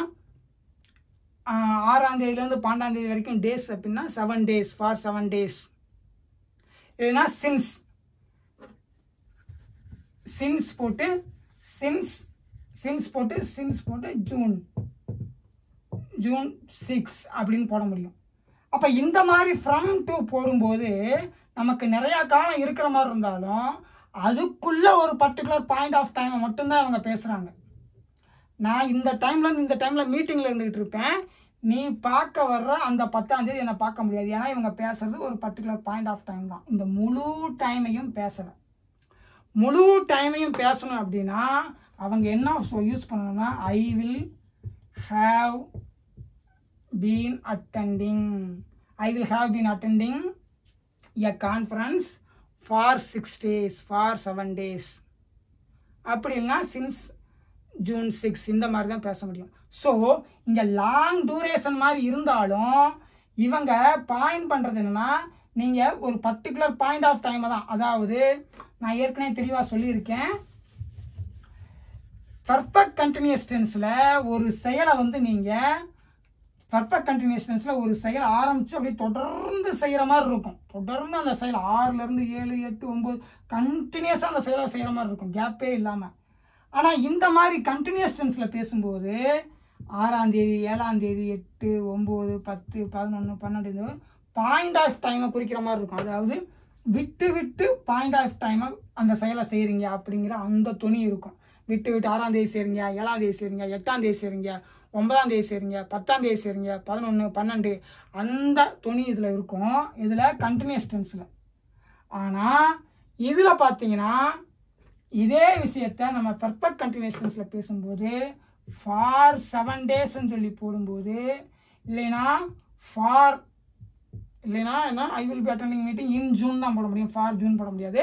ஆறாம் தேதியிலேருந்து பன்னெண்டாம் தேதி வரைக்கும் டேஸ் அப்படின்னா seven days for seven days இல்லைன்னா சின்ஸ் சின்ஸ் போட்டு சின்ஸ் சின்ஸ் போட்டு சின்ஸ் போட்டு ஜூன் ஜூன் சிக்ஸ் அப்படின்னு போட முடியும் அப்போ இந்த மாதிரி ஃப்ரம் டு போடும்போது நமக்கு நிறையா காலம் இருக்கிற மாதிரி இருந்தாலும் அதுக்குள்ள ஒரு பர்டிகுலர் பாயிண்ட் ஆஃப் டைமை மட்டும்தான் அவங்க பேசுகிறாங்க நான் இந்த டைம்ல இந்த டைம்ல மீட்டிங்ல இருந்துகிட்டு இருப்பேன் நீ பார்க்க வர்ற அந்த பத்தாம் தேதி என்னை பார்க்க முடியாது ஏன்னா இவங்க பேசுறது ஒரு பர்டிகுலர் பாயிண்ட் ஆஃப் டைம் தான் இந்த முழு டைமையும் பேசல முழு டைமையும் பேசணும் அப்படின்னா அவங்க என்ன யூஸ் பண்ணணும்னா I will have been attending I will have been attending a conference for six days for seven days அப்படி இல்லைன்னா சின்ஸ் ஜூன் சிக்ஸ் இந்த மாதிரி தான் பேச முடியும் ஸோ இங்கே லாங் டூரேஷன் மாதிரி இருந்தாலும் இவங்க பாயிண்ட் பண்ணுறது என்னன்னா நீங்கள் ஒரு பர்டிகுலர் பாயிண்ட் ஆஃப் டைமை தான் அதாவது நான் ஏற்கனவே தெளிவாக சொல்லியிருக்கேன் பர்ஃபெக்ட் கண்டினியூஸ் டென்ஸில் ஒரு செயலை வந்து நீங்கள் பர்ஃபெக்ட் கண்டினியூஸ் டென்ஸில் ஒரு செயல் ஆரம்பித்து அப்படியே தொடர்ந்து செய்கிற மாதிரி இருக்கும் தொடர்ந்து அந்த செயல் ஆறுலேருந்து ஏழு எட்டு ஒம்பது கண்டினியூஸாக அந்த செயலை செய்கிற மாதிரி இருக்கும் கேப்பே இல்லாமல் ஆனால் இந்த மாதிரி கண்டினியூஸ் டென்ஸில் பேசும்போது ஆறாம் தேதி ஏழாம் தேதி எட்டு ஒம்பது பத்து பதினொன்று பன்னெண்டு பாயிண்ட் ஆஃப் டைமை குறிக்கிற மாதிரி இருக்கும் அதாவது விட்டு விட்டு பாயிண்ட் ஆஃப் டைமை அந்த செயலை செய்கிறீங்க அப்படிங்கிற அந்த துணி இருக்கும் விட்டு விட்டு ஆறாம் தேதி செய்கிறீங்க ஏழாம் தேதி செய்கிறீங்க எட்டாம் தேதி செய்கிறீங்க ஒன்பதாம் தேதி செய்கிறீங்க பத்தாம் தேதி செய்கிறீங்க பதினொன்று பன்னெண்டு அந்த துணி இதில் இருக்கும் இதில் கண்டினியூஸ் டென்ஸில் ஆனால் இதில் பார்த்தீங்கன்னா இதே விஷயத்த நம்ம பர்ஃபெக்ட் கண்டினியூஸ் டென்ஸில் பேசும்போது ஃபார் செவன் டேஸ்ன்னு சொல்லி போடும்போது இல்லைன்னா ஃபார் இல்லைன்னா என்ன I will be attending meeting in June தான் போட முடியும் ஃபார் ஜூன் போட முடியாது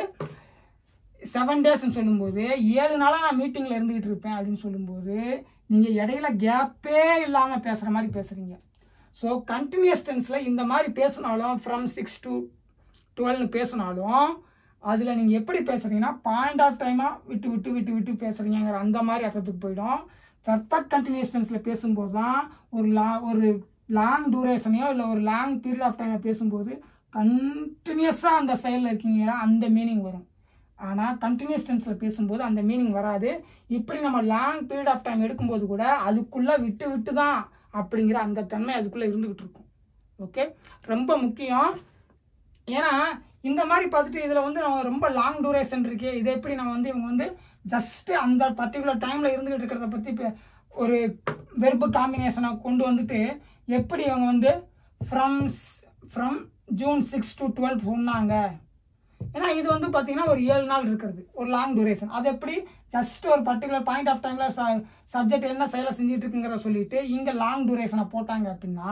செவன் டேஸ்ன்னு சொல்லும்போது ஏழு நாளாக நான் மீட்டிங்கில் இருந்துகிட்டு இருப்பேன் அப்படின்னு சொல்லும்போது நீங்கள் இடையில கேப்பே இல்லாமல் பேசுகிற மாதிரி பேசுகிறீங்க ஸோ கண்டினியூஸ் டென்ஸில் இந்த மாதிரி பேசினாலும் ஃப்ரம் சிக்ஸ் டு டுவெல்னு பேசினாலும் அதில் நீங்கள் எப்படி பேசுகிறீங்கன்னா பாயிண்ட் ஆஃப் டைமாக விட்டு விட்டு விட்டு விட்டு பேசுகிறீங்கிற அந்த மாதிரி அர்த்தத்துக்கு போயிடும் பர்ஃபெக்ட் கண்டினியூஸ் டென்ஸில் பேசும்போது தான் ஒரு லா ஒரு லாங் டூரேஷனையோ இல்லை ஒரு லாங் பீரியட் ஆஃப் டைமை பேசும்போது கண்டினியூஸாக அந்த செயலில் இருக்கீங்கன்னா அந்த மீனிங் வரும் ஆனால் கண்டினியூஸ் டென்ஸில் பேசும்போது அந்த மீனிங் வராது இப்படி நம்ம லாங் பீரியட் ஆஃப் டைம் எடுக்கும்போது கூட அதுக்குள்ளே விட்டு விட்டு தான் அப்படிங்கிற அந்த தன்மை அதுக்குள்ளே இருந்துக்கிட்டு இருக்கும் ஓகே ரொம்ப முக்கியம் ஏன்னா இந்த மாதிரி பார்த்துட்டு இதில் வந்து நம்ம ரொம்ப லாங் டூரேஷன் இருக்கு இதை எப்படி நம்ம வந்து இவங்க வந்து ஜஸ்ட் அந்த பர்டிகுலர் டைமில் இருந்துகிட்டு இருக்கிறத பற்றி இப்போ ஒரு வெர்பு காம்பினேஷனை கொண்டு வந்துட்டு எப்படி இவங்க வந்து from from June six to twelve சொன்னாங்க ஏன்னா இது வந்து பார்த்தீங்கன்னா ஒரு ஏழு நாள் இருக்கிறது ஒரு லாங் டூரேஷன் அது எப்படி ஜஸ்ட் ஒரு பர்டிகுலர் பாயிண்ட் ஆஃப் டைமில் சப்ஜெக்ட் என்ன செயலை செஞ்சுட்டு இருக்குங்கிற சொல்லிட்டு இங்கே லாங் டூரேஷனை போட்டாங்க அப்படின்னா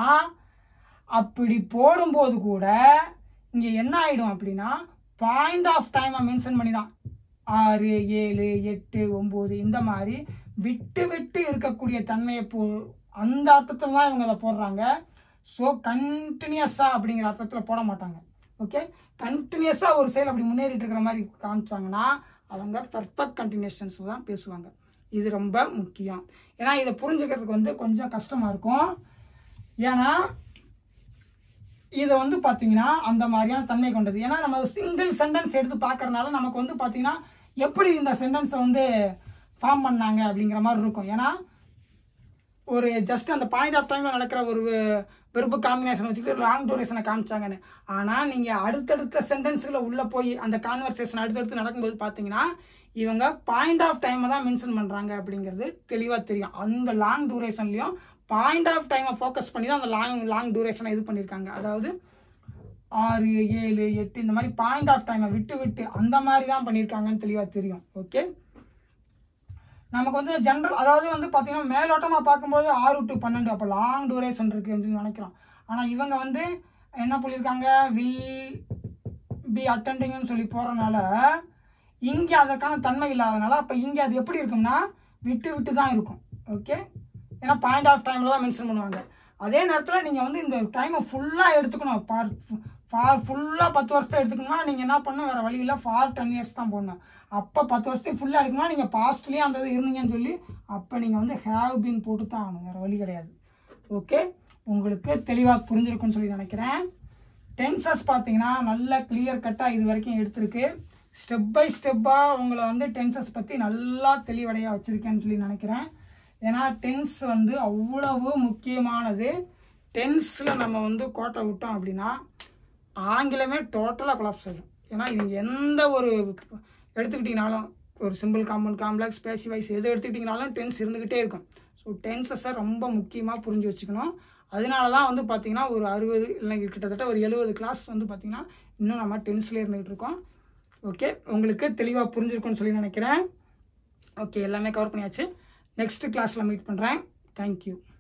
அப்படி போடும்போது கூட இங்கே என்ன ஆகிடும் அப்படின்னா பாயிண்ட் ஆஃப் டைமை மென்ஷன் பண்ணி தான் ஆறு ஏழு எட்டு ஒம்பது இந்த மாதிரி விட்டு விட்டு இருக்கக்கூடிய தன்மையை போ அந்த அர்த்தத்தில் தான் இவங்க அதை போடுறாங்க ஸோ கண்டினியூஸாக அப்படிங்கிற அர்த்தத்தில் போட மாட்டாங்க ஓகே கண்டினியூஸாக ஒரு செயல் அப்படி முன்னேறிட்டு இருக்கிற மாதிரி காமிச்சாங்கன்னா அவங்க பர்ஃபெக்ட் கண்டினியூஷன்ஸ் தான் பேசுவாங்க இது ரொம்ப முக்கியம் ஏன்னா இதை புரிஞ்சுக்கிறதுக்கு வந்து கொஞ்சம் கஷ்டமாக இருக்கும் ஏன்னா இதை வந்து பார்த்தீங்கன்னா அந்த மாதிரியான தன்மை கொண்டது ஏன்னா நம்ம சிங்கிள் சென்டென்ஸ் எடுத்து பார்க்கறனால நமக்கு வந்து பார்த்தீங்கன்னா எப்படி இந்த சென்டென்ஸை வந்து ஃபார்ம் பண்ணாங்க அப்படிங்கிற மாதிரி இருக்கும் ஏன்னா ஒரு ஜஸ்ட் அந்த பாயிண்ட் ஆஃப் டைமில் நடக்கிற ஒரு வெறுப்பு காம்பினேஷன் வச்சுக்கிட்டு லாங் டூரேஷனை காமிச்சாங்கன்னு ஆனால் நீங்கள் அடுத்தடுத்த சென்டென்ஸுகளை உள்ளே போய் அந்த கான்வர்சேஷன் அடுத்தடுத்து நடக்கும்போது பார்த்தீங்கன்னா இவங்க பாயிண்ட் ஆஃப் டைமை தான் மென்ஷன் பண்ணுறாங்க அப்படிங்கிறது தெளிவாக தெரியும் அந்த லாங் டூரேஷன்லையும் பாயிண்ட் ஆஃப் டைமை ஃபோக்கஸ் பண்ணி தான் அந்த லாங் லாங் டூரேஷனை இது பண்ணியிருக்காங்க அதாவது ஆறு ஏழு எட்டு இந்த மாதிரி பாயிண்ட் ஆஃப் டைமை விட்டு விட்டு அந்த மாதிரி தான் பண்ணியிருக்காங்கன்னு தெளிவாக தெரியும் ஓகே நமக்கு வந்து ஜென்ரல் அதாவது வந்து பார்த்தீங்கன்னா மேலோட்டமாக பார்க்கும்போது ஆறு டு பன்னெண்டு அப்போ லாங் டூரேஷன் இருக்குது அப்படின்னு நினைக்கிறோம் ஆனால் இவங்க வந்து என்ன சொல்லியிருக்காங்க வில் பி அட்டெண்டிங்னு சொல்லி போகிறனால இங்கே அதற்கான தன்மை இல்லாதனால அப்போ இங்கே அது எப்படி இருக்கும்னா விட்டு விட்டு தான் இருக்கும் ஓகே ஏன்னா பாயிண்ட் ஆஃப் டைமில் தான் மென்ஷன் பண்ணுவாங்க அதே நேரத்தில் நீங்கள் வந்து இந்த டைமை ஃபுல்லாக எடுத்துக்கணும் ஃபார் ஃபார் ஃபுல்லாக பத்து வருஷத்தை எடுத்துக்கணும்னா நீங்கள் என்ன பண்ணணும் வேறு வழி இல்லை ஃபார் டென் இயர்ஸ் தான் போடணும் அப்போ பத்து வருஷத்துக்கு ஃபுல்லாக எடுக்கணும்னா நீங்கள் பாஸ்ட்லேயே அந்த இது இருந்தீங்கன்னு சொல்லி அப்போ நீங்கள் வந்து ஹேவ் பீன் போட்டு தான் ஆகணும் வேறு வழி கிடையாது ஓகே உங்களுக்கு தெளிவாக புரிஞ்சிருக்குன்னு சொல்லி நினைக்கிறேன் டென்சஸ் பார்த்தீங்கன்னா நல்ல கிளியர் கட்டாக இது வரைக்கும் எடுத்திருக்கு ஸ்டெப் பை ஸ்டெப்பாக உங்களை வந்து டென்சஸ் பற்றி நல்லா தெளிவடையாக வச்சுருக்கேன்னு சொல்லி நினைக்கிறேன் ஏன்னா டென்ஸ் வந்து அவ்வளவு முக்கியமானது டென்ஸில் நம்ம வந்து கோட்டை விட்டோம் அப்படின்னா ஆங்கிலமே டோட்டலாக கொலாப்ஸ் ஆகிடும் ஏன்னா நீங்கள் எந்த ஒரு எடுத்துக்கிட்டிங்கனாலும் ஒரு சிம்பிள் காம்பவுண்ட் காம்ப்ளெக்ஸ் பேசி வைஸ் எது எடுத்துக்கிட்டிங்கனாலும் டென்ஸ் இருந்துக்கிட்டே இருக்கும் ஸோ டென்சஸை ரொம்ப முக்கியமாக புரிஞ்சு வச்சுக்கணும் அதனால தான் வந்து பார்த்தீங்கன்னா ஒரு அறுபது இல்லை கிட்டத்தட்ட ஒரு எழுபது கிளாஸ் வந்து பார்த்தீங்கன்னா இன்னும் நம்ம டென்ஸ்லேயே இருந்துகிட்டு இருக்கோம் ஓகே உங்களுக்கு தெளிவாக புரிஞ்சிருக்கும்னு சொல்லி நினைக்கிறேன் ஓகே எல்லாமே கவர் பண்ணியாச்சு நெக்ஸ்ட் கிளாஸில் மீட் பண்ணுறேன் தேங்க்யூ